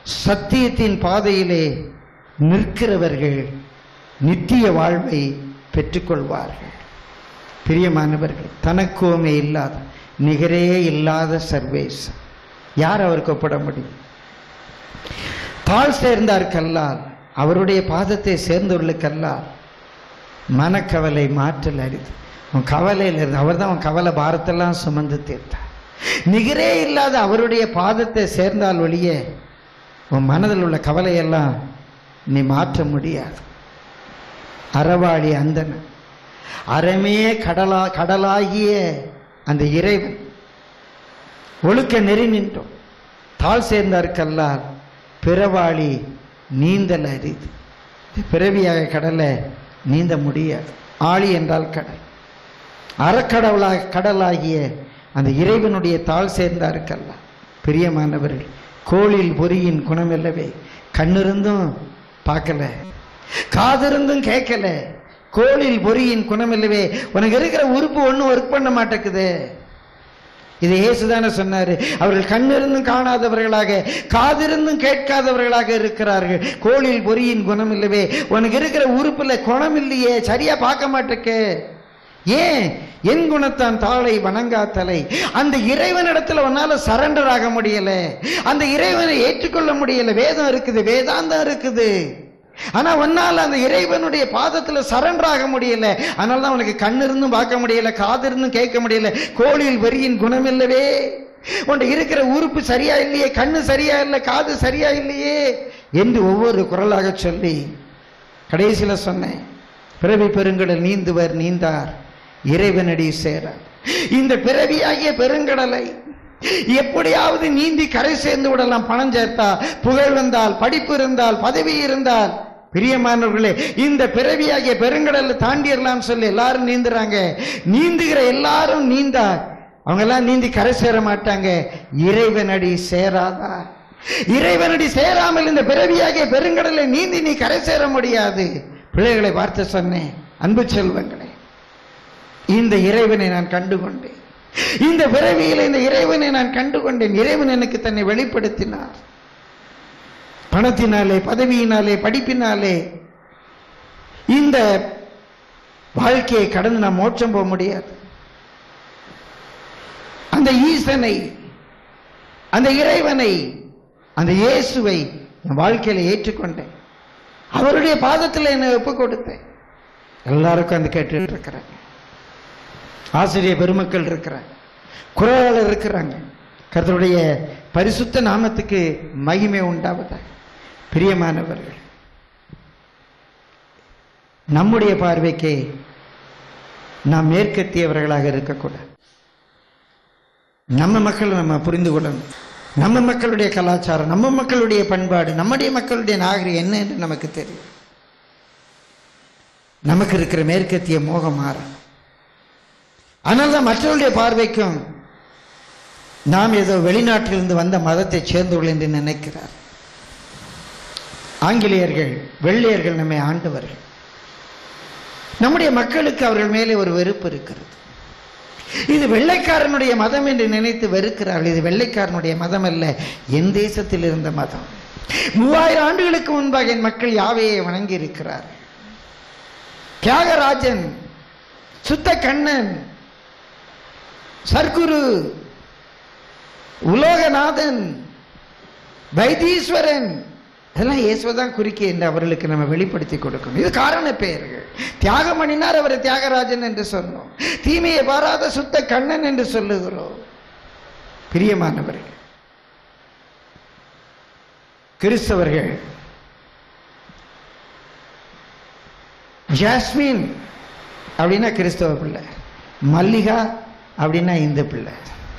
சத்தியத்தின் பாதையிலே நிற்கிறவர்கள் நித்திய வாழ்வை பெற்றுக்கொள்வார்கள் பிரியமானவர்கள் தனக்குவமே இல்லாத நிகரே இல்லாத சர்வேசம் யார் அவருக்கு ஒப்பிட முடியும் தாழ் சேர்ந்தார் கல்லால் அவருடைய பாதத்தை சேர்ந்துள்ள கல்லால் மனக்கவலை மாற்றல் அரிது உன் கவலையில் இருந்து அவர் தான் உன் கவலை பாரத்தெல்லாம் சுமந்து தீர்த்தார் நிகரே இல்லாத அவருடைய பாதத்தை சேர்ந்தால் ஒழிய உன் மனதில் உள்ள கவலையெல்லாம் நீ மாற்ற முடியாது அறவாளி அந்தன அறமே கடலா கடலாகிய அந்த இறைவன் ஒழுக்க நெறி நின்றோம் தாழ் சேர்ந்தார் கல்லால் பிறவாளி நீந்தல் அரிது இந்த பிறவியாக கடலை நீந்த முடியாது ஆழி என்றால் கடல் அறக்கடவுளாக கடலாகிய அந்த இறைவனுடைய தாழ் சேர்ந்தார் கல்லால் பிரியமானவர்கள் கோளில் பொறியின் குணமில்லவே கண்ணிருந்தும் பார்க்கல காதிருந்தும் கேட்கல கோளில் பொறியின் குணமில்லவே உனக்கு இருக்கிற உறுப்பு ஒன்றும் ஒர்க் பண்ண மாட்டேக்குது இது இயேசுதானே சொன்னாரு அவர்கள் கண்ணிருந்தும் காணாதவர்களாக காதிருந்தும் கேட்காதவர்களாக இருக்கிறார்கள் கோளில் பொறியின் குணம் இல்லவே உனக்கு இருக்கிற உறுப்புல குணம் இல்லையே சரியா பார்க்க மாட்டேக்க ஏன் என் குணத்தான் தாளை வணங்கா தலை அந்த இறைவனிடத்துல உன்னால சரண்டர் ஆக முடியல அந்த இறைவனை ஏற்றுக்கொள்ள முடியல வேதம் இருக்குது வேதாந்தம் இருக்குது ஆனா உன்னால அந்த இறைவனுடைய பாதத்துல சரண்டர் ஆக முடியல அதனால தான் உனக்கு கண்ணு இருந்தும் பார்க்க முடியல காது இருந்தும் கேட்க முடியல கோழியில் வரியின் குணம் இல்லவே உன்ட இருக்கிற உறுப்பு சரியா இல்லையே கண்ணு சரியா இல்லை காது சரியா இல்லையே என்று ஒவ்வொரு குரலாக சொல்லி கடைசியில சொன்னேன் பிறவி பெருங்கடல் நீந்துவர் நீந்தார் இறைவனடி சேரார் இந்த பிறவியாகிய பெருங்கடலை எப்படியாவது நீந்தி கரை சேர்ந்து விடலாம் பணம் சேர்த்தா புகழ் வந்தால் படிப்பு இருந்தால் பதவி இருந்தால் பிரியமானவர்களே இந்த பிறவியாகிய பெருங்கடலை தாண்டிடலாம் சொல்லி எல்லாரும் நீந்துறாங்க நீந்துகிற எல்லாரும் நீந்தா அவங்க எல்லாம் நீந்தி கரை சேர மாட்டாங்க இறைவனடி சேராதா இறைவனடி சேராமல் இந்த பிறவியாகிய பெருங்கடலை நீந்தி நீ கரை சேர முடியாது பிள்ளைகளை பார்த்து சொன்னேன் அன்பு செல்வங்களே இந்த இறைவனை நான் கண்டுகொண்டேன் இந்த பிறவியில் இந்த இறைவனை நான் கண்டுகொண்டேன் இறைவன் எனக்கு தன்னை வெளிப்படுத்தினார் பணத்தினாலே பதவியினாலே படிப்பினாலே இந்த வாழ்க்கையை கடந்து நாம் மோட்சம் போக முடியாது அந்த ஈசனை அந்த இறைவனை அந்த இயேசுவை என் வாழ்க்கையில ஏற்றுக்கொண்டேன் அவருடைய பாதத்தில் என்னை ஒப்பு கொடுத்தேன் எல்லாருக்கும் அந்த கேட்டுட்டு இருக்கிறாங்க ஆசிரிய பெருமக்கள் இருக்கிறாங்க குரலாளர் இருக்கிறாங்க கர்த்தருடைய பரிசுத்த நாமத்துக்கு மகிமை உண்டாவதாக பிரியமானவர்கள் நம்முடைய பார்வைக்கு நாம் மேற்கத்தியவர்களாக இருக்கக்கூடாது நம்ம மக்கள் நம்ம புரிந்து கொள்ளணும் நம்ம மக்களுடைய கலாச்சாரம் நம்ம மக்களுடைய பண்பாடு நம்முடைய மக்களுடைய நாகரிகம் என்ன என்று நமக்கு தெரியும் நமக்கு இருக்கிற மேற்கத்திய மோகம் மாறும் ஆனால் தான் மற்றவருடைய பார்வைக்கும் நாம் ஏதோ வெளிநாட்டிலிருந்து வந்த மதத்தை சேர்ந்தவர்கள் என்று நினைக்கிறார் ஆங்கிலேயர்கள் வெள்ளையர்கள் நம்மை ஆண்டவர்கள் நம்முடைய மக்களுக்கு அவர்கள் மேலே ஒரு வெறுப்பு இருக்கிறது இது வெள்ளைக்காரனுடைய மதம் என்று நினைத்து வெறுக்கிறார்கள் இது வெள்ளைக்காரனுடைய மதம் அல்ல என் தேசத்தில் இருந்த மதம் மூவாயிரம் ஆண்டுகளுக்கு முன்பாக என் மக்கள் யாவையை வணங்கி இருக்கிறார் தியாகராஜன் சுத்த கண்ணன் சர்க்குரு உலோகநாதன் வைத்தீஸ்வரன் இதெல்லாம் இயேசுவதான் குறிக்கி என்று அவர்களுக்கு நம்ம வெளிப்படுத்தி கொடுக்கணும் இது காரண பெயர்கள் தியாகம் பண்ணினார் அவரை தியாகராஜன் என்று சொன்னோம் தீமையை பாராத சுத்த கண்ணன் என்று சொல்லுகிறோம் பிரியமானவர்கள் கிறிஸ்தவர்கள் ஜாஸ்மின் அப்படின்னா கிறிஸ்தவ பிள்ளை மல்லிகா அப்படின்னா இந்து பிள்ளை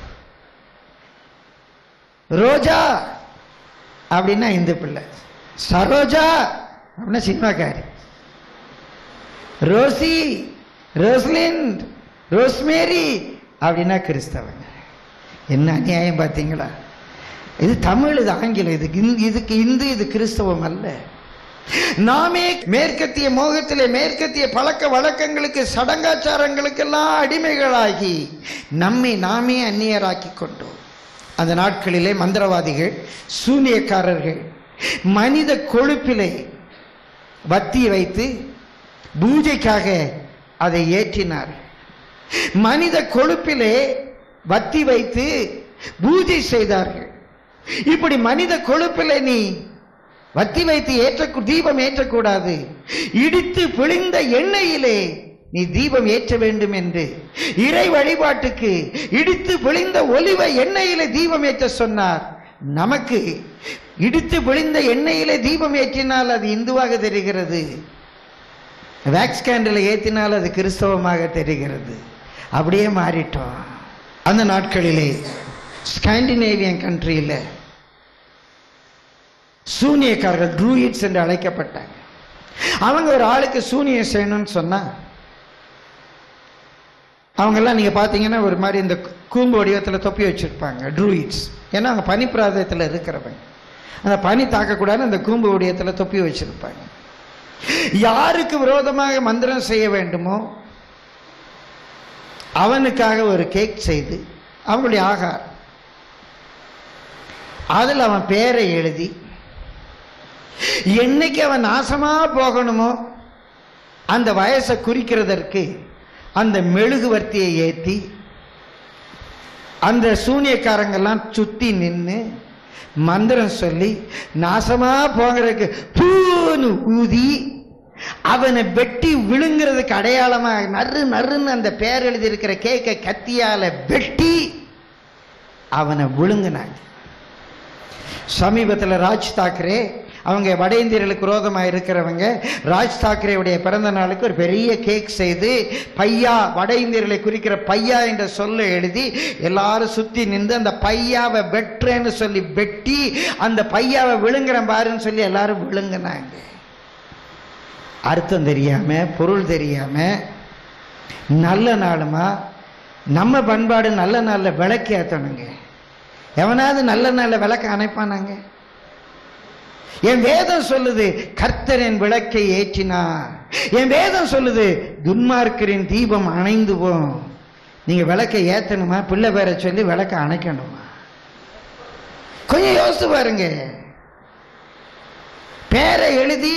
ரோஜா அப்படின்னா இந்து பிள்ளை சரோஜா அப்படின்னா சினிமாக்காரி ரோசி ரோஸ்லின் ரோஸ்மேரி அப்படின்னா கிறிஸ்தவங்க என்ன அநியாயம் பார்த்தீங்களா இது தமிழ் இது ஆங்கிலம் இது இதுக்கு இந்து இது கிறிஸ்தவம் அல்ல நாமே மேற்கத்திய மோகத்திலே மேற்கத்திய பழக்க வழக்கங்களுக்கு சடங்காச்சாரங்களுக்கெல்லாம் அடிமைகளாகி நம்மை நாமே அந்நியராக்கி கொண்டோம் அந்த நாட்களிலே மந்திரவாதிகள் சூனியக்காரர்கள் மனித கொழுப்பிலே வத்தி வைத்து பூஜைக்காக அதை ஏற்றினார் மனித கொழுப்பிலே வத்தி வைத்து பூஜை செய்தார்கள் இப்படி மனித கொழுப்பிலே நீ வத்தி வைத்து ஏற்ற தீபம் ஏற்றக்கூடாது இடித்து பிழிந்த எண்ணெயிலே நீ தீபம் ஏற்ற வேண்டும் என்று இறை வழிபாட்டுக்கு இடித்து பிழிந்த ஒலிவ எண்ணெயிலே தீபம் ஏற்ற சொன்னார் நமக்கு இடித்து பிழிந்த எண்ணெயிலே தீபம் ஏற்றினால் அது இந்துவாக தெரிகிறது வேக்ஸ் கேண்டில் ஏற்றினால் அது கிறிஸ்தவமாக தெரிகிறது அப்படியே மாறிட்டோம் அந்த நாட்களிலே ஸ்காண்டினேவியன் கண்ட்ரியில் சூனியக்காரர்கள் ட்ரூயிட்ஸ் என்று அழைக்கப்பட்டாங்க அவங்க ஒரு ஆளுக்கு சூனியம் செய்யணும்னு சொன்னா அவங்கெல்லாம் நீங்கள் பார்த்தீங்கன்னா ஒரு மாதிரி இந்த கூம்பு வடிவத்தில் தொப்பி வச்சுருப்பாங்க ட்ரூயிட்ஸ் ஏன்னா அவங்க பனி பிராதத்தில் இருக்கிறவங்க அந்த பனி தாக்கக்கூடாது அந்த கூம்பு வடிவத்தில் தொப்பி வச்சுருப்பாங்க யாருக்கு விரோதமாக மந்திரம் செய்ய வேண்டுமோ அவனுக்காக ஒரு கேக் செய்து அவங்களுடைய ஆகாரம் அதில் அவன் பேரை எழுதி என்னைக்கு அவன் நாசமா போகணுமோ அந்த வயசை குறிக்கிறதற்கு அந்த மெழுகுவர்த்தியை ஏற்றி அந்த சூனியக்காரங்கெல்லாம் சுத்தி நின்று மந்திரம் சொல்லி நாசமா போகிறதுக்கு பூன்னு ஊதி அவனை வெட்டி விழுங்குறதுக்கு அடையாளமாக நறு நறுன்னு அந்த பேர் எழுதியிருக்கிற கேக்க கத்தியால வெட்டி அவனை விழுங்கினாங்க சமீபத்தில் ராஜ் தாக்கரே அவங்க வட இந்தியர்களுக்கு விரோதமாக இருக்கிறவங்க ராஜ் தாக்கரேவுடைய பிறந்த நாளுக்கு ஒரு பெரிய கேக் செய்து பையா வட இந்தியர்களை குறிக்கிற பையா என்ற சொல்ல எழுதி எல்லாரும் சுத்தி நின்று அந்த பையாவை வெட்டுறேன்னு சொல்லி வெட்டி அந்த பையாவை விழுங்குறேன் பாருன்னு சொல்லி எல்லாரும் விழுங்கினாங்க அர்த்தம் தெரியாம பொருள் தெரியாம நல்ல நாளுமா நம்ம பண்பாடு நல்ல நாளில் விளக்கு ஏற்றணுங்க எவனாவது நல்ல நாளில் விளக்க அணைப்பானாங்க என் வேதம் சொல்லுது கர்த்தரின் விளக்கை ஏற்றினார் என் வேதம் சொல்லுது துன்மார்க்கரின் தீபம் அணைந்து போம் நீங்க விளக்கை ஏத்தணுமா பிள்ளை பேரை சொல்லி விளக்க அணைக்கணுமா கொஞ்சம் யோசித்து பாருங்க பேரை எழுதி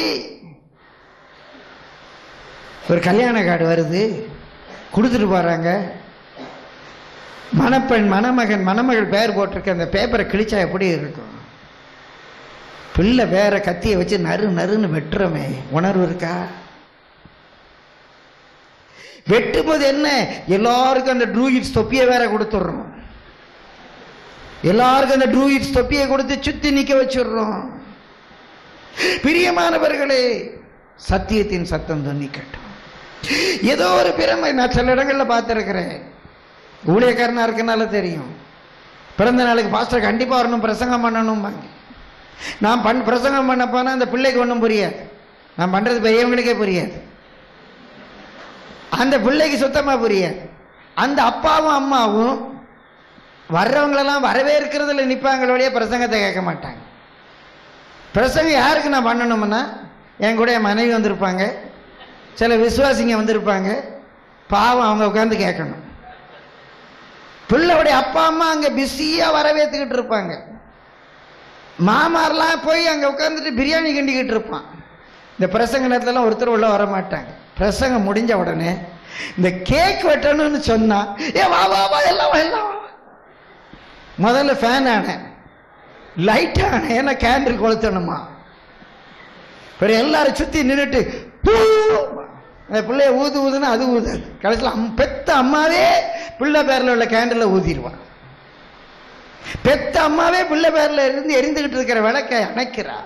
ஒரு கல்யாண கார்டு வருது கொடுத்துட்டு போறாங்க மணப்பெண் மணமகன் மணமகள் பேர் போட்டிருக்க அந்த பேப்பரை கிழிச்சா எப்படி இருக்கும் பிள்ளை வேற கத்தியை வச்சு நறு நறுன்னு வெட்டுறோமே உணர்வு இருக்கா வெட்டும்போது என்ன எல்லாருக்கும் அந்த ட்ரூயிட்ஸ் தொப்பியை வேற கொடுத்துட்றோம் எல்லாருக்கும் அந்த ட்ரூயிட்ஸ் தொப்பியை கொடுத்து சுத்தி நிக்க வச்சிடுறோம் பிரியமானவர்களே சத்தியத்தின் சத்தம் துணிக்கட்டும் ஏதோ ஒரு பிறமை நான் சில இடங்கள்ல பார்த்துருக்கிறேன் ஊழியக்காரனா இருக்கனால தெரியும் பிறந்த நாளுக்கு பாஸ்டர் கண்டிப்பா வரணும் பிரசங்கம் பண்ணணும்பாங்க நான் பண் பிரசங்கம் பண்ண போனா அந்த பிள்ளைக்கு ஒன்றும் புரியாது நான் பண்றது பெரியவங்களுக்கே புரியாது அந்த பிள்ளைக்கு சுத்தமா புரியாது அந்த அப்பாவும் அம்மாவும் வர்றவங்களெல்லாம் வரவேற்கிறதுல நிற்பாங்களோடைய பிரசங்கத்தை கேட்க மாட்டாங்க பிரசங்கம் யாருக்கு நான் பண்ணணும்னா என் கூட என் மனைவி வந்திருப்பாங்க சில விசுவாசிங்க வந்திருப்பாங்க பாவம் அவங்க உட்காந்து கேட்கணும் பிள்ளையுடைய அப்பா அம்மா அங்க பிஸியா வரவேற்றுக்கிட்டு இருப்பாங்க மாமாரெலாம் போய் அங்கே உட்காந்துட்டு பிரியாணி கிண்டிக்கிட்டு இருப்பான் இந்த பிரசங்க நேரத்துலலாம் ஒருத்தர் உள்ள வர மாட்டாங்க பிரசங்கம் முடிஞ்ச உடனே இந்த கேக் வெட்டணும்னு சொன்னா ஏ வா வா வா எல்லாம் வா எல்லாம் வா முதல்ல ஃபேன் ஆனேன் லைட் ஆனேன் ஏன்னா கேண்டில் கொளுத்தணுமா பிறகு எல்லாரும் சுற்றி நின்றுட்டு அந்த பிள்ளைய ஊது ஊதுன்னா அது ஊதாது கடைசியில் அம் பெத்த அம்மாவே பிள்ளை பேரில் உள்ள கேண்டில் ஊதிடுவான் பெத்த அம்மாவே பிள்ளை பேர்ல இருந்து எரிந்துகிட்டு இருக்கிற விளக்கை அணைக்கிறா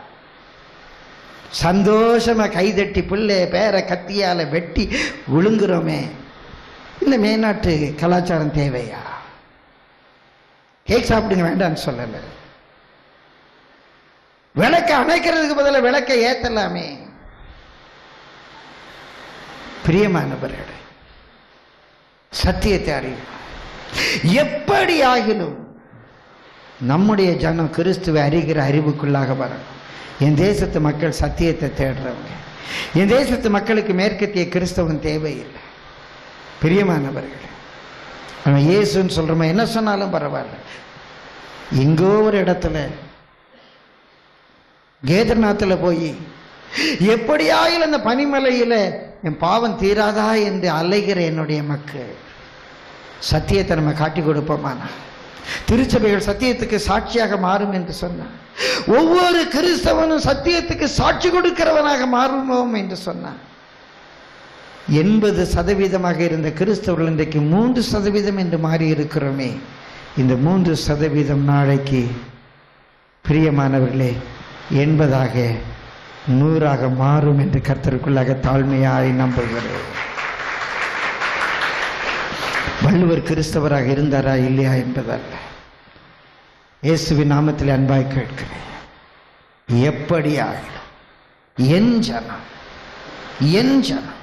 சந்தோஷமா கைதட்டி பிள்ளை பேரை கத்தியால வெட்டி விழுங்குறோமே இந்த மேநாட்டு கலாச்சாரம் தேவையா கேக் சாப்பிடுங்க வேண்டாம்னு சொல்லல விளக்கை அணைக்கிறதுக்கு பதிலாக விளக்கை ஏத்தலாமே பிரியமானவர்களே சத்தியத்தை அறியும் எப்படி ஆகிலும் நம்முடைய ஜனம் கிறிஸ்துவை அறிகிற அறிவுக்குள்ளாக வரணும் என் தேசத்து மக்கள் சத்தியத்தை தேடுறவங்க என் தேசத்து மக்களுக்கு மேற்கத்திய கிறிஸ்தவன் தேவையில்லை பிரியமானவர்கள் அவன் இயேசுன்னு சொல்றோமா என்ன சொன்னாலும் பரவாயில்ல எங்கோ ஒரு இடத்துல கேதர்நாத்தில் போய் எப்படியாயில் அந்த பனிமலையில் என் பாவம் தீராதா என்று அலைகிற என்னுடைய மக்கள் சத்தியத்தை நம்ம காட்டி கொடுப்போமானா திருச்சபைகள் சத்தியத்துக்கு சாட்சியாக மாறும் என்று சொன்னார் ஒவ்வொரு கிறிஸ்தவனும் சத்தியத்துக்கு சாட்சி கொடுக்கிறவனாக மாறுவோம் என்று சொன்னார் எண்பது சதவீதமாக இருந்த கிறிஸ்தவர்கள் இன்றைக்கு மூன்று சதவீதம் என்று மாறி இருக்கிறோமே இந்த மூன்று சதவீதம் நாளைக்கு பிரியமானவர்களே எண்பதாக நூறாக மாறும் என்று கர்த்தருக்குள்ளாக தாழ்மையாய் நம்புகிறேன் வள்ளுவர் கிறிஸ்தவராக இருந்தாரா இல்லையா என்பதல்ல இயேசுவின் நாமத்தில் அன்பாய் கேட்கிறேன் எப்படியாக என் ஜனம் என் ஜனம்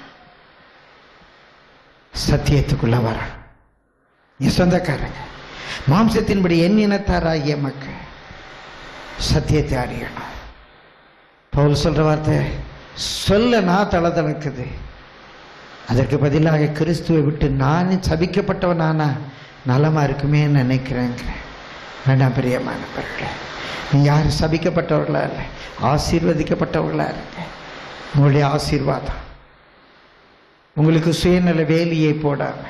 சத்தியத்துக்குள்ள வரணும் என் சொந்தக்காரங்க மாம்சத்தின்படி என் இனத்தாராகிய மக்கள் சத்தியத்தை அறியணும் பவுல் சொல்ற வார்த்தை சொல்ல நான் தளதளக்குது அதற்கு பதிலாக கிறிஸ்துவை விட்டு நான் சபிக்கப்பட்டவனானா நலமா இருக்குமே நினைக்கிறேங்க வேண்டாம் பிரியமானவர்களே நீ யாரும் சபிக்கப்பட்டவர்களா இல்லை ஆசீர்வதிக்கப்பட்டவர்களா இருங்க உங்களுடைய ஆசீர்வாதம் உங்களுக்கு சுயநல வேலியை போடாம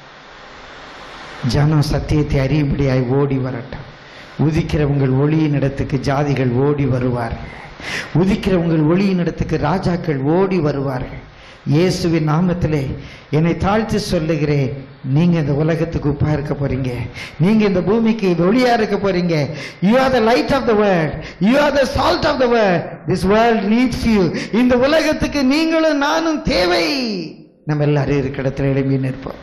ஜனம் சத்தியத்தை அறியும்படியாய் ஓடி வரட்டும் உதிக்கிற உங்கள் ஒளியின் இடத்துக்கு ஜாதிகள் ஓடி வருவார்கள் உதிக்கிற உங்கள் ஒளியின் இடத்துக்கு ராஜாக்கள் ஓடி வருவார்கள் இயேசுவின் நாமத்திலே என்னை தாழ்த்தி சொல்லுகிறேன் நீங்க இந்த உலகத்துக்கு உப்பா இருக்க போறீங்க நீங்க இந்த பூமிக்கு ஒளியா இருக்க போறீங்க you are the light of the world you are the salt of the world this world needs you இந்த உலகத்துக்கு நீங்களும் நானும் தேவை நம்ம எல்லாரும் இருக்கிற இடத்துல எழுப்பி நிற்போம்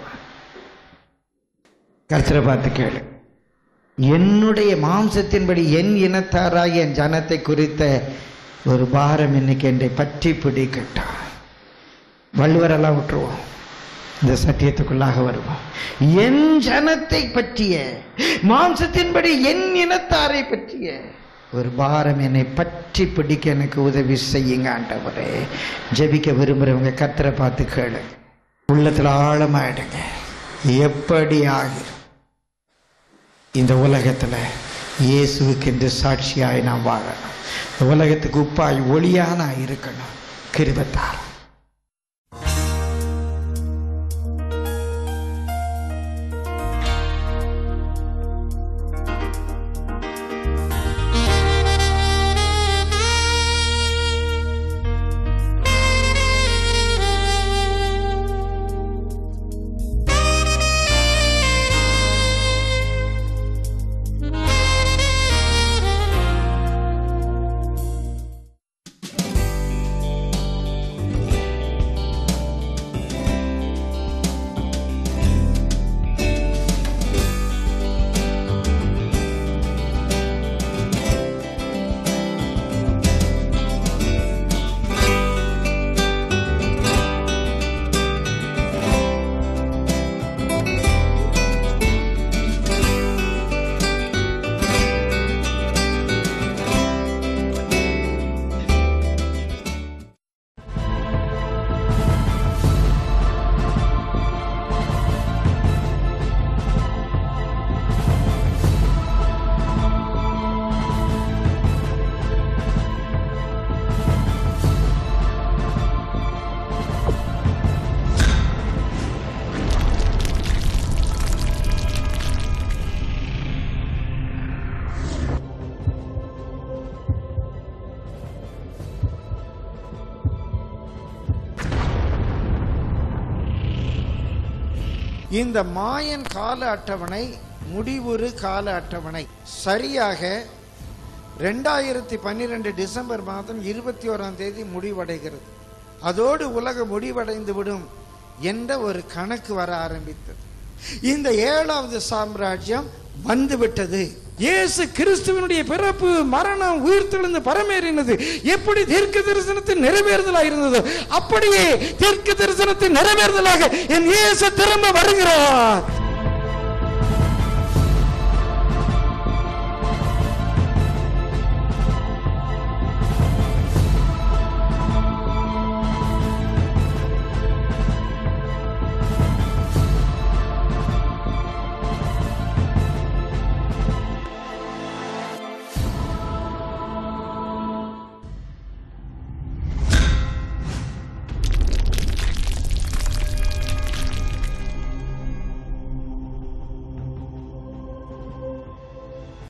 கர்த்தரை பார்த்து கேளு என்னுடைய மாம்சத்தின்படி என் இனத்தாராகிய என் ஜனத்தை குறித்த ஒரு பாரம் இன்னைக்கு என்னை பற்றி பிடிக்கட்டும் வள்ளுவரெல்லாம் விட்டுருவோம் இந்த சத்தியத்துக்குள்ளாக வருவோம் என் ஜனத்தை பற்றிய மாம்சத்தின்படி என் இனத்தாரை பற்றிய ஒரு பாரம் என்னை பற்றி பிடிக்க எனக்கு உதவி செய்யுங்க ஆண்டவரே ஜெபிக்க விரும்புகிறவங்க கத்தரை பார்த்து கேளு உள்ளத்தில் ஆழமாயிடுங்க எப்படி ஆகிரும் இந்த உலகத்தில் இயேசுவுக்கு என்று சாட்சியாய் நான் வாழணும் இந்த உலகத்துக்கு உப்பாய் ஒளியா நான் இருக்கணும் கிருபத்தார் இந்த மாயன் கால அட்டவணை முடிவுறு கால அட்டவணை சரியாக ரெண்டாயிரத்தி பன்னிரெண்டு டிசம்பர் மாதம் இருபத்தி ஓராம் தேதி முடிவடைகிறது அதோடு உலகம் முடிவடைந்து விடும் என்ற ஒரு கணக்கு வர ஆரம்பித்தது இந்த ஏழாவது சாம்ராஜ்யம் வந்துவிட்டது இயேசு கிறிஸ்துவனுடைய பிறப்பு மரணம் உயிர்த்தெழுந்து பரமேறினது எப்படி தீர்க்க தரிசனத்தின் நிறைவேறுதலாக இருந்ததோ அப்படியே தீர்க்க தரிசனத்தின் நிறைவேறுதலாக என் இயேசு திரும்ப வருகிறார்